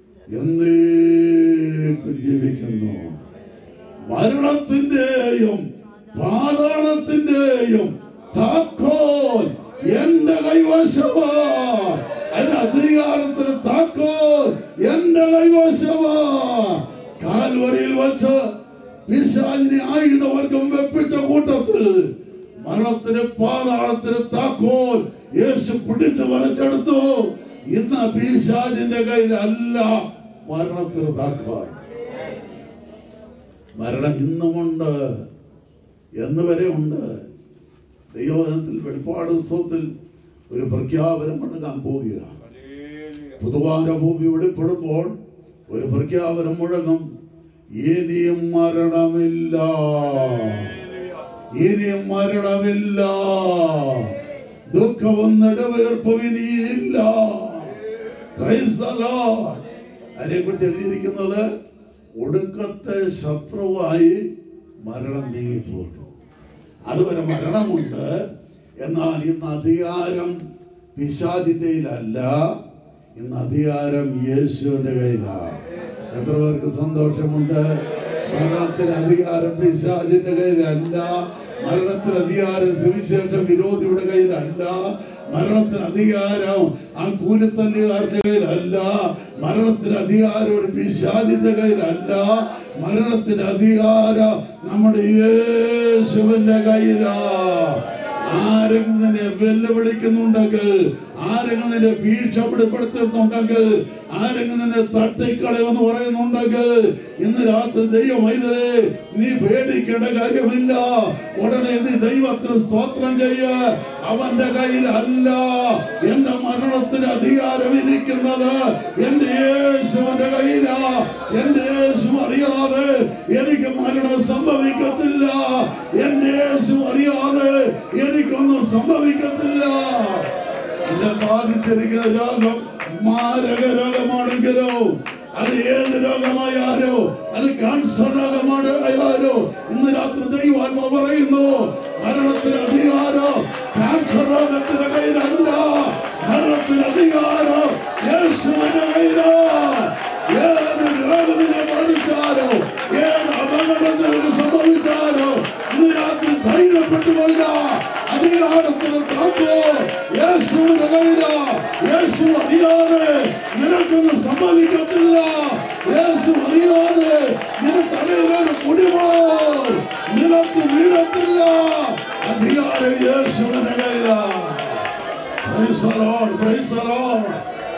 എന്നേക്കും ജീവിക്കുന്നു മരണത്തിന്റെയും പാതാളത്തിന്റെയും താക്കോൽ എന്റെ കൈവശമാ അതിന്റെ അധികാരത്തിന് താക്കോൽ എന്റെ കൈവശമാ കാൽവരിയിൽ വച്ച് പിശാചിനെ ആയുധവർഗം വെപ്പിച്ച കൂട്ടത്തിൽ മരണത്തിന് പാതാളത്തിന് താക്കോൽ യേശു പിടിച്ചു വലിച്ചെടുത്തു ഇന്ന് പിശാചിന്റെ കയ്യിലല്ല മരണത്തിന് താക്കോൽ മരണം ഇന്നുമുണ്ട് എന്ന് വരെ ഉണ്ട് ദൈവജനത്തിൽ വെളിപ്പാട് ഉത്സവത്തിൽ ഒരു പ്രഖ്യാപനം മുഴങ്ങാൻ പോവുക പുതുവാര ഭൂമി വെളിപ്പെടുമ്പോൾ ഒരു പ്രഖ്യാപനം മുഴങ്ങും ഇനിയും മരണമില്ല ഇനിയും മരണമില്ല ദുഃഖവും നെടുവീർപ്പും ഇനിയില്ല Praise the Lord. അതിനെക്കുറിച്ച് എഴുതിയിരിക്കുന്നത് ഒടുക്കത്തെ ശത്രുവായി മരണം നീങ്ങിപ്പോകും അതുവരെ മരണമുണ്ട് എന്നാൽ ഇന്ന് അധികാരം പിശാചിന്റെ കയ്യിലല്ല ഇന്ന് അധികാരം യേശുവിന്റെ കയ്യിലാണ് എത്ര പേർക്ക് സന്തോഷമുണ്ട് മരണത്തിന് അധികാരം പിശാചിന്റെ കയ്യിലല്ല മരണത്തിന് അധികാരം സുവിശേഷ വിരോധിയുടെ കയ്യിലല്ല മരണത്തിന് അധികാരം ആ കൂലിത്തല്ലുകാരന്റെ കയ്യിലല്ല മരണത്തിന് അധികാരം ഒരു പിശാചിന്റെ കയ്യിലല്ല മരണത്തിന് അധികാരം നമ്മുടെ യേശുവിന്റെ കയ്യിലാ ആരെങ്കിലും നിന്നെ വെല്ലുവിളിക്കുന്നുണ്ടെങ്കിൽ ആരെങ്കിലും നിന്നെ ഭീഷണിപ്പെടുത്തുന്നുണ്ടെങ്കിൽ ആരെങ്കിലും നിന്നെ തട്ടിക്കളയുമെന്ന് പറയുന്നുണ്ടെങ്കിൽ ഇന്ന് രാത്രി ദൈവം ഇതേ നീ പേടിക്കേണ്ട കാര്യമില്ല ഉടനെ നീ ദൈവത്തിന് സ്തോത്രം ചെയ്യ അവന്റെ കയ്യിൽ അല്ല എന്റെ മരണത്തിന് അധികാരം ഇരിക്കുന്നത് എന്റെ യേശുവിന്റെ കയ്യിലാ എന്റെ യേശു അറിയാതെ എനിക്ക് മരണം സംഭവിക്കത്തില്ല എന്റെ യേശു അറിയാതെ എനിക്കൊന്നും സംഭവിക്കത്തില്ല എന്നെ ബാധിച്ചിരിക്കുന്ന രോഗം മാരക രോഗമാണെങ്കിലോ അത് ഏത് രോഗമായാലോ അത് ക്യാൻസർ രോഗമാണ് ആയാലോ ഇന്ന് രാത്രി ദൈവാത്മ പറയുന്നു മരണത്തിന് അധികാരം ക്യാൻസർ രോഗത്തിന്റെ കയ്യിലല്ല മരണത്തിന് അധികാരം യേശുവിന്റെ കയ്യിലാ ഏത് രോഗത്തിനെ ബാധിച്ചാലോ ഏത് അപകടം നിനക്ക് സംഭവിച്ചാലോ ഇന്ന് രാത്രി ധൈര്യപ്പെട്ടു കൊല്ല അധികാരത്തിന് താക്കോ യേശുവിന്റെ കയ്യിലാ യേശു അറിയാതെ നിനക്കൊന്നും സംഭവിക്കത്തില്ല യേശു അറിയാതെ നിനക്ക് തലയിലൊരു കുടിമാർ നിലത്ത് വീഴത്തില്ല അധികാരം യേശുവിന്റെ കയ്യിലാ Praise the Lord, praise the Lord.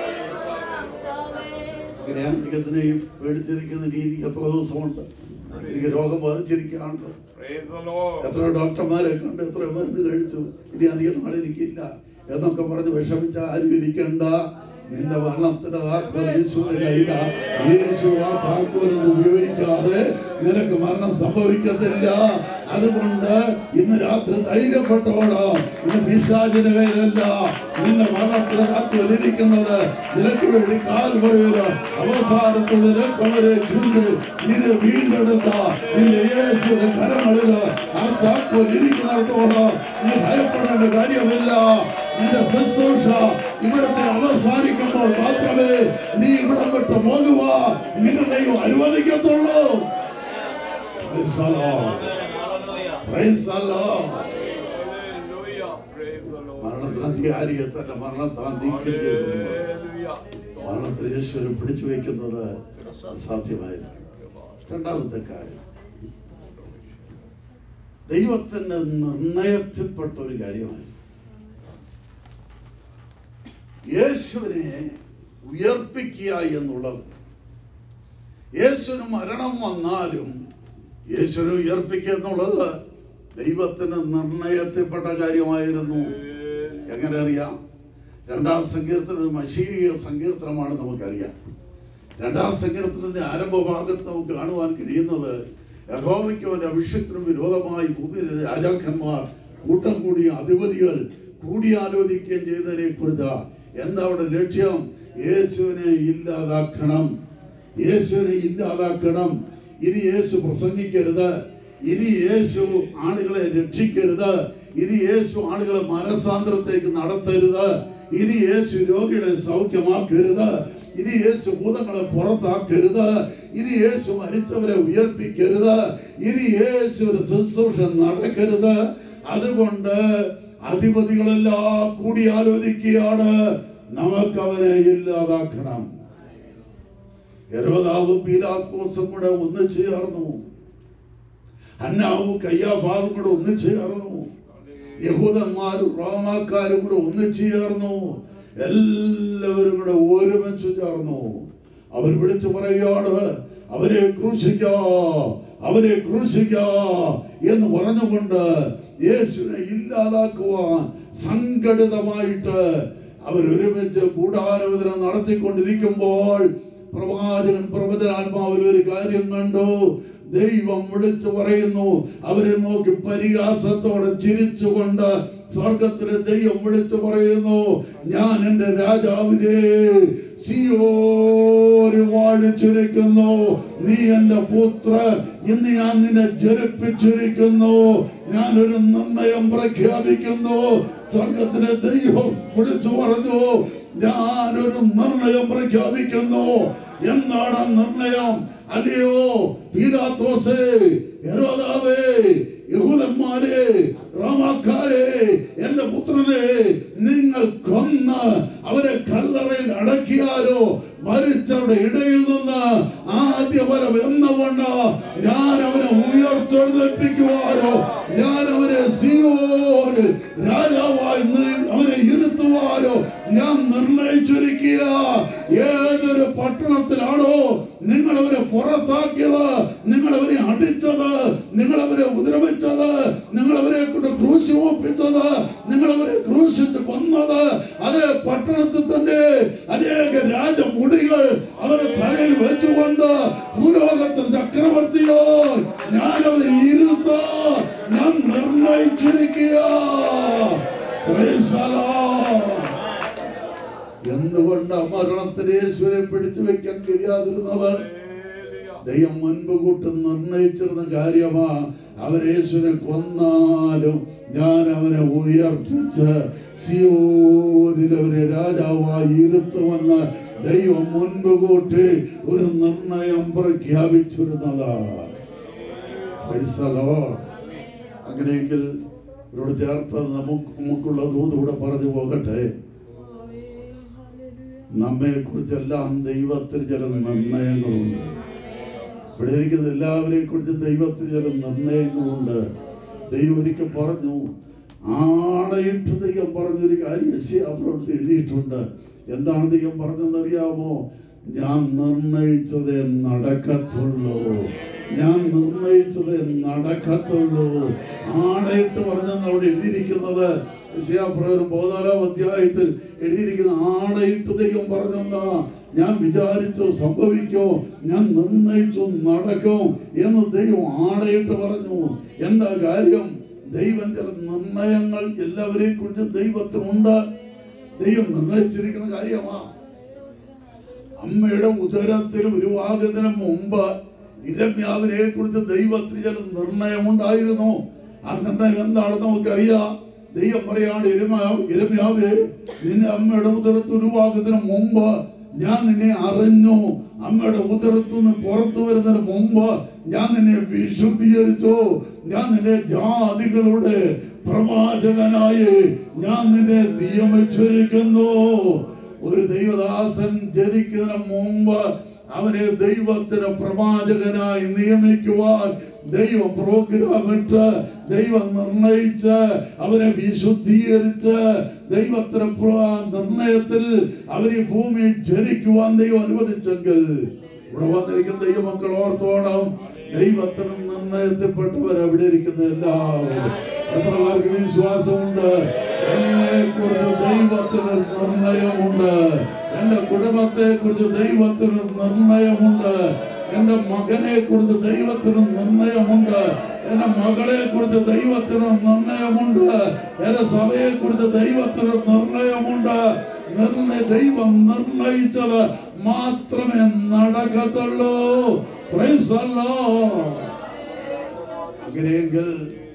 ഗ്രാമികത്തിനെയും പേടിച്ചിരിക്കുന്ന ഇനി എനിക്ക് എത്ര ദിവസമുണ്ട് എനിക്ക് രോഗം ബാധിച്ചിരിക്കുകയാണ് Praise the Lord. എത്ര ഡോക്ടർമാരെ കണ്ട് എത്ര മരുന്ന് കഴിച്ചു ഇനി അധികം നാളെ എനിക്കില്ല എന്നൊക്കെ പറഞ്ഞ് വിഷമിച്ച ആരും ഇരിക്കണ്ട നിന്റെ മരണത്തിന്റെ താക്കോൽ യേശുവിന്റെ കയ്യില യേശു ആ താക്കോലൊന്നും ഉപയോഗിക്കാതെ നിനക്ക് മരണം സംഭവിക്കത്തില്ല അതുകൊണ്ട് ഇന്ന് രാത്രി ധൈര്യപ്പെട്ടോളാം ഇന്ന് പിശാചിന്റെ കയ്യിലല്ല നിന്റെ മരണത്തിന് താക്കോലിരിക്കുന്നത് നിനക്ക് വേണ്ടി കാൽ പറയുക അവസാനത്തോടെ രക്തവരെ ചുണ്ട് നിന്നെ വീണ്ടെടുത്ത നിന്റെ യേശുവിന്റെ കരങ്ങളില് ആ താക്കോൽ ഇരിക്കുന്നിടത്തോളം നീ ഭയപ്പെടേണ്ട കാര്യമില്ല നിന്റെ ശുശ്രൂഷ ഇവിടത്തെ അവസാനിക്കുമ്പോൾ മാത്രമേ നീ ഇവിടം വിട്ട് പോകുക നിന്റെ ദൈവം അനുവദിക്കത്തുള്ളൂ Praise the Lord. Praise the Lord. മരണത്തിന് അധികാരിയെ തന്നെ മരണത്താൻ നീക്കം ചെയ്തു മരണത്തിന് യേശുവിനെ പിടിച്ചു വെക്കുന്നത് അസാധ്യമായിരിക്കും രണ്ടാമത്തെ കാര്യം ദൈവത്തിന്റെ നിർണയത്തിൽപ്പെട്ട ഒരു കാര്യമായി യേശുവിനെ ഉയർപ്പിക്കുക എന്നുള്ളത് യേശുവിന് മരണം വന്നാലും യേശുവിനെ ഉയർപ്പിക്കുക എന്നുള്ളത് ദൈവത്തിന് നിർണയത്തിൽപ്പെട്ട കാര്യമായിരുന്നു എങ്ങനെ അറിയാം രണ്ടാം സങ്കീർത്തനം മഷീയ സങ്കീർത്തനമാണ് നമുക്കറിയാം രണ്ടാം സങ്കീർത്തനത്തിന്റെ ആരംഭ ഭാഗത്ത് നമുക്ക് കാണുവാൻ കഴിയുന്നത് യഹോവയ്ക്കും അവന്റെ അഭിഷേകത്തിനും വിരോധമായി ഭൂമിയിലെ രാജാക്കന്മാർ കൂട്ടം കൂടിയ അധിപതികൾ കൂടിയാലോചിക്കുകയും ചെയ്തതിനെ കുറിച്ച് എന്താ അവിടെ ലക്ഷ്യം യേശുവിനെ ഇല്ലാതാക്കണം യേശുവിനെ ഇല്ലാതാക്കണം ഇനി യേശു പ്രസംഗിക്കരുത് ഇനി യേശു ആളുകളെ രക്ഷിക്കരുത് ഇനി യേശു ആളുകളെ മനസാന്തരത്തേക്ക് നടത്തരുത് ഇനി യേശു രോഗികളെ സൗഖ്യമാക്കരുത് ഇനി യേശു ഭൂതങ്ങളെ പുറത്താക്കരുത് ഇനി യേശു മരിച്ചവരെ ഉയർപ്പിക്കരുത് ഇനി യേശുവിന്റെ ശുശ്രൂഷ നടക്കരുത് അതുകൊണ്ട് അധിപതികളെല്ലാം കൂടി ആലോചിക്കുകയാണ് നമുക്ക് അവനെ ഇല്ലാതാക്കണം യരോദാവും പീലാത്തോസും കൂടെ ഒന്നിച്ചു ചേർന്നു അന്നാവും കയ്യാഭാവും കൂടെ ഒന്നിച്ചു ചേർന്നു യഹൂദന്മാരും റോമാക്കാരും കൂടെ ഒന്നിച്ചു ചേർന്നു എല്ലാവരും കൂടെ ഒരുമിച്ച് ചേർന്നു അവർ വിളിച്ചു പറയുകയാണ് അവരെ ക്രൂശിക്ക അവരെ ക്രൂശിക്ക എന്ന് പറഞ്ഞുകൊണ്ട് യേശുവിനെ ഇല്ലാതാക്കുവാൻ സംഘടിതമായിട്ട് അവർ ഒരുമിച്ച് ഗൂഢാലോചന നടത്തിക്കൊണ്ടിരിക്കുമ്പോൾ പ്രവാചകൻ പ്രവചനാത്മാവിൽ ഒരു കാര്യം കണ്ടു ദൈവം വിളിച്ചു പറയുന്നു അവരെ നോക്കി പരിഹാസത്തോടെ ചിരിച്ചുകൊണ്ട് സ്വർഗത്തിലെ ദൈവം വിളിച്ചു പറയുന്നു ഞാൻ എൻ്റെ രാജാവിനെ സിയോര് വാഴിച്ചിരിക്കുന്നു നീ എൻ്റെ പുത്ര ഇന്ന് ഞാൻ നിന്നെ ജനിപ്പിച്ചിരിക്കുന്നു ഞാൻ ഒരു നിർണയം പ്രഖ്യാപിക്കുന്നു സ്വർഗത്തിലെ ദൈവം വിളിച്ചു പറഞ്ഞു ഞാനൊരു നിർണയം പ്രഖ്യാപിക്കുന്നു എന്താണ് ആ നിർണയം അല്ലയോ പീലാത്തോസേ യഹോദാവേ യഹൂദന്മാരെ റോമാക്കാരെ എന്റെ പുത്രനെ നിങ്ങൾ കൊന്ന് അവരെ കല്ലറയിൽ അടക്കിയാലോ മരിച്ചവരുടെ ഇടയിൽ നിന്ന് ആദ്യ ഫലം എന്നവണ്ണ ഞാൻ അവനെ ഉയർത്തെഴുന്നേൽപ്പിക്കുവാനോ ഞാൻ അവനെ സിയോന് രാജാവായി നി- അവനെ ഇരുത്തുവാനോ ഞാൻ നിർണയിച്ചിരിക്കുക ഏതൊരു പട്ടണത്തിലാണോ നിങ്ങൾ അവരെ പുറത്താക്കിയത് നിങ്ങൾ അവരെ അടിച്ചത് നിങ്ങൾ അവരെ ഉപദ്രവിച്ചത് നിങ്ങൾ അവരെ കൊണ്ട് ക്രൂശി ഒപ്പിച്ചത് നിങ്ങൾ അവരെ ക്രൂശിച്ച് കൊന്നത് അതേ പട്ടണത്തിൽ തന്നെ അനേക രാജമുടികൾ അവരെ തലയിൽ വെച്ചുകൊണ്ട് ഭൂലോകത്തിൽ ചക്രവർത്തിയോ ഞാൻ അവരെ ഇരുത്ത ഞാൻ നിർണയിച്ചിരിക്കുക Praise the Lord. എന്തുകൊണ്ട് മരണത്തിന് യേശുവിനെ പിടിച്ചു വെക്കാൻ കഴിയാതിരുന്നത് ദൈവം മുൻപ് കൂട്ട് നിർണയിച്ചിരുന്ന കാര്യമാ അവർ യേശുവിനെ കൊന്നാലും ഞാൻ അവനെ ഉയർപ്പിച്ച് സിയോനിൽ അവനെ രാജാവായി ഇരുത്തുമെന്ന് ദൈവം മുൻപ് കൂട്ടി ഒരു നിർണയം പ്രഖ്യാപിച്ചിരുന്നതാ Praise the Lord. അങ്ങനെയെങ്കിൽ ഇവരോട് ചേർത്ത് നമുക്ക് നമുക്കുള്ള ദൂതൂടെ പറഞ്ഞു പോകട്ടെ നമ്മെ കുറിച്ചെല്ലാം ദൈവത്തിന് ചില നിർണയങ്ങളുണ്ട് ഇവിടെ ഇരിക്കുന്ന എല്ലാവരെയും കുറിച്ച് ദൈവത്തിന് ചില നിർണയങ്ങളുണ്ട് ദൈവം ഒരിക്കൽ പറഞ്ഞു ആണയിട്ട് ദൈവം പറഞ്ഞൊരു കാര്യം യശയാപ്രവൃത്തി എഴുതിയിട്ടുണ്ട് എന്താണ് ദൈവം പറഞ്ഞതെന്നറിയാമോ ഞാൻ നിർണയിച്ചതേ നടക്കത്തുള്ളൂ ഞാൻ നിർണയിച്ചത് നടക്കത്തുള്ളൂ ആണയിട്ട് പറഞ്ഞെന്ന് അവിടെ എഴുതിയിരിക്കുന്നത് യശയാപ്രകാരം പതിനാലാം അധ്യായത്തിൽ എഴുതിയിരിക്കുന്ന ആണയിട്ട് ദൈവം പറഞ്ഞെന്നാ ഞാൻ വിചാരിച്ചു സംഭവിക്കോ ഞാൻ നിർണയിച്ചു നടക്കും എന്ന് ദൈവം ആണയിട്ട് പറഞ്ഞു എന്താ കാര്യം ദൈവം ചില നിർണയങ്ങൾ എല്ലാവരെയും കുറിച്ച് ദൈവത്തിനുണ്ട് ദൈവം നിർണയിച്ചിരിക്കുന്ന കാര്യമാ അമ്മയുടെ ഉദരത്തിൽ ഉരുവാകുന്നതിന് മുമ്പ് ഇരമ്യാവിനെ കുറിച്ച് ദൈവത്തിന് ചില നിർണയമുണ്ടായിരുന്നു ആ നിർണയം എന്താണെന്ന് നമുക്കറിയാം ദൈവം പറയാണ് ഇരമ്യാവ് ഇരമ്യാവേ നിന്നെ അമ്മയുടെ ഉദരത്തിൽ ഉരുവാകുന്നതിന് മുമ്പ് ഞാൻ നിന്നെ അറിഞ്ഞു അമ്മയുടെ ഉദരത്തു നിന്ന് പുറത്തു വരുന്നതിന് മുമ്പ് ഞാൻ നിന്നെ വിശുദ്ധീകരിച്ചു ഞാൻ നിന്നെ ജാതികളുടെ പ്രവാചകനായി ഞാൻ നിന്നെ നിയമിച്ചിരിക്കുന്നു ഒരു ദൈവദാസൻ ജനിക്കുന്നതിന് മുമ്പ് അവനെ ദൈവത്തിന് പ്രവാചകനായി നിയമിക്കുവാൻ ദൈവം പ്രോഗ്രാം ഇട്ട് ദൈവം നിർണയിച്ച് അവരെ വിശുദ്ധീകരിച്ച് ദൈവത്തിന് പ്ര- നിർണയത്തിൽ അവരെ ഭൂമിയിൽ ജനിക്കുവാൻ ദൈവം അനുവദിച്ചെങ്കിൽ ഇവിടെ വന്നിരിക്കുന്ന ദൈവമക്കൾ ഓർത്തോണം ദൈവത്തിന് നിർണയത്തിൽപ്പെട്ടവർ അവിടെ ഇരിക്കുന്ന എല്ലാവരും എത്ര പേർക്ക് വിശ്വാസമുണ്ട് എന്നെ കുറിച്ച് ദൈവത്തിന് നിർണയമുണ്ട് എന്റെ കുടുംബത്തെ കുറിച്ച് ദൈവത്തിന് നിർണയമുണ്ട് എന്റെ മകനെ കുറിച്ച് ദൈവത്തിന് നിർണയമുണ്ട് എന്റെ മകളെ കുറിച്ച് ദൈവത്തിന് നിർണയമുണ്ട് എന്റെ സഭയെ കുറിച്ച് ദൈവത്തിന് നിർണയമുണ്ട് നിർണയ ദൈവം നിർണയിച്ചത് മാത്രമേ നടക്കത്തുള്ളൂ Praise the Lord. അങ്ങനെയെങ്കിൽ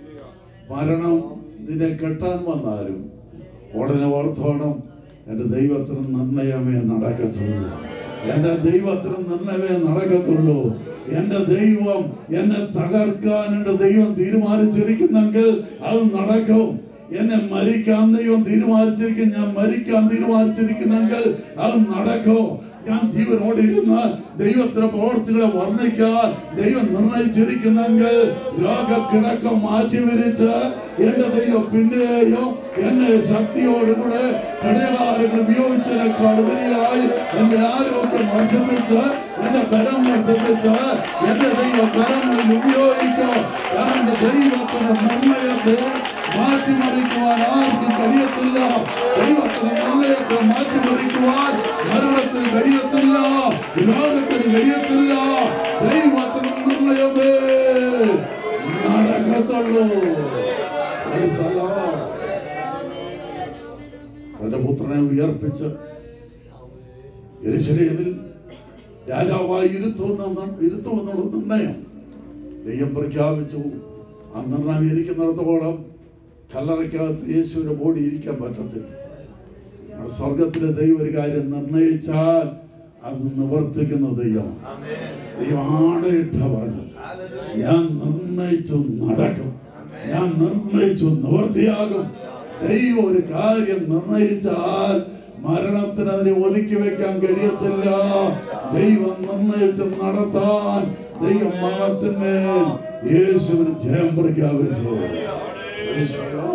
മരണം ഇതിനെ കെട്ടാൻ വന്നാലും ഉടനെ ഓർത്തോണം എൻ്റെ ദൈവത്തിന് നിർണയമേ നടക്കത്തുള്ളൂ എൻ്റെ ദൈവത്തിന് നിർണയമേ നടക്കത്തുള്ളൂ എൻ്റെ ദൈവം എന്നെ തകർക്കാൻ എൻ്റെ ദൈവം തീരുമാനിച്ചിരിക്കുന്നെങ്കിൽ അത് നടക്കും എന്നെ മരിക്കാൻ ദൈവം തീരുമാനിച്ചിരിക്കും ഞാൻ മരിക്കാൻ തീരുമാനിച്ചിരിക്കുന്നെങ്കിൽ അത് നടക്കും ഞാൻ ജീവനോട് ഇരുന്ന് ദൈവത്തിന്റെ പ്രവർത്തികളെ വർണ്ണിക്കാൻ ദൈവം നിർണയിച്ചിരിക്കുന്നെങ്കിൽ രോഗക്കിടക്ക മാറ്റി വിരിച്ച് എന്റെ ദൈവം പിന്നെയും എന്നെ ശക്തിയോടുകൂടെ കടകാലങ്ങൾ ഉപയോഗിച്ചതിനേക്കാൾ ഉപരിയായി എന്റെ ആരോഗ്യം വർദ്ധിപ്പിച്ച് എന്റെ ബലം വർദ്ധിപ്പിച്ച് എന്റെ ദൈവ കരങ്ങളിൽ ഉപയോഗിക്കും കാരണം എന്റെ ദൈവത്തിന്റെ നിർണയത്തെ മാറ്റിമറിക്കുവാൻ ആർക്കും കഴിയത്തില്ല ദൈവത്തിന്റെ നിർണയത്തെ മാറ്റിമറിക്കുവാൻ മരണത്തിന് കഴിയത്തില്ല രോഗത്തിന് കഴിയത്തില്ല ദൈവത്തിന് നിർണയമേ നടക്കത്തുള്ളൂ Praise the Lord. തന്റെ പുത്രനെ ഉയർപ്പിച്ച് യെരൂശലേമിൽ രാജാവായി ഇരുത്തുമെന്ന ഇരുത്തുമെന്നുള്ള നിർണയം ദൈവം പ്രഖ്യാപിച്ചു ആ നിർണയം ഇരിക്കുന്നിടത്തോളം കല്ലറയ്ക്കകത്ത് യേശുവിന്റെ ബോഡി ഇരിക്കാൻ പറ്റത്തില്ല നമ്മുടെ സ്വർഗത്തിലെ ദൈവം ഒരു കാര്യം നിർണയിച്ചാൽ അത് നിവർത്തിക്കുന്ന ദൈവം ദൈവം ആണയിട്ട പറഞ്ഞു ഞാൻ നിർണയിച്ചു നടക്കും ഞാൻ നിർണയിച്ചു നിവർത്തിയാകും ദൈവം ഒരു കാര്യം നിർണയിച്ചാൽ മരണത്തിന് അതിനെ ഒതുക്കി വെക്കാൻ കഴിയത്തില്ല ദൈവം നിർണയിച്ച് നടത്താൻ ദൈവം മരണത്തിന്മേൽ യേശുവിന് ജയം പ്രഖ്യാപിച്ചു ഈശോയോ.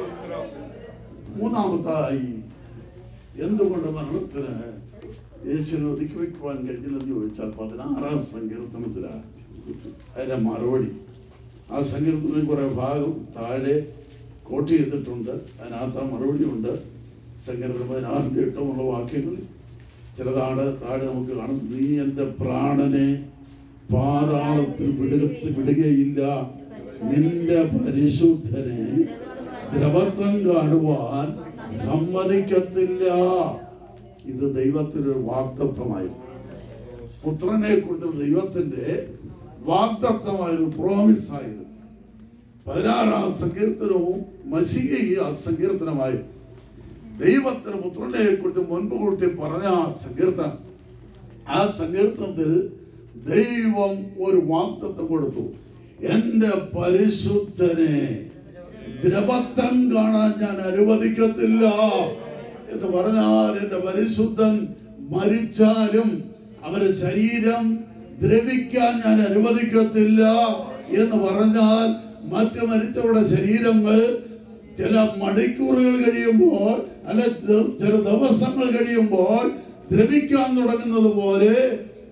മൂന്നാമത്തായി എന്തുകൊണ്ട് മരണത്തിന് യേശുവിനെ ഒതുക്കി വെക്കുവാൻ കഴിഞ്ഞില്ലെന്ന് ചോദിച്ചാൽ പതിനാറാം സങ്കീർത്തനത്തിലാണ് അതിന്റെ മറുപടി ആ സങ്കീർത്തനത്തിൽ കുറെ ഭാഗം താഴെ കോട്ട് ചെയ്തിട്ടുണ്ട് അതിനകത്ത് ആ മറുപടി ഉണ്ട് സങ്കീർത്തനം പതിനാറിൻ്റെ എട്ടുമുള്ള വാക്യങ്ങൾ ചിലതാണ് താഴെ നമുക്ക് കാണും നീ എൻ്റെ പ്രാണനെ പാതാളത്തിൽ വിടുകത്ത് വിടുകയില്ല നിന്റെ പരിശുദ്ധനെ ദ്രവത്വം കാണുവാൻ സമ്മതിക്കത്തില്ല ഇത് ദൈവത്തിനൊരു വാക്തത്വമായിരുന്നു പുത്രനെ കുറിച്ചുള്ള ദൈവത്തിന്റെ വാഗ്ദത്തമായൊരു പ്രോമിസ് ആയിരുന്നു പതിനാറാം സങ്കീർത്തനവും മഷികയും ആ സങ്കീർത്തനമായി ദൈവത്തിന് പുത്രനെ കുറിച്ച് മുൻപ് കൂട്ടി പറഞ്ഞ ആ സങ്കീർത്തനം ആ സങ്കീർത്തനത്തിൽ ദൈവം ഒരു വാക്തത്വം കൊടുത്തു എന്റെ പരിശുദ്ധനെ ദ്രവത്വം കാണാൻ ഞാൻ അനുവദിക്കത്തില്ല എന്ന് പറഞ്ഞാൽ എന്റെ പരിശുദ്ധൻ മരിച്ചാലും അവരുടെ ശരീരം ദ്രവിക്കാൻ ഞാൻ അനുവദിക്കത്തില്ല എന്ന് പറഞ്ഞാൽ മറ്റു മരിച്ചവരുടെ ശരീരങ്ങൾ ചില മണിക്കൂറുകൾ കഴിയുമ്പോൾ അല്ല ദ- ചില ദിവസങ്ങൾ കഴിയുമ്പോൾ ദ്രവിക്കാൻ തുടങ്ങുന്നത് പോലെ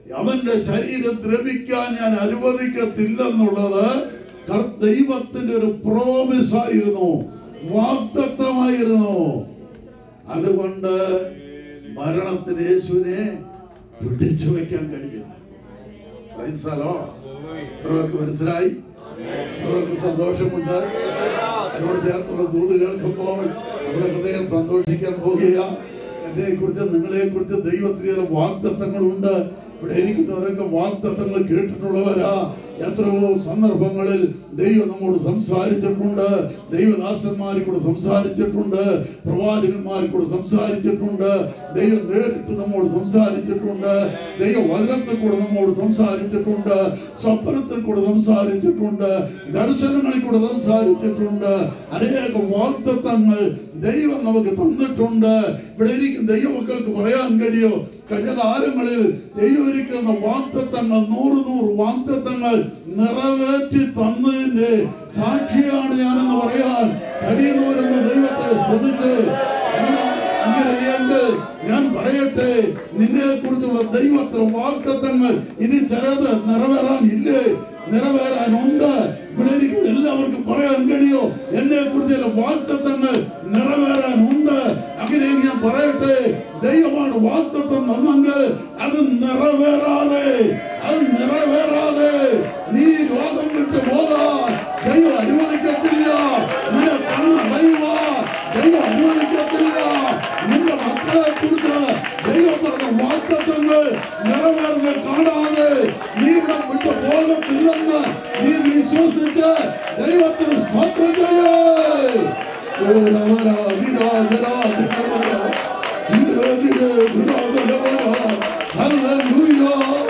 അവന്റെ ശരീരം ദ്രവിക്കാൻ ഞാൻ അനുവദിക്കത്തില്ലെന്നുള്ളത് കർ- ദൈവത്തിന്റെ ഒരു പ്രോമിസ് ആയിരുന്നു വാഗ്ദത്തമായിരുന്നു അതുകൊണ്ട് മരണത്തിന് യേശുവിനെ പിടിച്ചു വെക്കാൻ കഴിഞ്ഞില്ല Praise the Lord. എത്ര പേർക്ക് മനസ്സിലായി എത്ര പേർക്ക് സന്തോഷമുണ്ട് അതിനോട് ചേർത്തുള്ള ദൂത് കേൾക്കുമ്പോൾ നമ്മുടെ ഹൃദയം സന്തോഷിക്കാൻ പോകുക എന്നെ കുറിച്ച് നിങ്ങളെ കുറിച്ച് ദൈവത്തിന് വാഗ്ദത്തങ്ങളുണ്ട് ഇവിടെ ഇരിക്കുന്നവരൊക്കെ വാഗ്ദത്തങ്ങൾ കേട്ടിട്ടുള്ളവരാ എത്രയോ സന്ദർഭങ്ങളിൽ ദൈവം നമ്മോട് സംസാരിച്ചിട്ടുണ്ട് ദൈവദാസന്മാരിൽ കൂടെ സംസാരിച്ചിട്ടുണ്ട് പ്രവാചകന്മാരിൽ കൂടെ സംസാരിച്ചിട്ടുണ്ട് ദൈവം നേരിട്ട് നമ്മോട് സംസാരിച്ചിട്ടുണ്ട് ദൈവ വചനത്തിൽ കൂടെ നമ്മോട് സംസാരിച്ചിട്ടുണ്ട് സ്വപ്നത്തിൽ കൂടെ സംസാരിച്ചിട്ടുണ്ട് ദർശനങ്ങളിൽ കൂടെ സംസാരിച്ചിട്ടുണ്ട് അനേക വാഗ്ദത്തങ്ങൾ ദൈവം നമുക്ക് തന്നിട്ടുണ്ട് ഇവിടെ ഇരിക്കുന്ന ദൈവമക്കൾക്ക് പറയാൻ കഴിയോ കഴിഞ്ഞ കാലങ്ങളിൽ ദൈവം ഇരിക്കുന്ന വാഗ്ദത്തങ്ങൾ നൂറ് നൂറ് വാഗ്ദത്തങ്ങൾ നിറവേറ്റി തന്നതിന്റെ സാക്ഷിയാണ് ഞാനെന്ന് പറയാൻ കഴിയുന്നവരെന്ന് ദൈവത്തെ സ്തുതിച്ച് എന്നാൽ അങ്ങനെയെങ്കിൽ ഞാൻ പറയട്ടെ നിന്നെ കുറിച്ചുള്ള ദൈവത്തിന് വാഗ്ദത്തങ്ങൾ ഇനി ചിലത് നിറവേറാൻ ഇല്ലേ നിറവേറാനുണ്ട് ഇവിടെ ഇരിക്കുന്ന എല്ലാവർക്കും പറയാൻ കഴിയോ എന്നെ കുറിച്ചുള്ള വാഗ്ദത്തങ്ങൾ നിറവേറാനുണ്ട് അങ്ങനെ ഞാൻ പറയട്ടെ ദൈവമാണ് വാഗ്ദത്തം തന്നെങ്കിൽ അത് നിറവേറാതെ അത് നിറവേറാതെ നീ രോഗം വിട്ടു പോകാൻ ദൈവം അനുവദിക്കത്തില്ല നിന്നെ കണ്ണടയുവാൻ ദൈവം അനുവദിക്കത്തില്ല നിന്റെ മക്കളെ കുറിച്ച് ദൈവം പറഞ്ഞ വാഗ്ദത്തങ്ങൾ നിറവേറുന്ന കാണാതെ നീ ഇവിടെ വിട്ടു പോകത്തില്ലെന്ന് നീ വിശ്വസിച്ച് ദൈവത്തിന് സ്തോത്രം ചെയ്യേ ഓ രമര വിരാജരാ തിരുവര വിരാജിരേ ദുരാതരവര ഹല്ലേലൂയ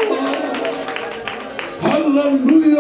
ഹല്ലേലൂയ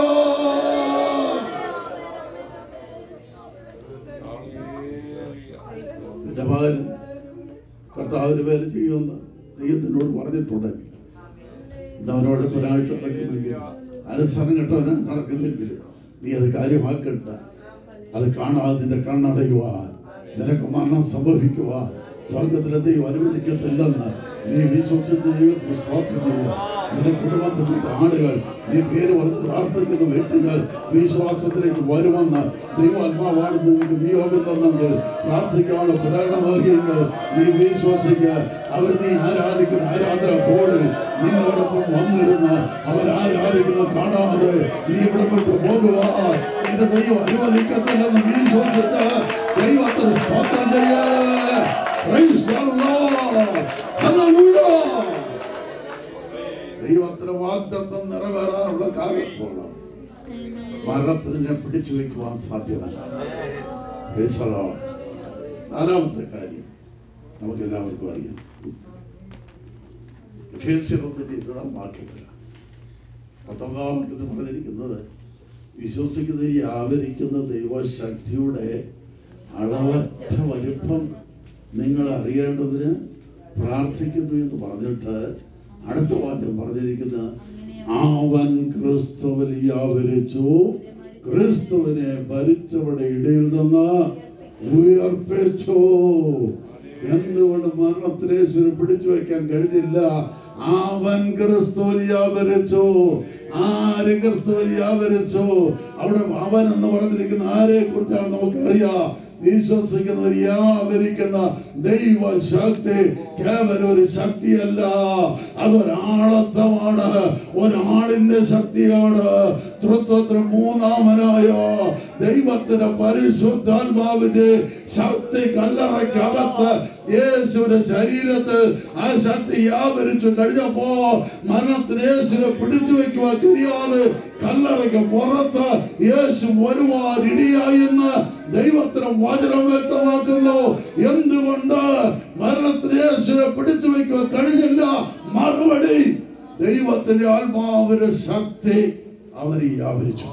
എന്റെ മകൻ കർത്താവിന് പേര് ചെയ്യുമെന്ന് ദൈവത്തിനോട് പറഞ്ഞിട്ടുണ്ടെങ്കിൽ ഇന്ന് അവനോട് പുരായിട്ട് നടക്കുന്നെങ്കിൽ അനുസരണം കെട്ടവന് നടക്കുന്നെങ്കിൽ നീ അത് കാര്യമാക്കണ്ട അത് കാണാതെ നിന്റെ കണ്ണടയുവാൻ നിനക്ക് മരണം സംഭവിക്കുവാൻ സ്വർഗത്തിലെ ദൈവം അനുവദിക്കത്തില്ലെന്ന് നീ വിശ്വസിച്ച് ദൈവത്തിന് സ്വാതന്ത്ര്യം ചെയ്യുക നിന്റെ കുടുംബത്തിൽപ്പെട്ട ആളുകൾ നീ പേര് പറഞ്ഞ് പ്രാർത്ഥിക്കുന്ന വ്യക്തികൾ വിശ്വാസത്തിലേക്ക് വരുമെന്ന് ദൈവാത്മാവാണ് നിങ്ങൾക്ക് നിയോഗം തന്നെങ്കിൽ പ്രാർത്ഥിക്കാനുള്ള പ്രേരണ നൽകിയെങ്കിൽ നീ വിശ്വസിക്കുക അവർ നീ ആരാധിക്കുന്ന ആരാധന കോളിൽ നിന്നോടൊപ്പം വന്നിരുന്ന് അവർ ആരാധിക്കുന്നത് കാണാതെ നീ ഇവിടെ വിട്ടു പോകുക നിന്റെ ദൈവം അനുവദിക്കത്തില്ലെന്ന് വിശ്വസിച്ച് ദൈവത്തിന് സ്തോത്രം ചെയ്യേ Praise the Lord. Hallelujah. ദൈവത്തിന് വാഗ്ദത്വം നിറവേറാനുള്ള കാലത്തോളം മരണത്തിനെ പിടിച്ചു വയ്ക്കുവാൻ സാധ്യമല്ല Praise the Lord. നാലാമത്തെ കാര്യം നമുക്ക് എല്ലാവർക്കും അറിയാം എഫേസ്യത്തിന്റെ ഇരുപതാം വാക്യത്തില പത്തൊമ്പതാം വാക്യത്തിൽ പറഞ്ഞിരിക്കുന്നത് വിശ്വസിക്കുന്ന ഈ ആവരിക്കുന്ന ദൈവശക്തിയുടെ അളവറ്റ വലിപ്പം നിങ്ങൾ അറിയേണ്ടതിന് പ്രാർത്ഥിക്കുന്നു എന്ന് പറഞ്ഞിട്ട് അടുത്ത വാക്യം പറഞ്ഞിരിക്കുന്ന അവൻ ക്രിസ്തുവിൽ വ്യാപരിച്ചു ക്രിസ്തുവിനെ ഭരിച്ചവരുടെ ഇടയിൽ നിന്ന് ഉയർപ്പിച്ചു എന്തുകൊണ്ട് മരണത്തിനേശ്വരം പിടിച്ചു വയ്ക്കാൻ കഴിഞ്ഞില്ല അവൻ ക്രിസ്തുവിൽ വ്യാപരിച്ചു ആര് ക്രിസ്തുവിൽ വ്യാപരിച്ചു അവിടെ അവൻ എന്ന് പറഞ്ഞിരിക്കുന്ന ആരെ കുറിച്ചാണ് നമുക്കറിയാം വിശ്വസിക്കുന്നവർ വ്യാപരിക്കുന്ന ദൈവശക്തി കേവലം ഒരു ശക്തിയല്ല അതൊരാളത്വമാണ് ഒരാളിന്റെ ശക്തിയാണ് തൃത്വത്തിന് മൂന്നാമനായ ദൈവത്തിന്റെ പരിശുദ്ധാത്മാവിന്റെ ശക്തി കല്ലറയ്ക്കകത്ത് യേശുവിന്റെ ശരീരത്തിൽ ആ ശക്തി വ്യാപരിച്ചു കഴിഞ്ഞപ്പോ മരണത്തിന് യേശുവിനെ പിടിച്ചു വെക്കുവാൻ കഴിയാതെ കല്ലറയ്ക്ക് പുറത്ത് യേശു വരുവാൻ ഇടിയായി എന്ന് ദൈവത്തിന് വചനം വ്യക്തമാക്കുന്നു എന്തുകൊണ്ട് മരണത്തിന് യേശുവിനെ പിടിച്ചു വെക്കുവാൻ കഴിഞ്ഞില്ല മറുപടി ദൈവത്തിന്റെ ആത്മാവിന്റെ ശക്തി അവർ വ്യാപരിച്ചു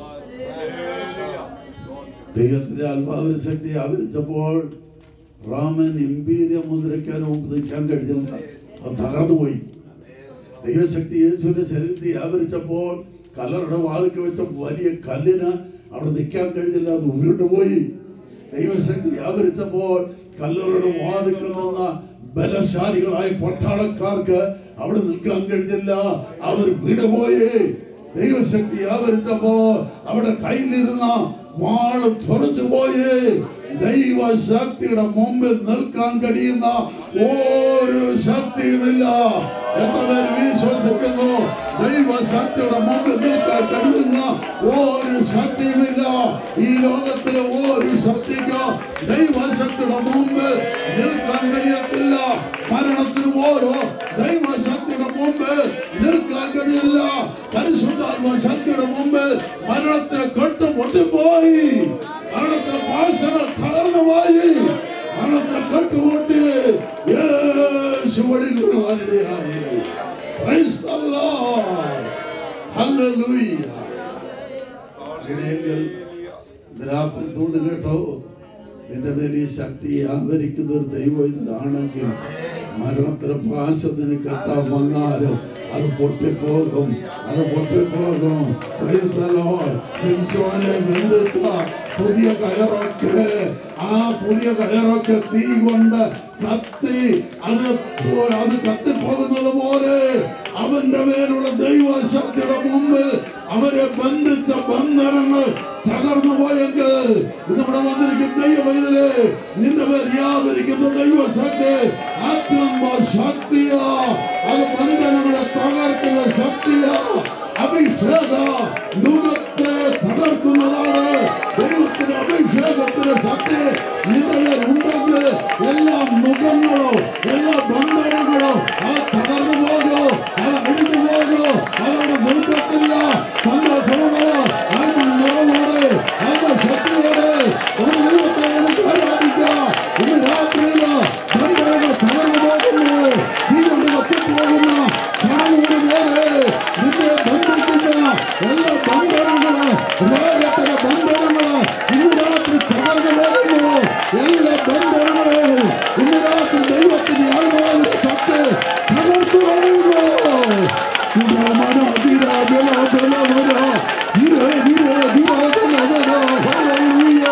ദൈവത്തിന്റെ ആത്മാവിന്റെ ശക്തി ആവരിച്ചപ്പോൾ റാമൻ ഇമ്പീരിയം മുദ്രയ്ക്കാനോ ഉപദേശിക്കാൻ കഴിഞ്ഞില്ല അത് തകർന്നുപോയി ദൈവശക്തി യേശുവിന്റെ ശരീരത്തിൽ വ്യാപരിച്ചപ്പോൾ കല്ലറുടെ വാതിക്ക് വെച്ച വലിയ കല്ലിന് അവിടെ നിൽക്കാൻ കഴിഞ്ഞില്ല അത് ഉരുണ്ടുപോയി ദൈവശക്തി വ്യാപരിച്ചപ്പോൾ കല്ലറുടെ വാതിക്കൽ നിന്ന ബലശാലികളായ പട്ടാളക്കാർക്ക് അവിടെ നിൽക്കാൻ കഴിഞ്ഞില്ല അവർ വിടുപോയേ ദൈവശക്തി ആവരിച്ചപ്പോ അവിടെ കയ്യിലിരുന്ന വാള് തുറച്ചു പോയേ ദൈവശക്തിയുടെ മുമ്പിൽ നിൽക്കാൻ കഴിയുന്ന ഒരു ശക്തിയുമില്ല എത്ര പേര് വിശ്വസിക്കുന്നു ദൈവശക്തിയുടെ മുമ്പിൽ നിൽക്കാൻ കഴിയുന്ന ഒരു ശക്തിയുമില്ല ഈ ലോകത്തിലെ ഒരു ശക്തിക്ക് ദൈവശക്തിയുടെ മുമ്പിൽ നിൽക്കാൻ കഴിയത്തില്ല മരണത്തിന് ഓരോ ദൈവശക്തിയുടെ മുമ്പിൽ നിൽക്കാൻ കഴിയില്ല പരിശുദ്ധാത്മ ശക്തിയുടെ മുമ്പിൽ മരണത്തിന് കെട്ട് പൊട്ടിപ്പോയി മരണത്തിന് പാശങ്ങൾ തകർന്നു പോയി മരണത്തിന് കെട്ടുപൊട്ടി യേശു വഴിയിൽ വരുവാനിടയായി Praise the Lord. Hallelujah. അങ്ങനെയെങ്കിൽ ഇന്ന് രാത്രി തൂത് കേട്ടോ നിന്റെ മേൽ ഈ ശക്തി ആവരിക്കുന്ന ഒരു ദൈവം ഇതിലാണെങ്കിൽ മരണത്തിന് പാശം നിനക്ക് കെട്ടാൻ വന്നാലും അത് പൊട്ടിപ്പോകും അത് പൊട്ടിപ്പോകും Praise the Lord. ശിംശോനെ ബന്ധിച്ച പുതിയ കയറൊക്കെ ആ പുതിയ കയറൊക്കെ തീ കൊണ്ട് കത്തി അത് പോ- അത് കത്തിപ്പോകുന്നത് പോലെ അവന്റെ മേലുള്ള ദൈവശക്തിയുടെ മുമ്പിൽ അവരെ ബന്ധിച്ച ബന്ധനങ്ങൾ തകർന്നു പോയെങ്കിൽ ഇന്നിവിടെ വന്നിരിക്കുന്ന ദൈവവൈതല് നിന്റെ പേർ വ്യാപരിക്കുന്ന ദൈവശക്തി ആത്മ ശക്തിയാ അത് ബന്ധനങ്ങളെ തകർക്കുന്ന ശക്തിയാ അഭിഷേക നുഖത്തെ തകർക്കുന്നതാണ് ദൈവത്തിന്റെ അഭിഷേകത്തിന്റെ ശക്തി നിങ്ങളിൽ ഉണ്ടെങ്കിൽ എല്ലാ മുഖങ്ങളോ എല്ലാ ബന്ധനങ്ങളോ ആ തകർന്നു പോകോ അത് അഴിഞ്ഞു പോകോ അവരുടെ ദുർഗത്തില്ല സന്തോഷമോടെ ആത്മ നിറവോടെ ആത്മ ശക്തിയോടെ ഒരു ദൈവത്തെ നമുക്ക് ആരാധിക്കാം ഇന്ന് രാത്രിയില് ബന്ധനങ്ങൾ തകർന്നു പോകുന്നു തീ കൊണ്ട് കത്തിപ്പോകുന്ന സാമൂഹ്യ പോലെ നിന്നെ ബന്ധിക്കുന്ന എല്ലാ ബന്ധനങ്ങള് ലോകത്തിലെ ബന്ധനങ്ങള് ഇന്ന് രാത്രി തകർന്നു പോകുന്നു എല്ലാ ബന്ധനങ്ങളെ ഇന്ന് രാത്രി ദൈവത്തിന്റെ ആത്മാവിന്റെ ശക്തി തകർത്തു കളയുന്നു ഉദാമന ധീരാജല ജലവര ധീര ധീര ധീരാജലവര ഹല്ലേലൂയ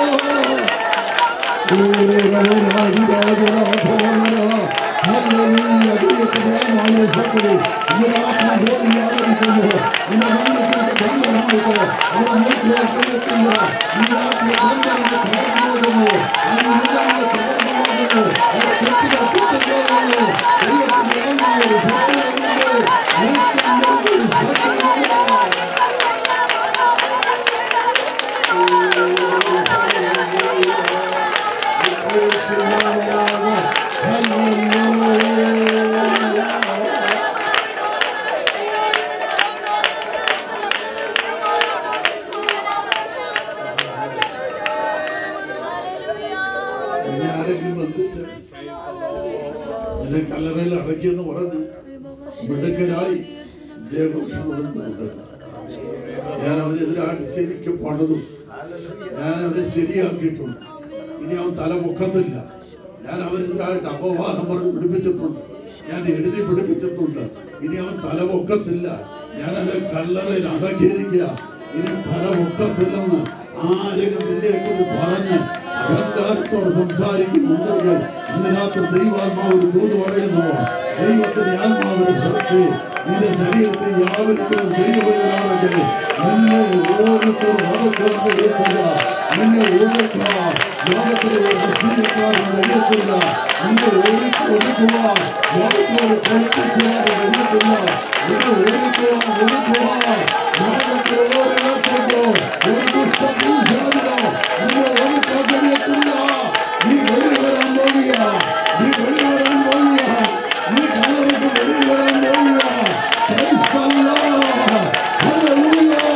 നിന്നെ ആരെങ്കിലും ബന്ധിച്ച് നിന്നെ കല്ലറയിൽ അടക്കിയെന്ന് പറഞ്ഞ് മിടുക്കരായി ജയഘോഷം കൊടുക്കുന്നുണ്ട് ഞാൻ അവനെതിരായിട്ട് ശരിക്കും പണിതു ഞാൻ അവനെ ശരിയാക്കിയിട്ടുണ്ട് ഇനി അവൻ തല പൊക്കത്തില്ല ഞാൻ അവനെതിരായിട്ട് അപവാദം പറഞ്ഞ് പിടിപ്പിച്ചിട്ടുണ്ട് ഞാൻ എഴുതി പിടിപ്പിച്ചിട്ടുണ്ട് ഇനി അവൻ തല പൊക്കത്തില്ല ഞാൻ അവനെ കല്ലറയിൽ അടക്കിയിരിക്കുക ഇനി തല പൊക്കത്തില്ലെന്ന് ആരെങ്കിലും നിന്നെ കുറിച്ച് പറഞ്ഞ് അഹങ്കാരത്തോടെ സംസാരിക്കുന്നുണ്ടെങ്കിൽ ഇന്ന് രാത്രി ദൈവാത്മാവ് ഒരു തൂത് പറയുന്നു ദൈവത്തിന്റെ ആത്മാവിന്റെ ശക്തി നിന്റെ ശരീരത്തെ യാതൊരിക്കലും ദൈവവേദനാണെങ്കിൽ നിന്നെ ഓരോരുത്തർ വകക്കാൻ കഴിയത്തില്ല നിന്നെ ഒതുക്കുക ലോകത്തിലെ ഒരു അസൂയക്കാരൻ കഴിയത്തില്ല നിന്നെ ഒതുക്കി ഒതുക്കുക ലോകത്തോട് പൊളിപ്പിച്ചാൽ കഴിയത്തില്ല നിന്നെ ഒതുക്കുക ഒതുക്കുക ലോകത്തിലെ ഓരോരുത്തർക്കോ ഒരു ദുഷ്ട ഭീഷാദിനോ നിന്നെ ഒതുക്കാൻ കഴിയത്തില്ല നീ വെളിയിൽ വരാൻ പോവുക നീ വെളിയിൽ വരാൻ പോവുക നീ കണ്ണറിക്ക് വെളിയിൽ വരാൻ പോവുക Praise the Lord. Hallelujah.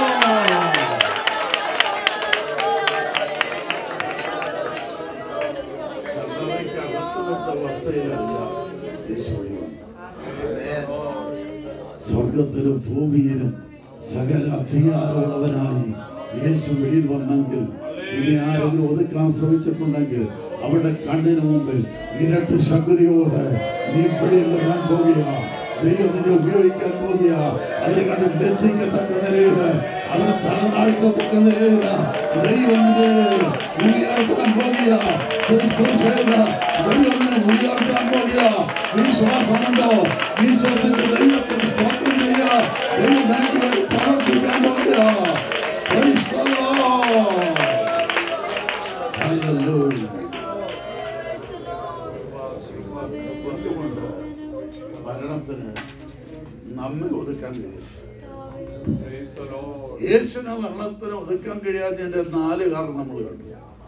കല്ലറയ്ക്കകത്ത് വെച്ച അവസ്ഥയിലല്ല യേശു വെളി വന്നത്. സ്വർഗത്തിലും ഭൂമിയിലും സകല അധികാരമുള്ളവനായി യേശു വെളിയിൽ വന്നെങ്കിൽ ഇനി ആരെങ്കിലും ഒതുക്കാൻ ശ്രമിച്ചിട്ടുണ്ടെങ്കിൽ അവരുടെ കണ്ണിന് മുമ്പിൽ ഇരട്ട് ശക്തിയോടെ നീ വെളിയിൽ വരാൻ പോകുക ദൈവം നിന്നെ ഉപയോഗിക്കാൻ പോകുക അവരെ കണ്ട് ലജ്ജിക്കത്തക്ക നിലയിൽ അവരെ തലതാഴ്ത്തത്തക്ക നിലയിൽ ദൈവം നിന്നെ ഉയർത്താൻ പോകുക ശുശ്രൂഷയില്ല ദൈവം നിന്നെ ഉയർത്താൻ പോകുക വിശ്വാസമുണ്ടോ വിശ്വാസത്തിന്റെ ദൈവത്തിന് സ്തോത്രം ചെയ്യുക ദൈവം നിനക്ക് വേണ്ടി പ്രവർത്തിക്കാൻ പോകുക Praise the Lord. Hallelujah. എന്തുകൊണ്ട് മരണത്തിന് നമ്മെ ഒതുക്കാൻ കഴിയും യേശുവിനെ മരണത്തിന് ഒതുക്കാൻ കഴിയാത്തതിന്റെ നാല് കാരണം നമ്മൾ കണ്ടു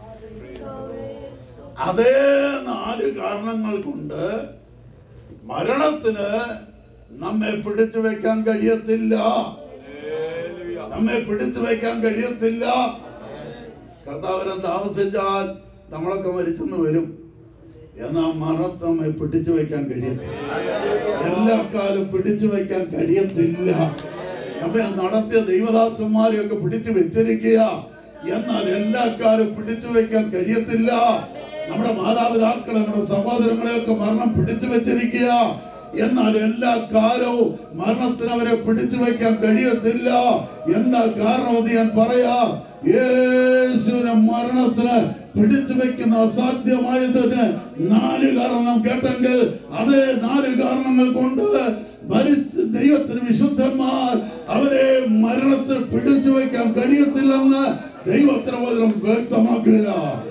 അതേ നാല് കാരണങ്ങൾ കൊണ്ട് മരണത്തിന് നമ്മെ പിടിച്ചു വെക്കാൻ കഴിയത്തില്ല നമ്മെ പിടിച്ചു വെക്കാൻ കഴിയത്തില്ല കർത്താവിനെ താമസിച്ചാൽ നമ്മളൊക്കെ മരിച്ചെന്ന് വരും എന്നാൽ മരണത്തെ നമ്മെ പിടിച്ചു വെക്കാൻ കഴിയത്തില്ല എല്ലാ കാലം പിടിച്ചു വെക്കാൻ കഴിയത്തില്ല നമ്മെ നടത്തിയ ദൈവദാസന്മാരെയൊക്കെ പിടിച്ചു വെച്ചിരിക്കുക എന്നാൽ എല്ലാ കാലം പിടിച്ചു വെക്കാൻ കഴിയത്തില്ല നമ്മുടെ മാതാപിതാക്കളെ നമ്മുടെ സഹോദരങ്ങളെയൊക്കെ മരണം പിടിച്ചു വെച്ചിരിക്കുക എന്നാൽ എല്ലാ കാലവും മരണത്തിന് അവരെ പിടിച്ചു വെക്കാൻ കഴിയത്തില്ല എന്താ കാരണം എന്ന് ഞാൻ പറയാ യേശുവിനെ മരണത്തിന് പിടിച്ചു വെക്കുന്ന അസാധ്യമായതിന് നാല് കാരണം കേട്ടെങ്കിൽ അതേ നാല് കാരണങ്ങൾ കൊണ്ട് മരിച്ച ദൈവത്തിന് വിശുദ്ധന്മാർ അവരെ മരണത്തിൽ പിടിച്ചു വെക്കാൻ കഴിയത്തില്ലെന്ന് ദൈവത്തിന് വചനം വ്യക്തമാക്കുക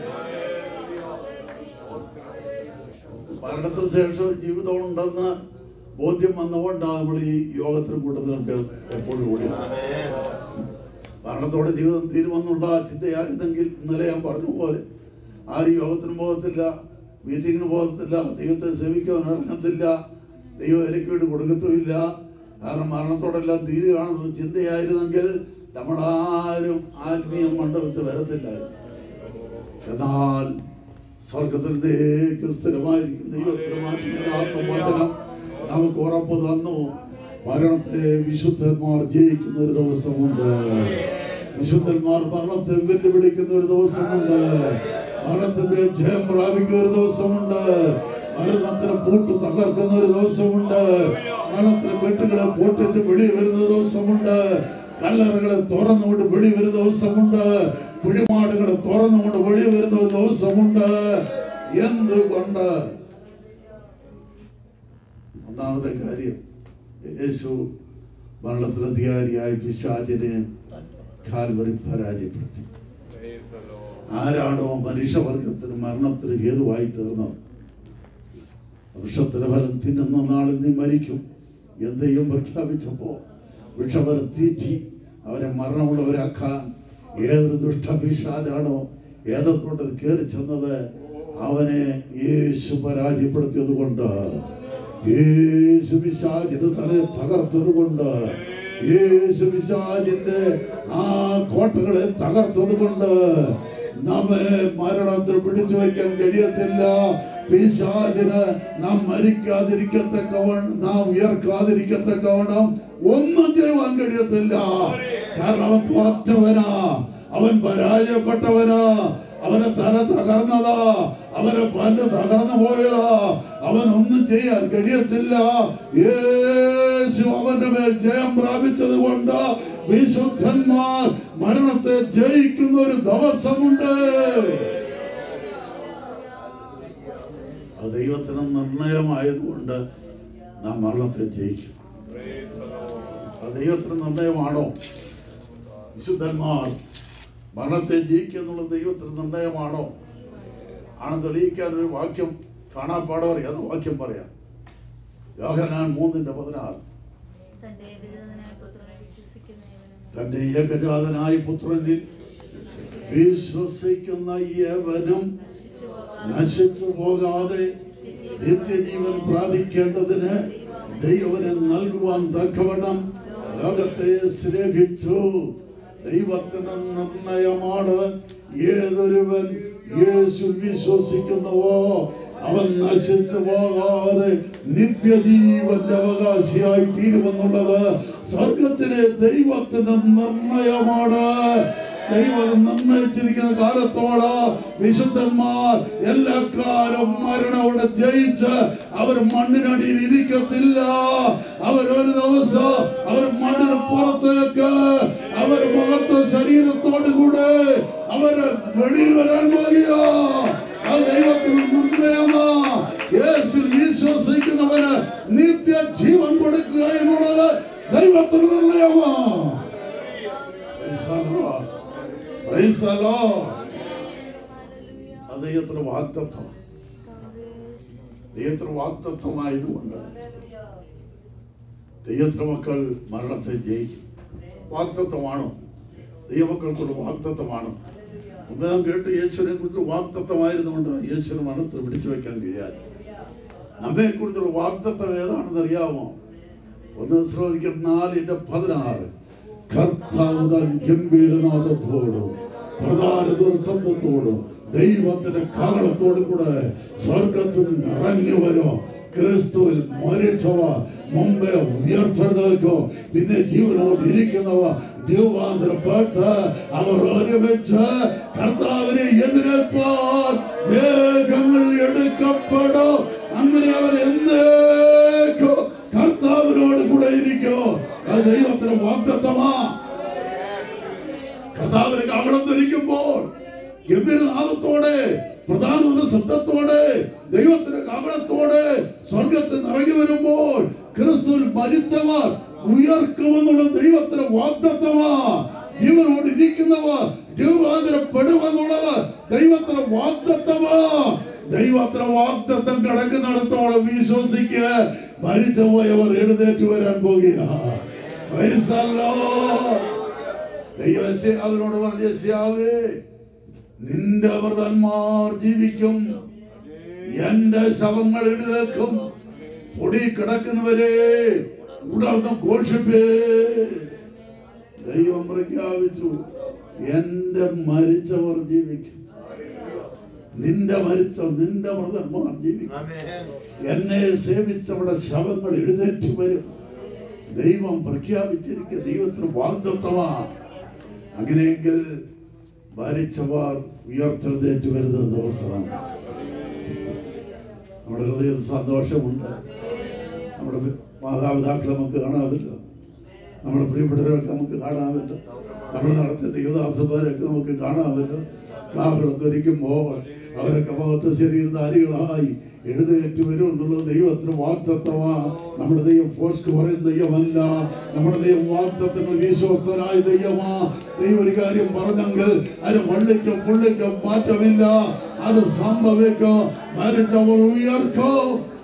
മരണത്തിന് ശേഷം ജീവിതം ഉണ്ടെന്ന് ബോധ്യം വന്നുകൊണ്ടാണ് നമ്മൾ ഈ യോഗത്തിന് കൂട്ടത്തിലൊക്കെ എപ്പോഴും ഓടി മരണത്തോടെ ജീവിതം തീരുമെന്നുള്ള ചിന്തയായിരുന്നെങ്കിൽ ഇന്നലെ ഞാൻ പറഞ്ഞ പോലെ ആരും യോഗത്തിന് പോകത്തില്ല മീറ്റിങ്ങിന് പോകത്തില്ല ദൈവത്തെ സേവിക്കാൻ ഇറങ്ങത്തില്ല ദൈവം എനിക്ക് വേണ്ടി കൊടുക്കത്തുമില്ല കാരണം മരണത്തോടെല്ലാം തീരുകയാണെന്നുള്ള ചിന്തയായിരുന്നെങ്കിൽ നമ്മളാരും ആത്മീയ മണ്ഡലത്തിൽ വരത്തില്ലായിരുന്നു എന്നാൽ സ്വർഗത്തിലേക്ക് സ്ഥിരമായിരിക്കും ദൈവത്തിന് മാറ്റുന്ന ആത്മവചനം നമുക്ക് ഉറപ്പ് തന്നു മരണത്തെ വിശുദ്ധന്മാർ ജയിക്കുന്ന ഒരു ദിവസമുണ്ട് വിശുദ്ധന്മാർ മരണത്തെ വെല്ലുവിളിക്കുന്ന ഒരു ദിവസമുണ്ട് മരണത്തിന്റെ ജയം പ്രാപിക്കുന്ന ഒരു ദിവസമുണ്ട് മരണത്തിന് പൂട്ട് തകർക്കുന്ന ഒരു ദിവസമുണ്ട് മരണത്തിന് കെട്ടുകളെ പൊട്ടിച്ച് വെളി വരുന്ന ദിവസമുണ്ട് കല്ലറകളെ തുറന്നുകൊണ്ട് വെളി വരുന്ന ദിവസമുണ്ട് കുഴിമാടുകളെ തുറന്നുകൊണ്ട് വെളി വരുന്ന ഒരു ദിവസമുണ്ട് എന്തുകൊണ്ട് ഒന്നാമത്തെ കാര്യം യേശു മരണത്തിന് അധികാരിയായ പിശാചിനെ കാൽവറി പരാജയപ്പെടുത്തി ആരാണോ മനുഷ്യവർഗത്തിന് മരണത്തിന് ഹേതുവായി തീർന്നത് വൃക്ഷത്തിന് ഫലം തിന്നുന്ന നാളിൽ നീ മരിക്കും എന്തെയും പ്രഖ്യാപിച്ചപ്പോ വൃക്ഷഫലം തീറ്റി അവരെ മരണമുള്ളവരാക്കാൻ ഏതൊരു ദുഷ്ടപിശാചാണോ ഏതൊക്കെ കയറി ചെന്നത് അവനെ യേശു പരാജയപ്പെടുത്തിയത് കൊണ്ട് യേശു പിശാചിന് തലയെ തകർത്തത് കൊണ്ട് യേശു പിശാചിന്റെ ആ കോട്ടകളെ തകർത്തത് കൊണ്ട് നമ്മെ മരണത്തിൽ പിടിച്ചു വയ്ക്കാൻ കഴിയത്തില്ല പിശാചിന് നാം മരിക്കാതിരിക്കത്തക്കവണ്ണം നാം ഉയർക്കാതിരിക്കത്തക്കവണ്ണം ഒന്നും ചെയ്യുവാൻ കഴിയത്തില്ല കാരണം അവൻ തോറ്റവനാ അവൻ പരാജയപ്പെട്ടവനാ അവനെ തല തകർന്നതാ അവനെ പല്ല് തകർന്നു പോയതാ അവൻ ഒന്നും ചെയ്യാൻ കഴിയത്തില്ല യേശു അവന്റെ മേൽ ജയം പ്രാപിച്ചത് കൊണ്ട് വിശുദ്ധന്മാർ മരണത്തെ ജയിക്കുന്ന ഒരു ദിവസമുണ്ട് അത് ദൈവത്തിന് നിർണയമായതുകൊണ്ട് നാം മരണത്തെ ജയിക്കും അത് ദൈവത്തിന് നിർണയമാണോ വിശുദ്ധന്മാർ മരണത്തെ ജയിക്കുക എന്നുള്ള ദൈവത്തിന് നിർണയമാണോ ആണ് തെളിയിക്കാൻ ഒരു വാക്യം കാണാപ്പാടോ അറിയാതെ വാക്യം പറയാം യോഹനാൻ മൂന്നിന്റെ പതിനാറ് തന്റെ ഏകജാതനായ പുത്രനെ വിശ്വസിക്കുന്ന ഏവനും തന്റെ ഏകജാതനായ പുത്രനിൽ വിശ്വസിക്കുന്ന ഏവനും നശിച്ചു പോകാതെ നിത്യജീവൻ പ്രാപിക്കേണ്ടതിന് ദൈവനെ നൽകുവാൻ തക്കവണ്ണം ലോകത്തെ സ്നേഹിച്ചു ദൈവത്തിന് നിർണയമാണ് ഏതൊരുവൻ യേശു വിശ്വസിക്കുന്നുവോ അവൻ നശിച്ചു പോകാതെ നിത്യജീവന്റെ അവകാശിയായി തീരുമെന്നുള്ളത് സ്വർഗത്തിലെ ദൈവത്തിന് നിർണയമാണ് ദൈവം നിർണയിച്ചിരിക്കുന്ന കാലത്തോട് വിശുദ്ധന്മാർ എല്ലാ കാലം മരണം അവിടെ ജയിച്ച് അവർ മണ്ണിനടിയിൽ ഇരിക്കത്തില്ല അവർ ഒരു ദിവസം അവർ മണ്ണിന് പുറത്തേക്ക് അവർ മഹത്വ ശരീരത്തോടു കൂടെ അവർ വെളിയിൽ വരാൻ പോകുക ആ ദൈവത്തിന് നിർണയമാ യേശു വിശ്വസിക്കുന്നവന് നിത്യ ജീവൻ കൊടുക്കുക എന്നുള്ളത് ദൈവത്തിന് നിർണയമാ Praise the Lord. Praise the Lord. അത് ദൈവത്തിന് വാക്തത്വം ദൈവത്തിന് വാക്തത്വമായതുകൊണ്ട് ദൈവത്തിന് മക്കൾ മരണത്തെ ജയിക്കും വാക്തത്വമാണോ ദൈവമക്കൾക്കുള്ള വാക്തത്വമാണോ മുമ്പ് നാം കേട്ട് യേശുവിനെ കുറിച്ച് വാക്തത്വമായിരുന്നുകൊണ്ട് യേശുവിന് മരണത്തെ പിടിച്ചു വെക്കാൻ കഴിയാതെ നമ്മെ കുറിച്ചുള്ള വാക്തത്വം ഏതാണെന്ന് അറിയാമോ ഒന്ന് ശ്രമിക്കും നാലിന്റെ പതിനാറ് കർത്താവ് താൻ ഗംഭീരനാഥത്തോടും പ്രധാന ദുർശബ്ദത്തോടും ദൈവത്തിന്റെ കാകളത്തോടും കൂടെ സ്വർഗത്തിൽ നിറഞ്ഞു വരും ക്രിസ്തുവിൽ മരിച്ചവ മുമ്പേ ഉയർത്തെഴുന്നേൽക്കും പിന്നെ ജീവനോട് ഇരിക്കുന്നവ രൂപാന്തരപ്പെട്ട് അവർ ഒരുമിച്ച് കർത്താവിനെ എതിരേൽപ്പാൻ മേഘങ്ങൾ എടുക്കപ്പെടും അങ്ങനെ അവർ എന്നേക്കും കർത്താവിനോട് കൂടെ ഇരിക്കും അത് ദൈവത്തിന് വാഗ്ദത്തമാ കർത്താവിന് കാവളം ധരിക്കുമ്പോൾ ഗംഭീരനാഥത്തോടെ പ്രധാന ഒരു ശബ്ദത്തോടെ ദൈവത്തിന്റെ കാവളത്തോടെ സ്വർഗത്തിൽ നിറങ്ങി വരുമ്പോൾ ക്രിസ്തുവിൽ മരിച്ചവർ ഉയർക്കുമെന്നുള്ള ദൈവത്തിന്റെ വാഗ്ദത്തമാ ജീവനോട് ഇരിക്കുന്നവർ രൂപാന്തരപ്പെടുമെന്നുള്ളത് ദൈവത്തിന്റെ വാഗ്ദത്തമാ ദൈവത്തിന്റെ വാഗ്ദത്തം കിടക്കുന്നിടത്തോളം വിശ്വസിക്ക് മരിച്ചുപോയവർ എഴുന്നേറ്റ് വരാൻ പോകുക Praise the Lord. ദൈവം അവരോട് പറഞ്ഞ യസ്യാവേ നിന്റെ വ്രതന്മാർ ജീവിക്കും എന്റെ ശവങ്ങൾ എഴുതേക്കും പൊടി കിടക്കുന്നവരെ ഉണർന്ന് ഘോഷിപ്പേ ദൈവം പ്രഖ്യാപിച്ചു എന്റെ മരിച്ചവർ ജീവിക്കും നിന്റെ മരിച്ച നിന്റെ വ്രതന്മാർ ജീവിക്കും എന്നെ സേവിച്ചവരുടെ ശവങ്ങൾ എഴുന്നേറ്റ് വരും ദൈവം പ്രഖ്യാപിച്ചിരിക്കുന്ന ദൈവത്തിന് വാഗ്ദത്തമാ അങ്ങനെയെങ്കിൽ മരിച്ചവർ ഉയർത്തെഴുന്നേറ്റ് വരുന്ന ദിവസമാണ് നമ്മുടെ ഹൃദയത്തിൽ സന്തോഷമുണ്ട് നമ്മുടെ മാതാപിതാക്കളെ നമുക്ക് കാണാമല്ലോ നമ്മുടെ പ്രിയപ്പെട്ടവരൊക്കെ നമുക്ക് കാണാമല്ലോ നമ്മൾ നടത്തിയ ദൈവദാസന്മാരൊക്കെ നമുക്ക് കാണാമല്ലോ കാവലൊക്കെ ഇരിക്കുമ്പോൾ അവരൊക്കെ മുഖത്ത് ശരീരധാരികളായി എഴുന്നേറ്റ് വരും എന്നുള്ളത് ദൈവത്തിന് വാഗ്ദത്തമാ നമ്മുടെ ദൈവം ഫോസ്ക് പറയുന്ന ദൈവമല്ല നമ്മുടെ ദൈവം വാഗ്ദത്തങ്ങൾ വിശ്വസ്തനായ ദൈവമാ ദൈവം ഒരു കാര്യം പറഞ്ഞെങ്കിൽ അതിന് വള്ളിക്കും പുള്ളിക്കും മാറ്റമില്ല അത് സംഭവിക്കും മരിച്ചവർ ഉയർക്കും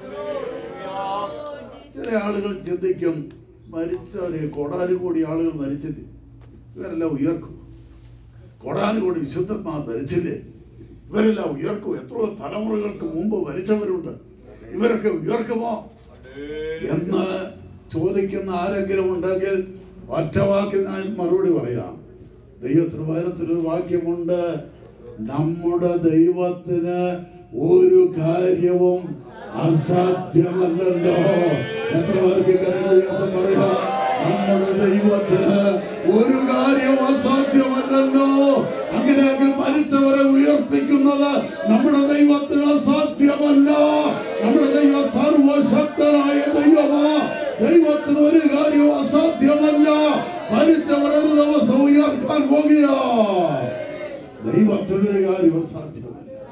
ചില ആളുകൾ ചിന്തിക്കും മരിച്ചവരെ കോടാനുകോടി ആളുകൾ മരിച്ചില്ലേ ഇവരെല്ലാം ഉയർക്കും കോടാനുകോടി വിശുദ്ധന്മാർ മരിച്ചില്ലേ ഇവരെല്ലാം ഉയർക്കും എത്രയോ തലമുറകൾക്ക് മുമ്പ് മരിച്ചവരുണ്ട് ഇവരൊക്കെ ഉയർക്കുമോ എന്ന് ചോദിക്കുന്ന ആരെങ്കിലും ഉണ്ടെങ്കിൽ ഒറ്റ വാക്കിൽ ഞാൻ മറുപടി പറയാം ദൈവത്തിന് വചനത്തിലൊരു വാക്യമുണ്ട് നമ്മുടെ ദൈവത്തിന് ഒരു കാര്യവും അസാധ്യമല്ലല്ലോ എത്ര പേർക്ക് കരങ്ങൾ ഉയർത്ത് പറയാ നമ്മുടെ ദൈവത്തിന് ഒരു കാര്യവും അസാധ്യമല്ലല്ലോ അങ്ങനെയെങ്കിൽ മരിച്ചവരെ ഉയർപ്പിക്കുന്നത് നമ്മുടെ ദൈവത്തിന് അസാധ്യമല്ല നമ്മുടെ ദൈവം സർവശക്തനായ ദൈവമാ ദൈവത്തിന് ഒരു കാര്യവും അസാധ്യമല്ല മരിച്ചവർ ഒരു ദിവസം ഉയർക്കാൻ പോകുക ദൈവത്തിനൊരു കാര്യവും സാധ്യമല്ല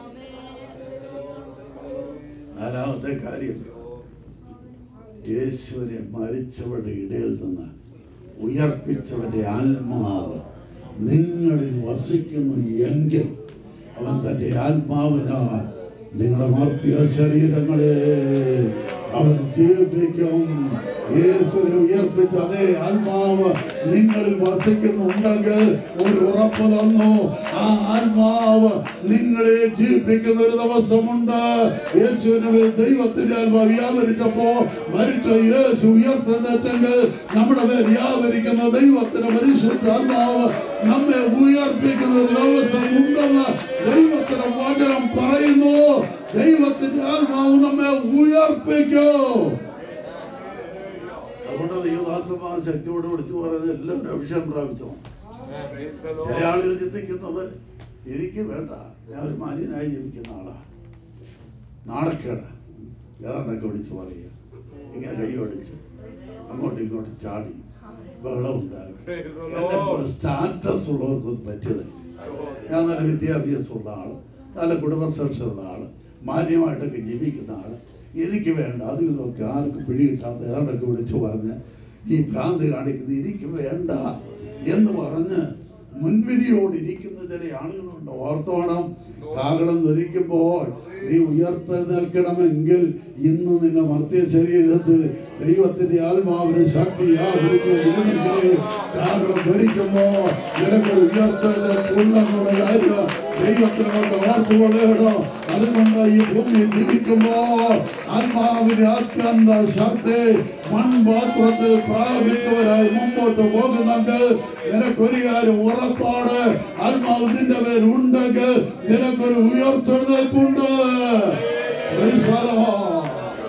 നാലാമത്തെ കാര്യം യേശുവിനെ മരിച്ചവരുടെ ഇടയിൽ നിന്ന് ഉയർപ്പിച്ചവന്റെ ആത്മാവ് നിങ്ങളിൽ വസിക്കുന്നു എങ്കിൽ അവൻ തന്റെ ആത്മാവിനാൽ നിങ്ങളുടെ മർത്തിയ ശരീരങ്ങളെ അവൻ ജീവിപ്പിക്കും യേശുവിനെ ഉയർപ്പിച്ച അതേ ആത്മാവ് നിങ്ങളിൽ വസിക്കുന്നുണ്ടെങ്കിൽ ഒരു ഉറപ്പ് തന്നു ആ ആത്മാവ് നിങ്ങളെ ജീവിപ്പിക്കുന്ന ഒരു ദിവസമുണ്ട് യേശുവിനെ മേൽ ദൈവത്തിന്റെ ആത്മാവ് വ്യാപരിച്ചപ്പോ മരിച്ച യേശു ഉയർത്തെഴുന്നേറ്റെങ്കിൽ നമ്മുടെ മേൽ വ്യാപരിക്കുന്ന ദൈവത്തിന്റെ പരിശുദ്ധ ആത്മാവ് നമ്മെ ഉയർപ്പിക്കുന്ന ഒരു ദിവസം ഉണ്ടെന്ന് ദൈവത്തിന്റെ വചനം പറയുന്നു ദൈവത്തിന്റെ ആത്മാവ് നമ്മെ ഉയർപ്പിക്കൂ അതുകൊണ്ട് ദൈവദാസന്മാർ ശക്തിയോട് വിളിച്ചു പറയുന്നത് എല്ലാവരും അഭിഷേകം പ്രാപിച്ചോ ചില ആളുകൾ ചിന്തിക്കുന്നത് എനിക്ക് വേണ്ട ഞാൻ ഒരു മാന്യനായി ജീവിക്കുന്ന ആളാ നാണക്കേട് ഏതാണ്ടൊക്കെ വിളിച്ച് പറയുക ഇങ്ങനെ കൈ ഓടിച്ച് അങ്ങോട്ടും ഇങ്ങോട്ടും ചാടി ബഹളം ഉണ്ടാകും എന്നെ പോലെ സ്റ്റാറ്റസ് ഉള്ളവർക്ക് പറ്റിയത് ഞാൻ നല്ല വിദ്യാഭ്യാസമുള്ള ആള് നല്ല കുടുംബസുരക്ഷയുള്ള ആള് മാന്യമായിട്ടൊക്കെ ജീവിക്കുന്ന ആള് എനിക്ക് വേണ്ട അത് ഇതൊക്കെ ആർക്കും പിടികിട്ടാത്ത ഏതാണ്ടൊക്കെ വിളിച്ചു പറഞ്ഞ് ഈ ഭ്രാന്ത് കാണിക്കുന്നത് എനിക്ക് വേണ്ട എന്ന് പറഞ്ഞ് മുൻവിധിയോടിരിക്കുന്ന ചില ആളുകളുണ്ട് ഓർത്തോണം കാകളം ധരിക്കുമ്പോൾ നീ ഉയർത്തെഴുന്നേൽക്കണമെങ്കിൽ ഇന്ന് നിന്റെ മർത്യ ശരീരത്തിൽ ദൈവത്തിന്റെ ആത്മാവിന് ശക്തി യാതൊരു കാകളം ധരിക്കുമ്പോൾ നിനക്കൊരു ഉയർത്തെഴുന്നേൽപ്പുള്ള കാര്യം ദൈവത്തിന് നമുക്ക് ഓർത്തുകൊള്ളേടോ അതുകൊണ്ട് ഈ ഭൂമി ജീവിക്കുമ്പോൾ ആത്മാവിന്റെ അത്യന്ത ശക്തി മൺപാത്രത്തിൽ പ്രാപിച്ചവരായി മുമ്പോട്ട് പോകുന്നെങ്കിൽ നിനക്കൊരു കാര്യം ഉറപ്പാട് ആത്മാവ് നിന്റെ പേരുണ്ടെങ്കിൽ നിനക്കൊരു ഉയർത്തെഴുന്നേൽപ്പുണ്ട് Praise the Lord.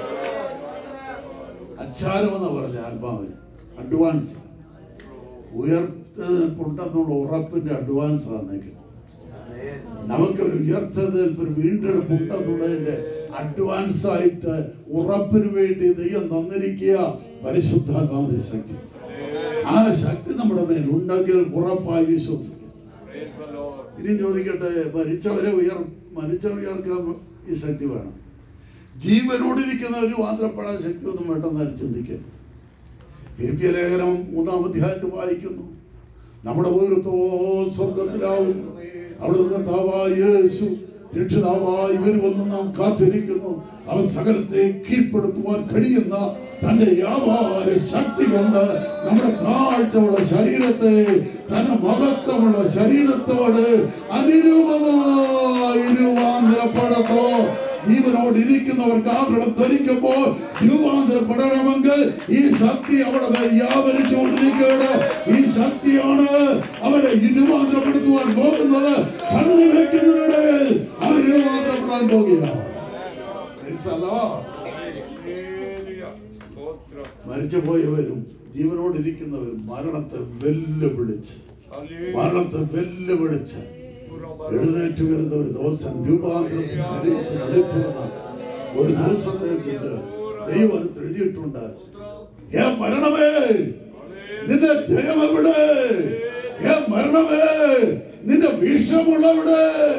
അച്ചാരം എന്ന് പറഞ്ഞ ആത്മാവിന് അഡ്വാൻസ് ഉയർത്തെഴുന്നേൽപ്പുണ്ടെന്നുള്ള ഉറപ്പിന്റെ അഡ്വാൻസ് തന്നേക്കുന്നത് നമുക്കൊരു ഉയർത്തെഴുന്നേൽപ്പ് ഒരു വീണ്ടെടുപ്പ് ഉണ്ടെന്നുള്ളതിന്റെ അഡ്വാൻസ് ആയിട്ട് ഉറപ്പിന് വേണ്ടി ദൈവം തന്നിരിക്കുക പരിശുദ്ധാത്മാവിന്റെ ശക്തി ആ ശക്തി നമ്മുടെ മേൽ ഉണ്ടെങ്കിൽ ഉറപ്പായി വിശ്വസിക്കും ഇനി ചോദിക്കട്ടെ മരിച്ചവരെ ഉയർ മരിച്ചവരെ ഉയർക്കാൻ ഈ ശക്തി വേണം ജീവനോടിരിക്കുന്നവർ മാത്രപ്പെടാൻ ശക്തി ഒന്നും വേണ്ടെന്നാണ് ചിന്തിക്കുക കെ പി ലേഖനം മൂന്നാം അധ്യായത്തിൽ വായിക്കുന്നു നമ്മുടെ ഓരോരുത്തോ സ്വർഗത്തിലാവും അവിടെ കർത്താവായ യേശു രക്ഷിതാവായി വരുമെന്ന് നാം കാത്തിരിക്കുന്നു അവൻ സകലത്തെ കീഴ്പ്പെടുത്തുവാൻ കഴിയുന്ന തന്റെ വ്യാപാര ശക്തി കൊണ്ട് നമ്മുടെ താഴ്ചയുള്ള ശരീരത്തെ തന്റെ മഹത്വമുള്ള ശരീരത്തോട് അനുരൂപമായി രൂപാന്തരപ്പെടത്തോ ജീവനോട് ഇരിക്കുന്നവർക്ക് ആഗ്രഹം ധരിക്കുമ്പോൾ രൂപാന്തരപ്പെടണമെങ്കിൽ ഈ ശക്തി അവിടെ മേൽ വ്യാപരിച്ചുകൊണ്ടിരിക്കുകയാണ് ഈ ശക്തിയാണ് അവരെ രൂപാന്തരപ്പെടുത്തുവാൻ പോകുന്നത് കണ്ണു വെക്കുന്നതിനിടയിൽ അവർ രൂപാന്തരപ്പെടാൻ പോകുകയാണ് Praise the Lord. മരിച്ചുപോയവരും ജീവനോടിരിക്കുന്നവരും മരണത്തെ വെല്ലുവിളിച്ച് മരണത്തെ വെല്ലുവിളിച്ച് എഴുന്നേറ്റ് വരുന്ന ഒരു ദിവസം രൂപാന്തരം ശരീരത്തിൽ വെളിപ്പെടുന്ന ഒരു ദിവസത്തേക്ക് ദൈവം അത് എഴുതിയിട്ടുണ്ട് ഏ മരണമേ നിന്റെ ജയം എവിടെ ഏ മരണമേ നിന്റെ വിഷമുള്ളവിടെ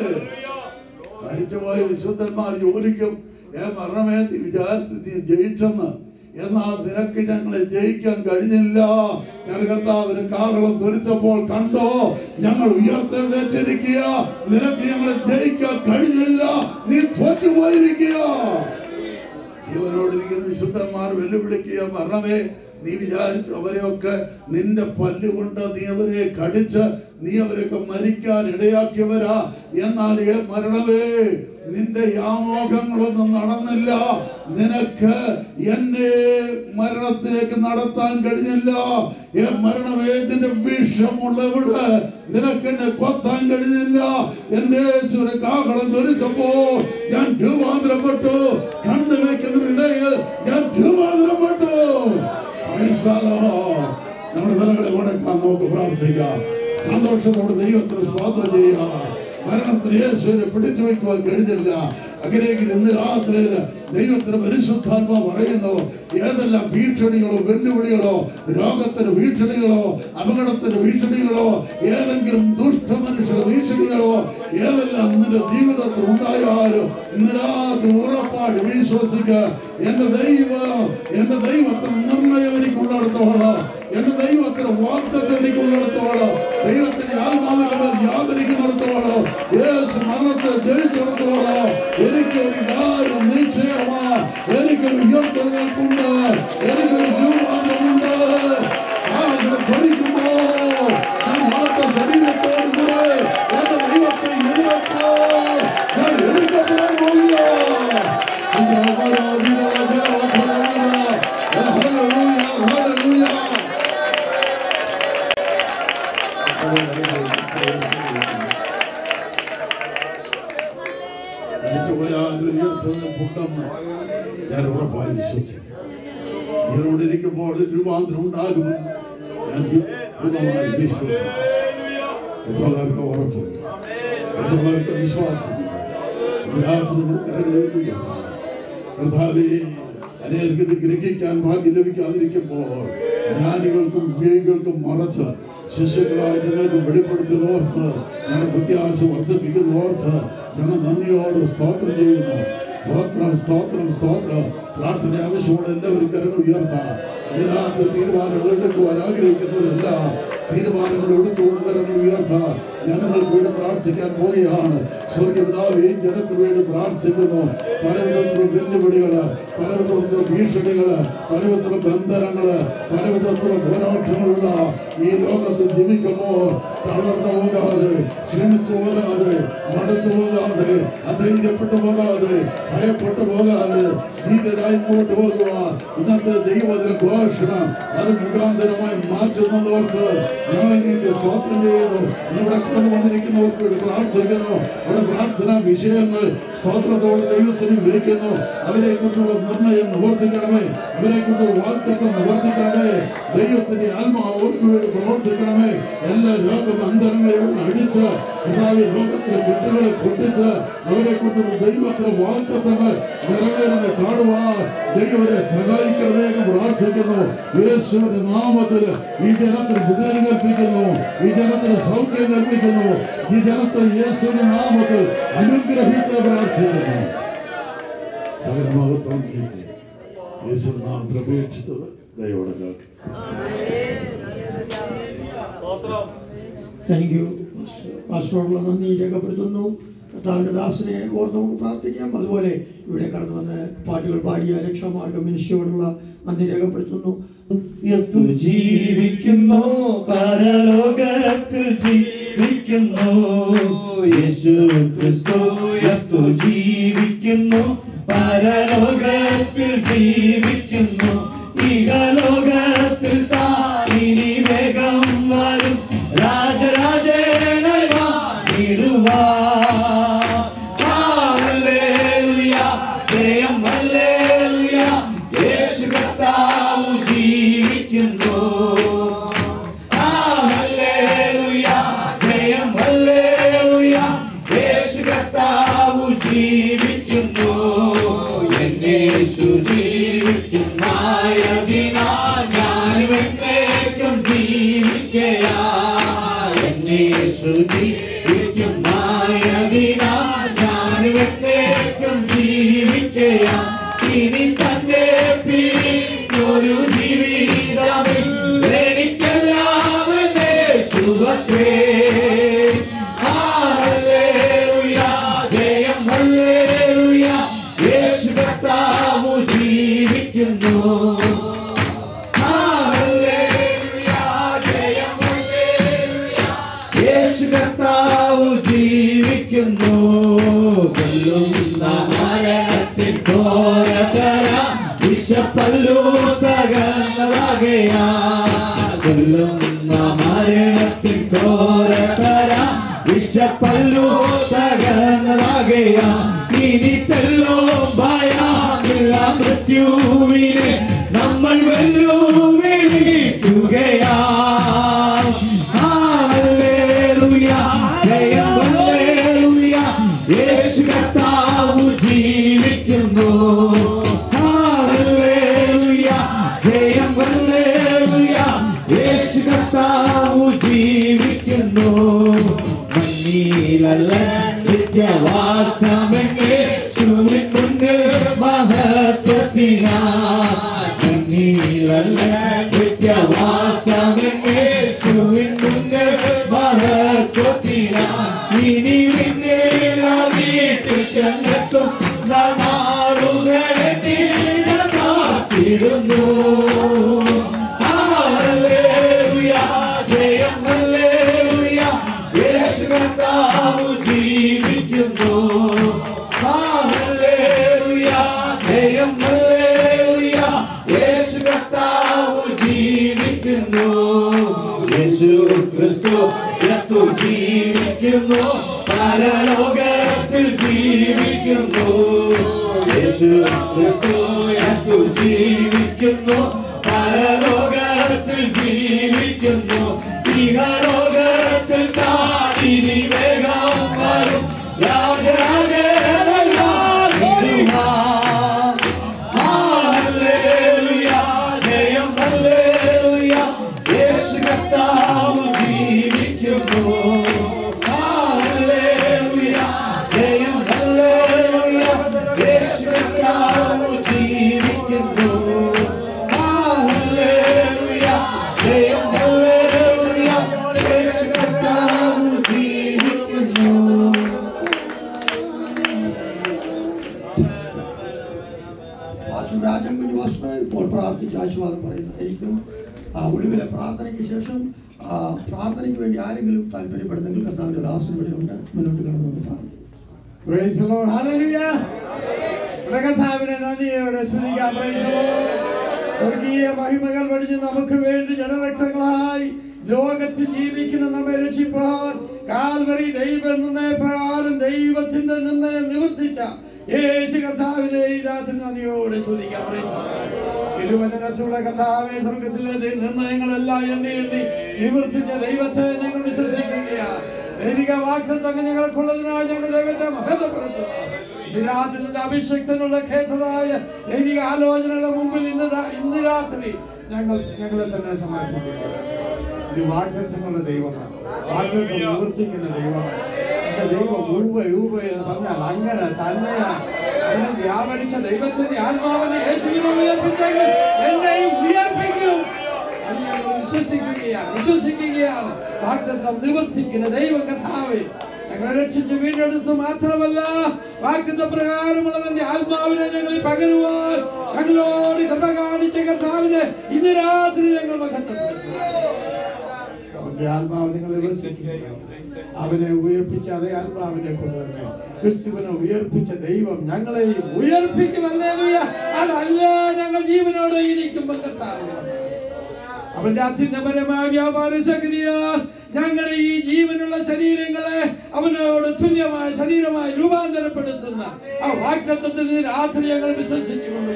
മരിച്ചുപോയ വിശുദ്ധന്മാർ ജോലിക്കും ഏ മരണമേ നീ വിചാരിച്ച് നീ ജയിച്ചെന്ന് എന്നാൽ നിനക്ക് ഞങ്ങളെ ജയിക്കാൻ കഴിഞ്ഞില്ല ഞങ്ങൾ കർത്താവിന് കാകളം ധരിച്ചപ്പോൾ കണ്ടോ ഞങ്ങൾ ഉയർത്തെഴുന്നേറ്റിരിക്കുക നിനക്ക് ഞങ്ങളെ ജയിക്കാൻ കഴിഞ്ഞില്ല നീ തോറ്റുപോയിരിക്കുക ജീവനോടിരിക്കുന്ന വിശുദ്ധന്മാർ വെല്ലുവിളിക്കുക മരണമേ നീ വിചാരിച്ചു അവരെയൊക്കെ നിന്റെ പല്ലുകൊണ്ട് നീ അവരെ കടിച്ച് നീ അവരൊക്കെ മരിക്കാൻ ഇടയാക്കിയവരാ എന്നാൽ ഏ മരണമേ നിന്റെ യാമോഹങ്ങളൊന്നും നടന്നില്ല നിനക്ക് എന്നെ മരണത്തിലേക്ക് നടത്താൻ കഴിഞ്ഞില്ല ഏ മരണമേ നിന്റെ വിഷമുള്ളവിടെ നിനക്ക് എന്നെ കൊത്താൻ കഴിഞ്ഞില്ല എന്റെ യേശുവിനെ കാഹളം ധരിച്ചപ്പോൾ ഞാൻ രൂപാന്തരപ്പെട്ടു കണ്ണു വയ്ക്കുന്നതിനിടയിൽ ഞാൻ രൂപാന്തരപ്പെട്ടു Praise the Lord. നമ്മുടെ നിലകളെ ഉണക്കാൻ നമുക്ക് പ്രാർത്ഥിക്കാം സന്തോഷത്തോടെ ദൈവത്തിന് സ്വാതന്ത്ര്യം ചെയ്യാം മരണത്തിന് യേശുവിനെ പിടിച്ചു വയ്ക്കുവാൻ കഴിഞ്ഞില്ല അങ്ങനെയെങ്കിൽ ഇന്ന് രാത്രിയിൽ ദൈവത്തിന് പരിശുദ്ധാത്മ പറയുന്നു ഏതെല്ലാം ഭീഷണികളോ വെല്ലുവിളികളോ രോഗത്തിന് ഭീഷണികളോ അപകടത്തിന് ഭീഷണികളോ ഏതെങ്കിലും ദുഷ്ടമനുഷ്യരുടെ ഭീഷണികളോ ഏതെല്ലാം നിന്റെ ജീവിതത്തിൽ ഉണ്ടായാലും ഇന്ന് രാത്രി ഉറപ്പാട് വിശ്വസിക്കുക എന്റെ ദൈവം എന്റെ ദൈവത്തിന് നിർണയം എനിക്കുള്ളിടത്തോളം എന്റെ ദൈവത്തിന് വാഗ്ദത്തം എനിക്കുള്ളിടത്തോളം ദൈവത്തിന്റെ ആത്മാവിന്റെ മേൽ വ്യാപരിക്കുന്നിടത്തോളം യേശു മരണത്തെ ജയിച്ചിടത്തോളം എനിക്കൊരു കാര്യം നിശ്ചയമാ എനിക്കൊരു ഉയർത്തെഴുന്നേൽപ്പുണ്ട് എനിക്കൊരു രൂപാന്തരമുണ്ട് ആഗ്രഹം ധരിക്കുമ്പോ ഞാൻ മാറ്റ ശരീരത്തോടു കൂടെ എന്റെ ദൈവത്തെ എതിർത്ത് ഞാൻ എടുക്കപ്പെടാൻ പോകുക ഞാൻ ഉറപ്പായി വിശ്വസിക്കുന്നു ഇതിനോടിരിക്കുമ്പോൾ രൂപാന്തരം ഉണ്ടാകുമെന്ന് ഞാൻ ജീ- പൂർണ്ണമായി വിശ്വസിക്കുന്നു എത്ര പേർക്ക് ഉറപ്പുണ്ട് എത്ര പേർക്ക് വിശ്വാസമുണ്ട് ഇന്ന് രാത്രി നമ്മൾ കരങ്ങളിലേക്ക് ഉയർത്താം കർത്താവേ അനേകർക്ക് ഇത് ഗ്രഹിക്കാൻ ഭാഗ്യം ലഭിക്കാതിരിക്കുമ്പോൾ ജ്ഞാനികൾക്കും വിവേകികൾക്കും മറച്ച് ശിശുക്കളായി നിങ്ങൾക്ക് വെളിപ്പെടുത്തുന്നോർത്ത് ഞങ്ങളുടെ പ്രത്യാശ വർദ്ധിപ്പിക്കുന്നോർത്ത് ഞങ്ങൾ നന്ദിയോട് സ്തോത്രം ചെയ്യുന്നു സ്തോത്രം സ്തോത്രം സ്തോത്രം പ്രാർത്ഥന ആവശ്യമുള്ള എല്ലാവരും കരങ്ങൾ ഉയർത്താം ഇതിനകത്ത് തീരുമാനങ്ങൾ എടുക്കുവാൻ ആഗ്രഹിക്കുന്നവരല്ല തീരുമാനങ്ങൾ എടുത്തുകൊണ്ട് കരങ്ങൾ ഉയർത്താം ഞങ്ങൾക്ക് വേണ്ടി പ്രാർത്ഥിക്കാൻ പോവുകയാണ് സ്വർഗപിതാവ് ഈ ജനത്തിന് വേണ്ടി പ്രാർത്ഥിക്കുന്നു പലവിധത്തിലുള്ള വെല്ലുവിളികള് പലവിധത്തിലുള്ള ഭീഷണികള് പലവിധത്തിലുള്ള ബന്ധനങ്ങള് പലവിധത്തിലുള്ള പോരാട്ടങ്ങളുള്ള ഈ ലോകത്ത് ജീവിക്കുമ്പോൾ തളർന്നു പോകാതെ ക്ഷീണിച്ചു പോകാതെ മടുത്തു പോകാതെ അധൈര്യപ്പെട്ടു പോകാതെ ഭയപ്പെട്ടു പോകാതെ ധീരരായി മുമ്പോട്ട് പോകുക ഇന്നത്തെ ദൈവത്തിന് ഘോഷണം അത് മുഖാന്തരമായി മാറ്റുന്നതോർത്ത് ഞങ്ങളെങ്കിലും സ്തോത്രം ചെയ്യുന്നു ഇവിടെ കടന്നു വന്നിരിക്കുന്നവർക്ക് വേണ്ടി പ്രാർത്ഥിക്കുന്നു അവിടെ പ്രാർത്ഥനാ വിഷയങ്ങൾ സ്തോത്രത്തോടെ ദൈവത്തിന് വയ്ക്കുന്നു അവരെ കുറിച്ചുള്ള നിർണയം നിവർത്തിക്കണമേ അവരെ കുറിച്ചുള്ള വാഗ്ദത്തം നിവർത്തിക്കണമേ ദൈവത്തിന്റെ ആത്മാവ് അവർക്ക് വേണ്ടി പ്രവർത്തിക്കണമേ എല്ലാ രോഗബന്ധനങ്ങളെയും അടിച്ച് പിതാവ് രോഗത്തിലെ കുട്ടികളെ പൊട്ടിച്ച് അവരെ കുറിച്ചുള്ള ദൈവത്തിന്റെ വാഗ്ദത്തങ്ങൾ നിറവേറുന്ന കാണുവാൻ ദൈവരെ സഹായിക്കണമേ എന്ന് പ്രാർത്ഥിക്കുന്നു യേശുവിന്റെ നാമത്തിൽ ഈ ജനത്തിന് വിടുതൽ കൽപ്പിക്കുന്നു ഈ ജനത്തിന് സൗഖ്യം കൽപ്പിക്കുന്നു ഈ ജനത്തെ യേശുവിന്റെ നാമത്തിൽ അനുഗ്രഹിച്ച് പ്രാർത്ഥിക്കുന്നു സകലഭാവത്തോളം യേശു നാമത്തിൽ അപേക്ഷിച്ചത് ദൈവോടെ കേൾക്കും താങ്ക് യു പാസ്റ്ററോടുള്ള നന്ദി രേഖപ്പെടുത്തുന്നു കർത്താവിൻ്റെ ദാസനെ ഓർത്ത് നമുക്ക് പ്രാർത്ഥിക്കാം അതുപോലെ ഇവിടെ കടന്നു വന്ന് പാട്ടുകൾ പാടിയ രക്ഷാമാർഗ മിനിസ്ട്രിയോടുള്ള നന്ദി രേഖപ്പെടുത്തുന്നു ഉയർത്തു ജീവിക്കുന്നു പരലോകത്തിൽ ജീവിക്കുന്നു യേശു ക്രിസ്തു ഉയർത്തു ജീവിക്കുന്നു പരലോകത്തിൽ ജീവിക്കുന്നു ഇഹലോകത്തിൽ താനിനി വേഗം വരും രാജരാജനായി വാണിടുവാ ഹല്ലേലൂയ ജയം ഹല്ലേലൂയ യേശു കർത്താവ് ജീവിക്കുന്നു ഹല്ലേലൂയ ജയം ഹല്ലേലൂയ യേശു കർത്താവ് ജീവിക്കുന്നു എന്നേശു ജീവിക്കുന്നായതിനാൽ ഞാനും എന്നേക്കും ജീവിക്കയാ എന്നേശു ജീവിക്കുന്നായതിനാൽ ഞാനും എന്നേക്കും ജീവിക്കയാ ഇനി തന്നെ പിരിഞ്ഞൊരു ജീവിതമില്ല എനിക്കെല്ലാം യേശുവത്രേ ഹല്ലേലൂയ ജയം ഹല്ലേലൂയ യേശു കർത്താവ് ജീവിക്കുന്നു ഹല്ലേലൂയ ജയം ഹല്ലേലൂയ യേശു കർത്താവ് ജീവിക്കുന്നു കൊല്ലുന്ന മരണത്തിൻ ഘോരതര വിഷപ്പല്ലു തകർന്നതാകയാ കൊല്ലുന്ന മരണത്തിൻ ഘോരതര വിഷപ്പല്ലു തകർന്നതാകയാ ഇനി തെല്ലോ ഭയമില്ല മൃത്യുവിനെ നമ്മൾ വെല്ലുവിളിക്കുകയാ ഹല്ലേലൂയ ജയം ഹല്ലേലൂയ യേശു കർത്താവ് ജീവിക്കുന്നു ഹല്ലേലൂയ ജയം ഹല്ലേലൂയ യേശു കർത്താവ് ജീവിക്കുന്നു മണ്ണിലല്ല നിത്യവാസമെങ്കിൽ സൂര്യൻ മുന്നിൽ മഹത്വത്തിനാ മണ്ണിലല്ല നിത്യവാസമെങ്കിൽ സൂര്യൻ മുന്നിൽ മഹത്വത്തിനാ ഇനി പിന്നിൽ വീട്ടിൽ ചെന്നെത്തും നാളുകളെ കാത്തിടുന്നു ഹല്ലേലൂയ ജയം ഹല്ലേലൂയ യേശു കർത്താവ് ജീവിക്കുന്നു ഹല്ലേലൂയ ജയം ഹല്ലേലൂയ യേശു കർത്താവ് ജീവിക്കുന്നു യേശു ക്രിസ്തു എത്തു ജീവിക്കുന്നു പരലോകത്തിൽ ജീവിക്കുന്നു യേശു ക്രിസ്തു എത്തു ജീവിക്കുന്നു പരലോകത്തിൽ ജീവിക്കുന്നു ഇഹലോകത്തിൽ താടിനി വേഗം വരും രാജരാജേന്ദ്രൻ ഹല്ലേലൂയ ജയം ഹല്ലേലൂയ യേശു കർത്താവ് ജീവിക്കുന്നു ഹല്ലേലൂയ ജയം ഹല്ലേലൂയ യേശു കർത്താവ് ജീവിക്കുന്നു ഹല്ലേലൂയ ജയം ഹല്ലേലൂയ യേശു കർത്താവ് ജീവിക്കുന്നു വാസുരാജൻ കുഞ്ഞു വാസു ഇപ്പോൾ പ്രാർത്ഥിച്ച് ആശീർവാദം പറയുന്നതായിരിക്കും ആ, ഒടുവിലെ പ്രാർത്ഥനയ്ക്ക് ശേഷം ആ, പ്രാർത്ഥനയ്ക്ക് വേണ്ടി ആരെങ്കിലും താല്പര്യപ്പെടുന്നെങ്കിൽ കർത്താവിന്റെ ദാസൻ ഇവിടെ ഉണ്ട് മുന്നോട്ട് കടന്നു വന്ന് പ്രാർത്ഥിക്കും Praise the Lord. Hallelujah. നമ്മുടെ കർത്താവിനെ നന്ദിയോടെ സ്തുതിക്കാം Praise the Lord. സ്വർഗീയ മഹിമകൾ വടിഞ്ഞ് നമുക്ക് വേണ്ടി ജനരക്തങ്ങളായി ലോകത്തിൽ ജീവിക്കുന്ന നമ്മെ രക്ഷിപ്പാൻ കാൽവറി ദൈവം നിന്നെ പ്രകാരം ദൈവത്തിന്റെ നിന്ന് നിവർത്തിച്ച യേശു കർത്താവിനെ ഈ രാത്രി നന്ദിയോടെ സ്തുതിക്കാം Praise the Lord. ഇരുവചനത്തിലുള്ള കർത്താവെ സ്വർഗത്തിലെ ദൈ- നിർണയങ്ങളെല്ലാം എണ്ണി എണ്ണി നിവർത്തിച്ച ദൈവത്തെ ഞങ്ങൾ വിശ്വസിക്കുകയാണ് ദൈവിക വാഗ്ദത്തങ്ങൾ ഞങ്ങൾക്കുള്ളതിനായി ഞങ്ങൾ ദൈവത്തെ മഹത്വപ്പെടുത്തുന്നു ഈ രാത്രി നിന്റെ അഭിഷക്തനുള്ള കേട്ടതായ ദൈവിക ആലോചനകളുടെ മുമ്പിൽ ഇന്ന് രാ- ഇന്ന് രാത്രി ഞങ്ങൾ ഞങ്ങളെ തന്നെ സമർപ്പിക്കുകയാണ് ഇത് വാഗ്ദത്തങ്ങളുടെ ദൈവമാണ് വാഗ്ദത്തം നിവർത്തിക്കുന്ന ദൈവമാണ് എന്റെ ദൈവം ഊവ ഊവ എന്ന് പറഞ്ഞാൽ അങ്ങനെ തന്നെയാണ് അവനെ വ്യാപരിച്ച ദൈവത്തിന്റെ ആത്മാവിനെ യേശുവിനെ ഉയർപ്പിച്ചെങ്കിൽ എന്നെയും ഉയർപ്പിക്കും അത് ഞങ്ങൾ വിശ്വസിക്കുകയാണ് വിശ്വസിക്കുകയാണ് വാഗ്ദത്തം നിവർത്തിക്കുന്ന ദൈവ കഥാവേ ഞങ്ങളെ രക്ഷിച്ച് വീണ്ടെടുത്ത് മാത്രമല്ല വാഗ്ദത്ത പ്രകാരമുള്ള തന്റെ ആത്മാവിനെ ഞങ്ങളിൽ പകരുവാൻ ഞങ്ങളോട് കൃപ കാണിച്ച കർത്താവിനെ ഇന്ന് രാത്രി ഞങ്ങൾ മഹത്വപ്പെടുത്തുന്നു അവന്റെ ആത്മാവ് നിങ്ങൾ വിമർശിക്കുകയാണ് അവനെ ഉയർപ്പിച്ച അതേ ആത്മാവിനെ കൊണ്ട് തന്നെ ക്രിസ്തുവിനെ ഉയർപ്പിച്ച ദൈവം ഞങ്ങളെയും ഉയർപ്പിക്കുമല്ലേ അതല്ല ഞങ്ങൾ ജീവനോടെ ഇരിക്കുമ്പോൾ കർത്താവ് അവന്റെ അത്യുന്നപരമായ വ്യാപാര ശക്തിയാൽ ഞങ്ങളുടെ ഈ ജീവനുള്ള ശരീരങ്ങളെ അവനോട് തുല്യമായ ശരീരമായി രൂപാന്തരപ്പെടുത്തുന്ന ആ വാഗ്ദത്വത്തിൽ ഈ രാത്രി ഞങ്ങൾ വിശ്വസിച്ചുകൊണ്ട്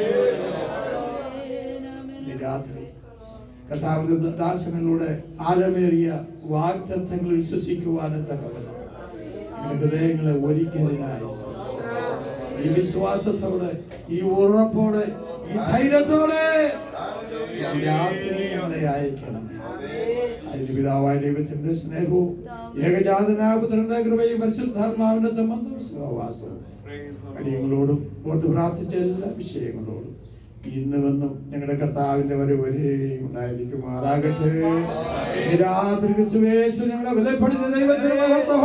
ഈ രാത്രി കർത്താവിന്റെ ദാസനിലൂടെ ആഴമേറിയ വാഗ്ദത്തങ്ങൾ വിശ്വസിക്കുവാനും തക്കവണ്ണം ഞങ്ങളുടെ ഹൃദയങ്ങളെ ഒരുക്കിയതിനായി ഈ വിശ്വാസത്തോടെ ഈ ഉറപ്പോടെ ഈ ധൈര്യത്തോടെ ഈ രാത്രി ഞങ്ങളെ അയക്കണം അതിന്റെ പിതാവായ ദൈവത്തിന്റെ സ്നേഹവും ഏകജാതനായ പുത്രന്റെ കൃപയും പരിശുദ്ധാത്മാവിന്റെ സംബന്ധവും സഹവാസവും അടിയങ്ങളോടും ഓർത്ത് പ്രാർത്ഥിച്ച എല്ലാ വിഷയങ്ങളോടും ഇന്ന് വന്നും ഞങ്ങളുടെ കർത്താവിന്റെ വരെ വരെ ഉണ്ടായിരിക്കും അതാകട്ടെ ഈ രാത്രി ക്രിസ്തുവേശു ഞങ്ങളെ വിലപ്പെടുന്ന ദൈവത്തിന് മഹത്വം.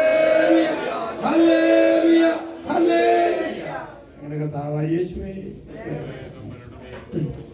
ഹല്ലേലൂയ. ഹല്ലേലൂയ. ഹല്ലേലൂയ. ഞങ്ങളുടെ കർത്താവായ യേശുവേ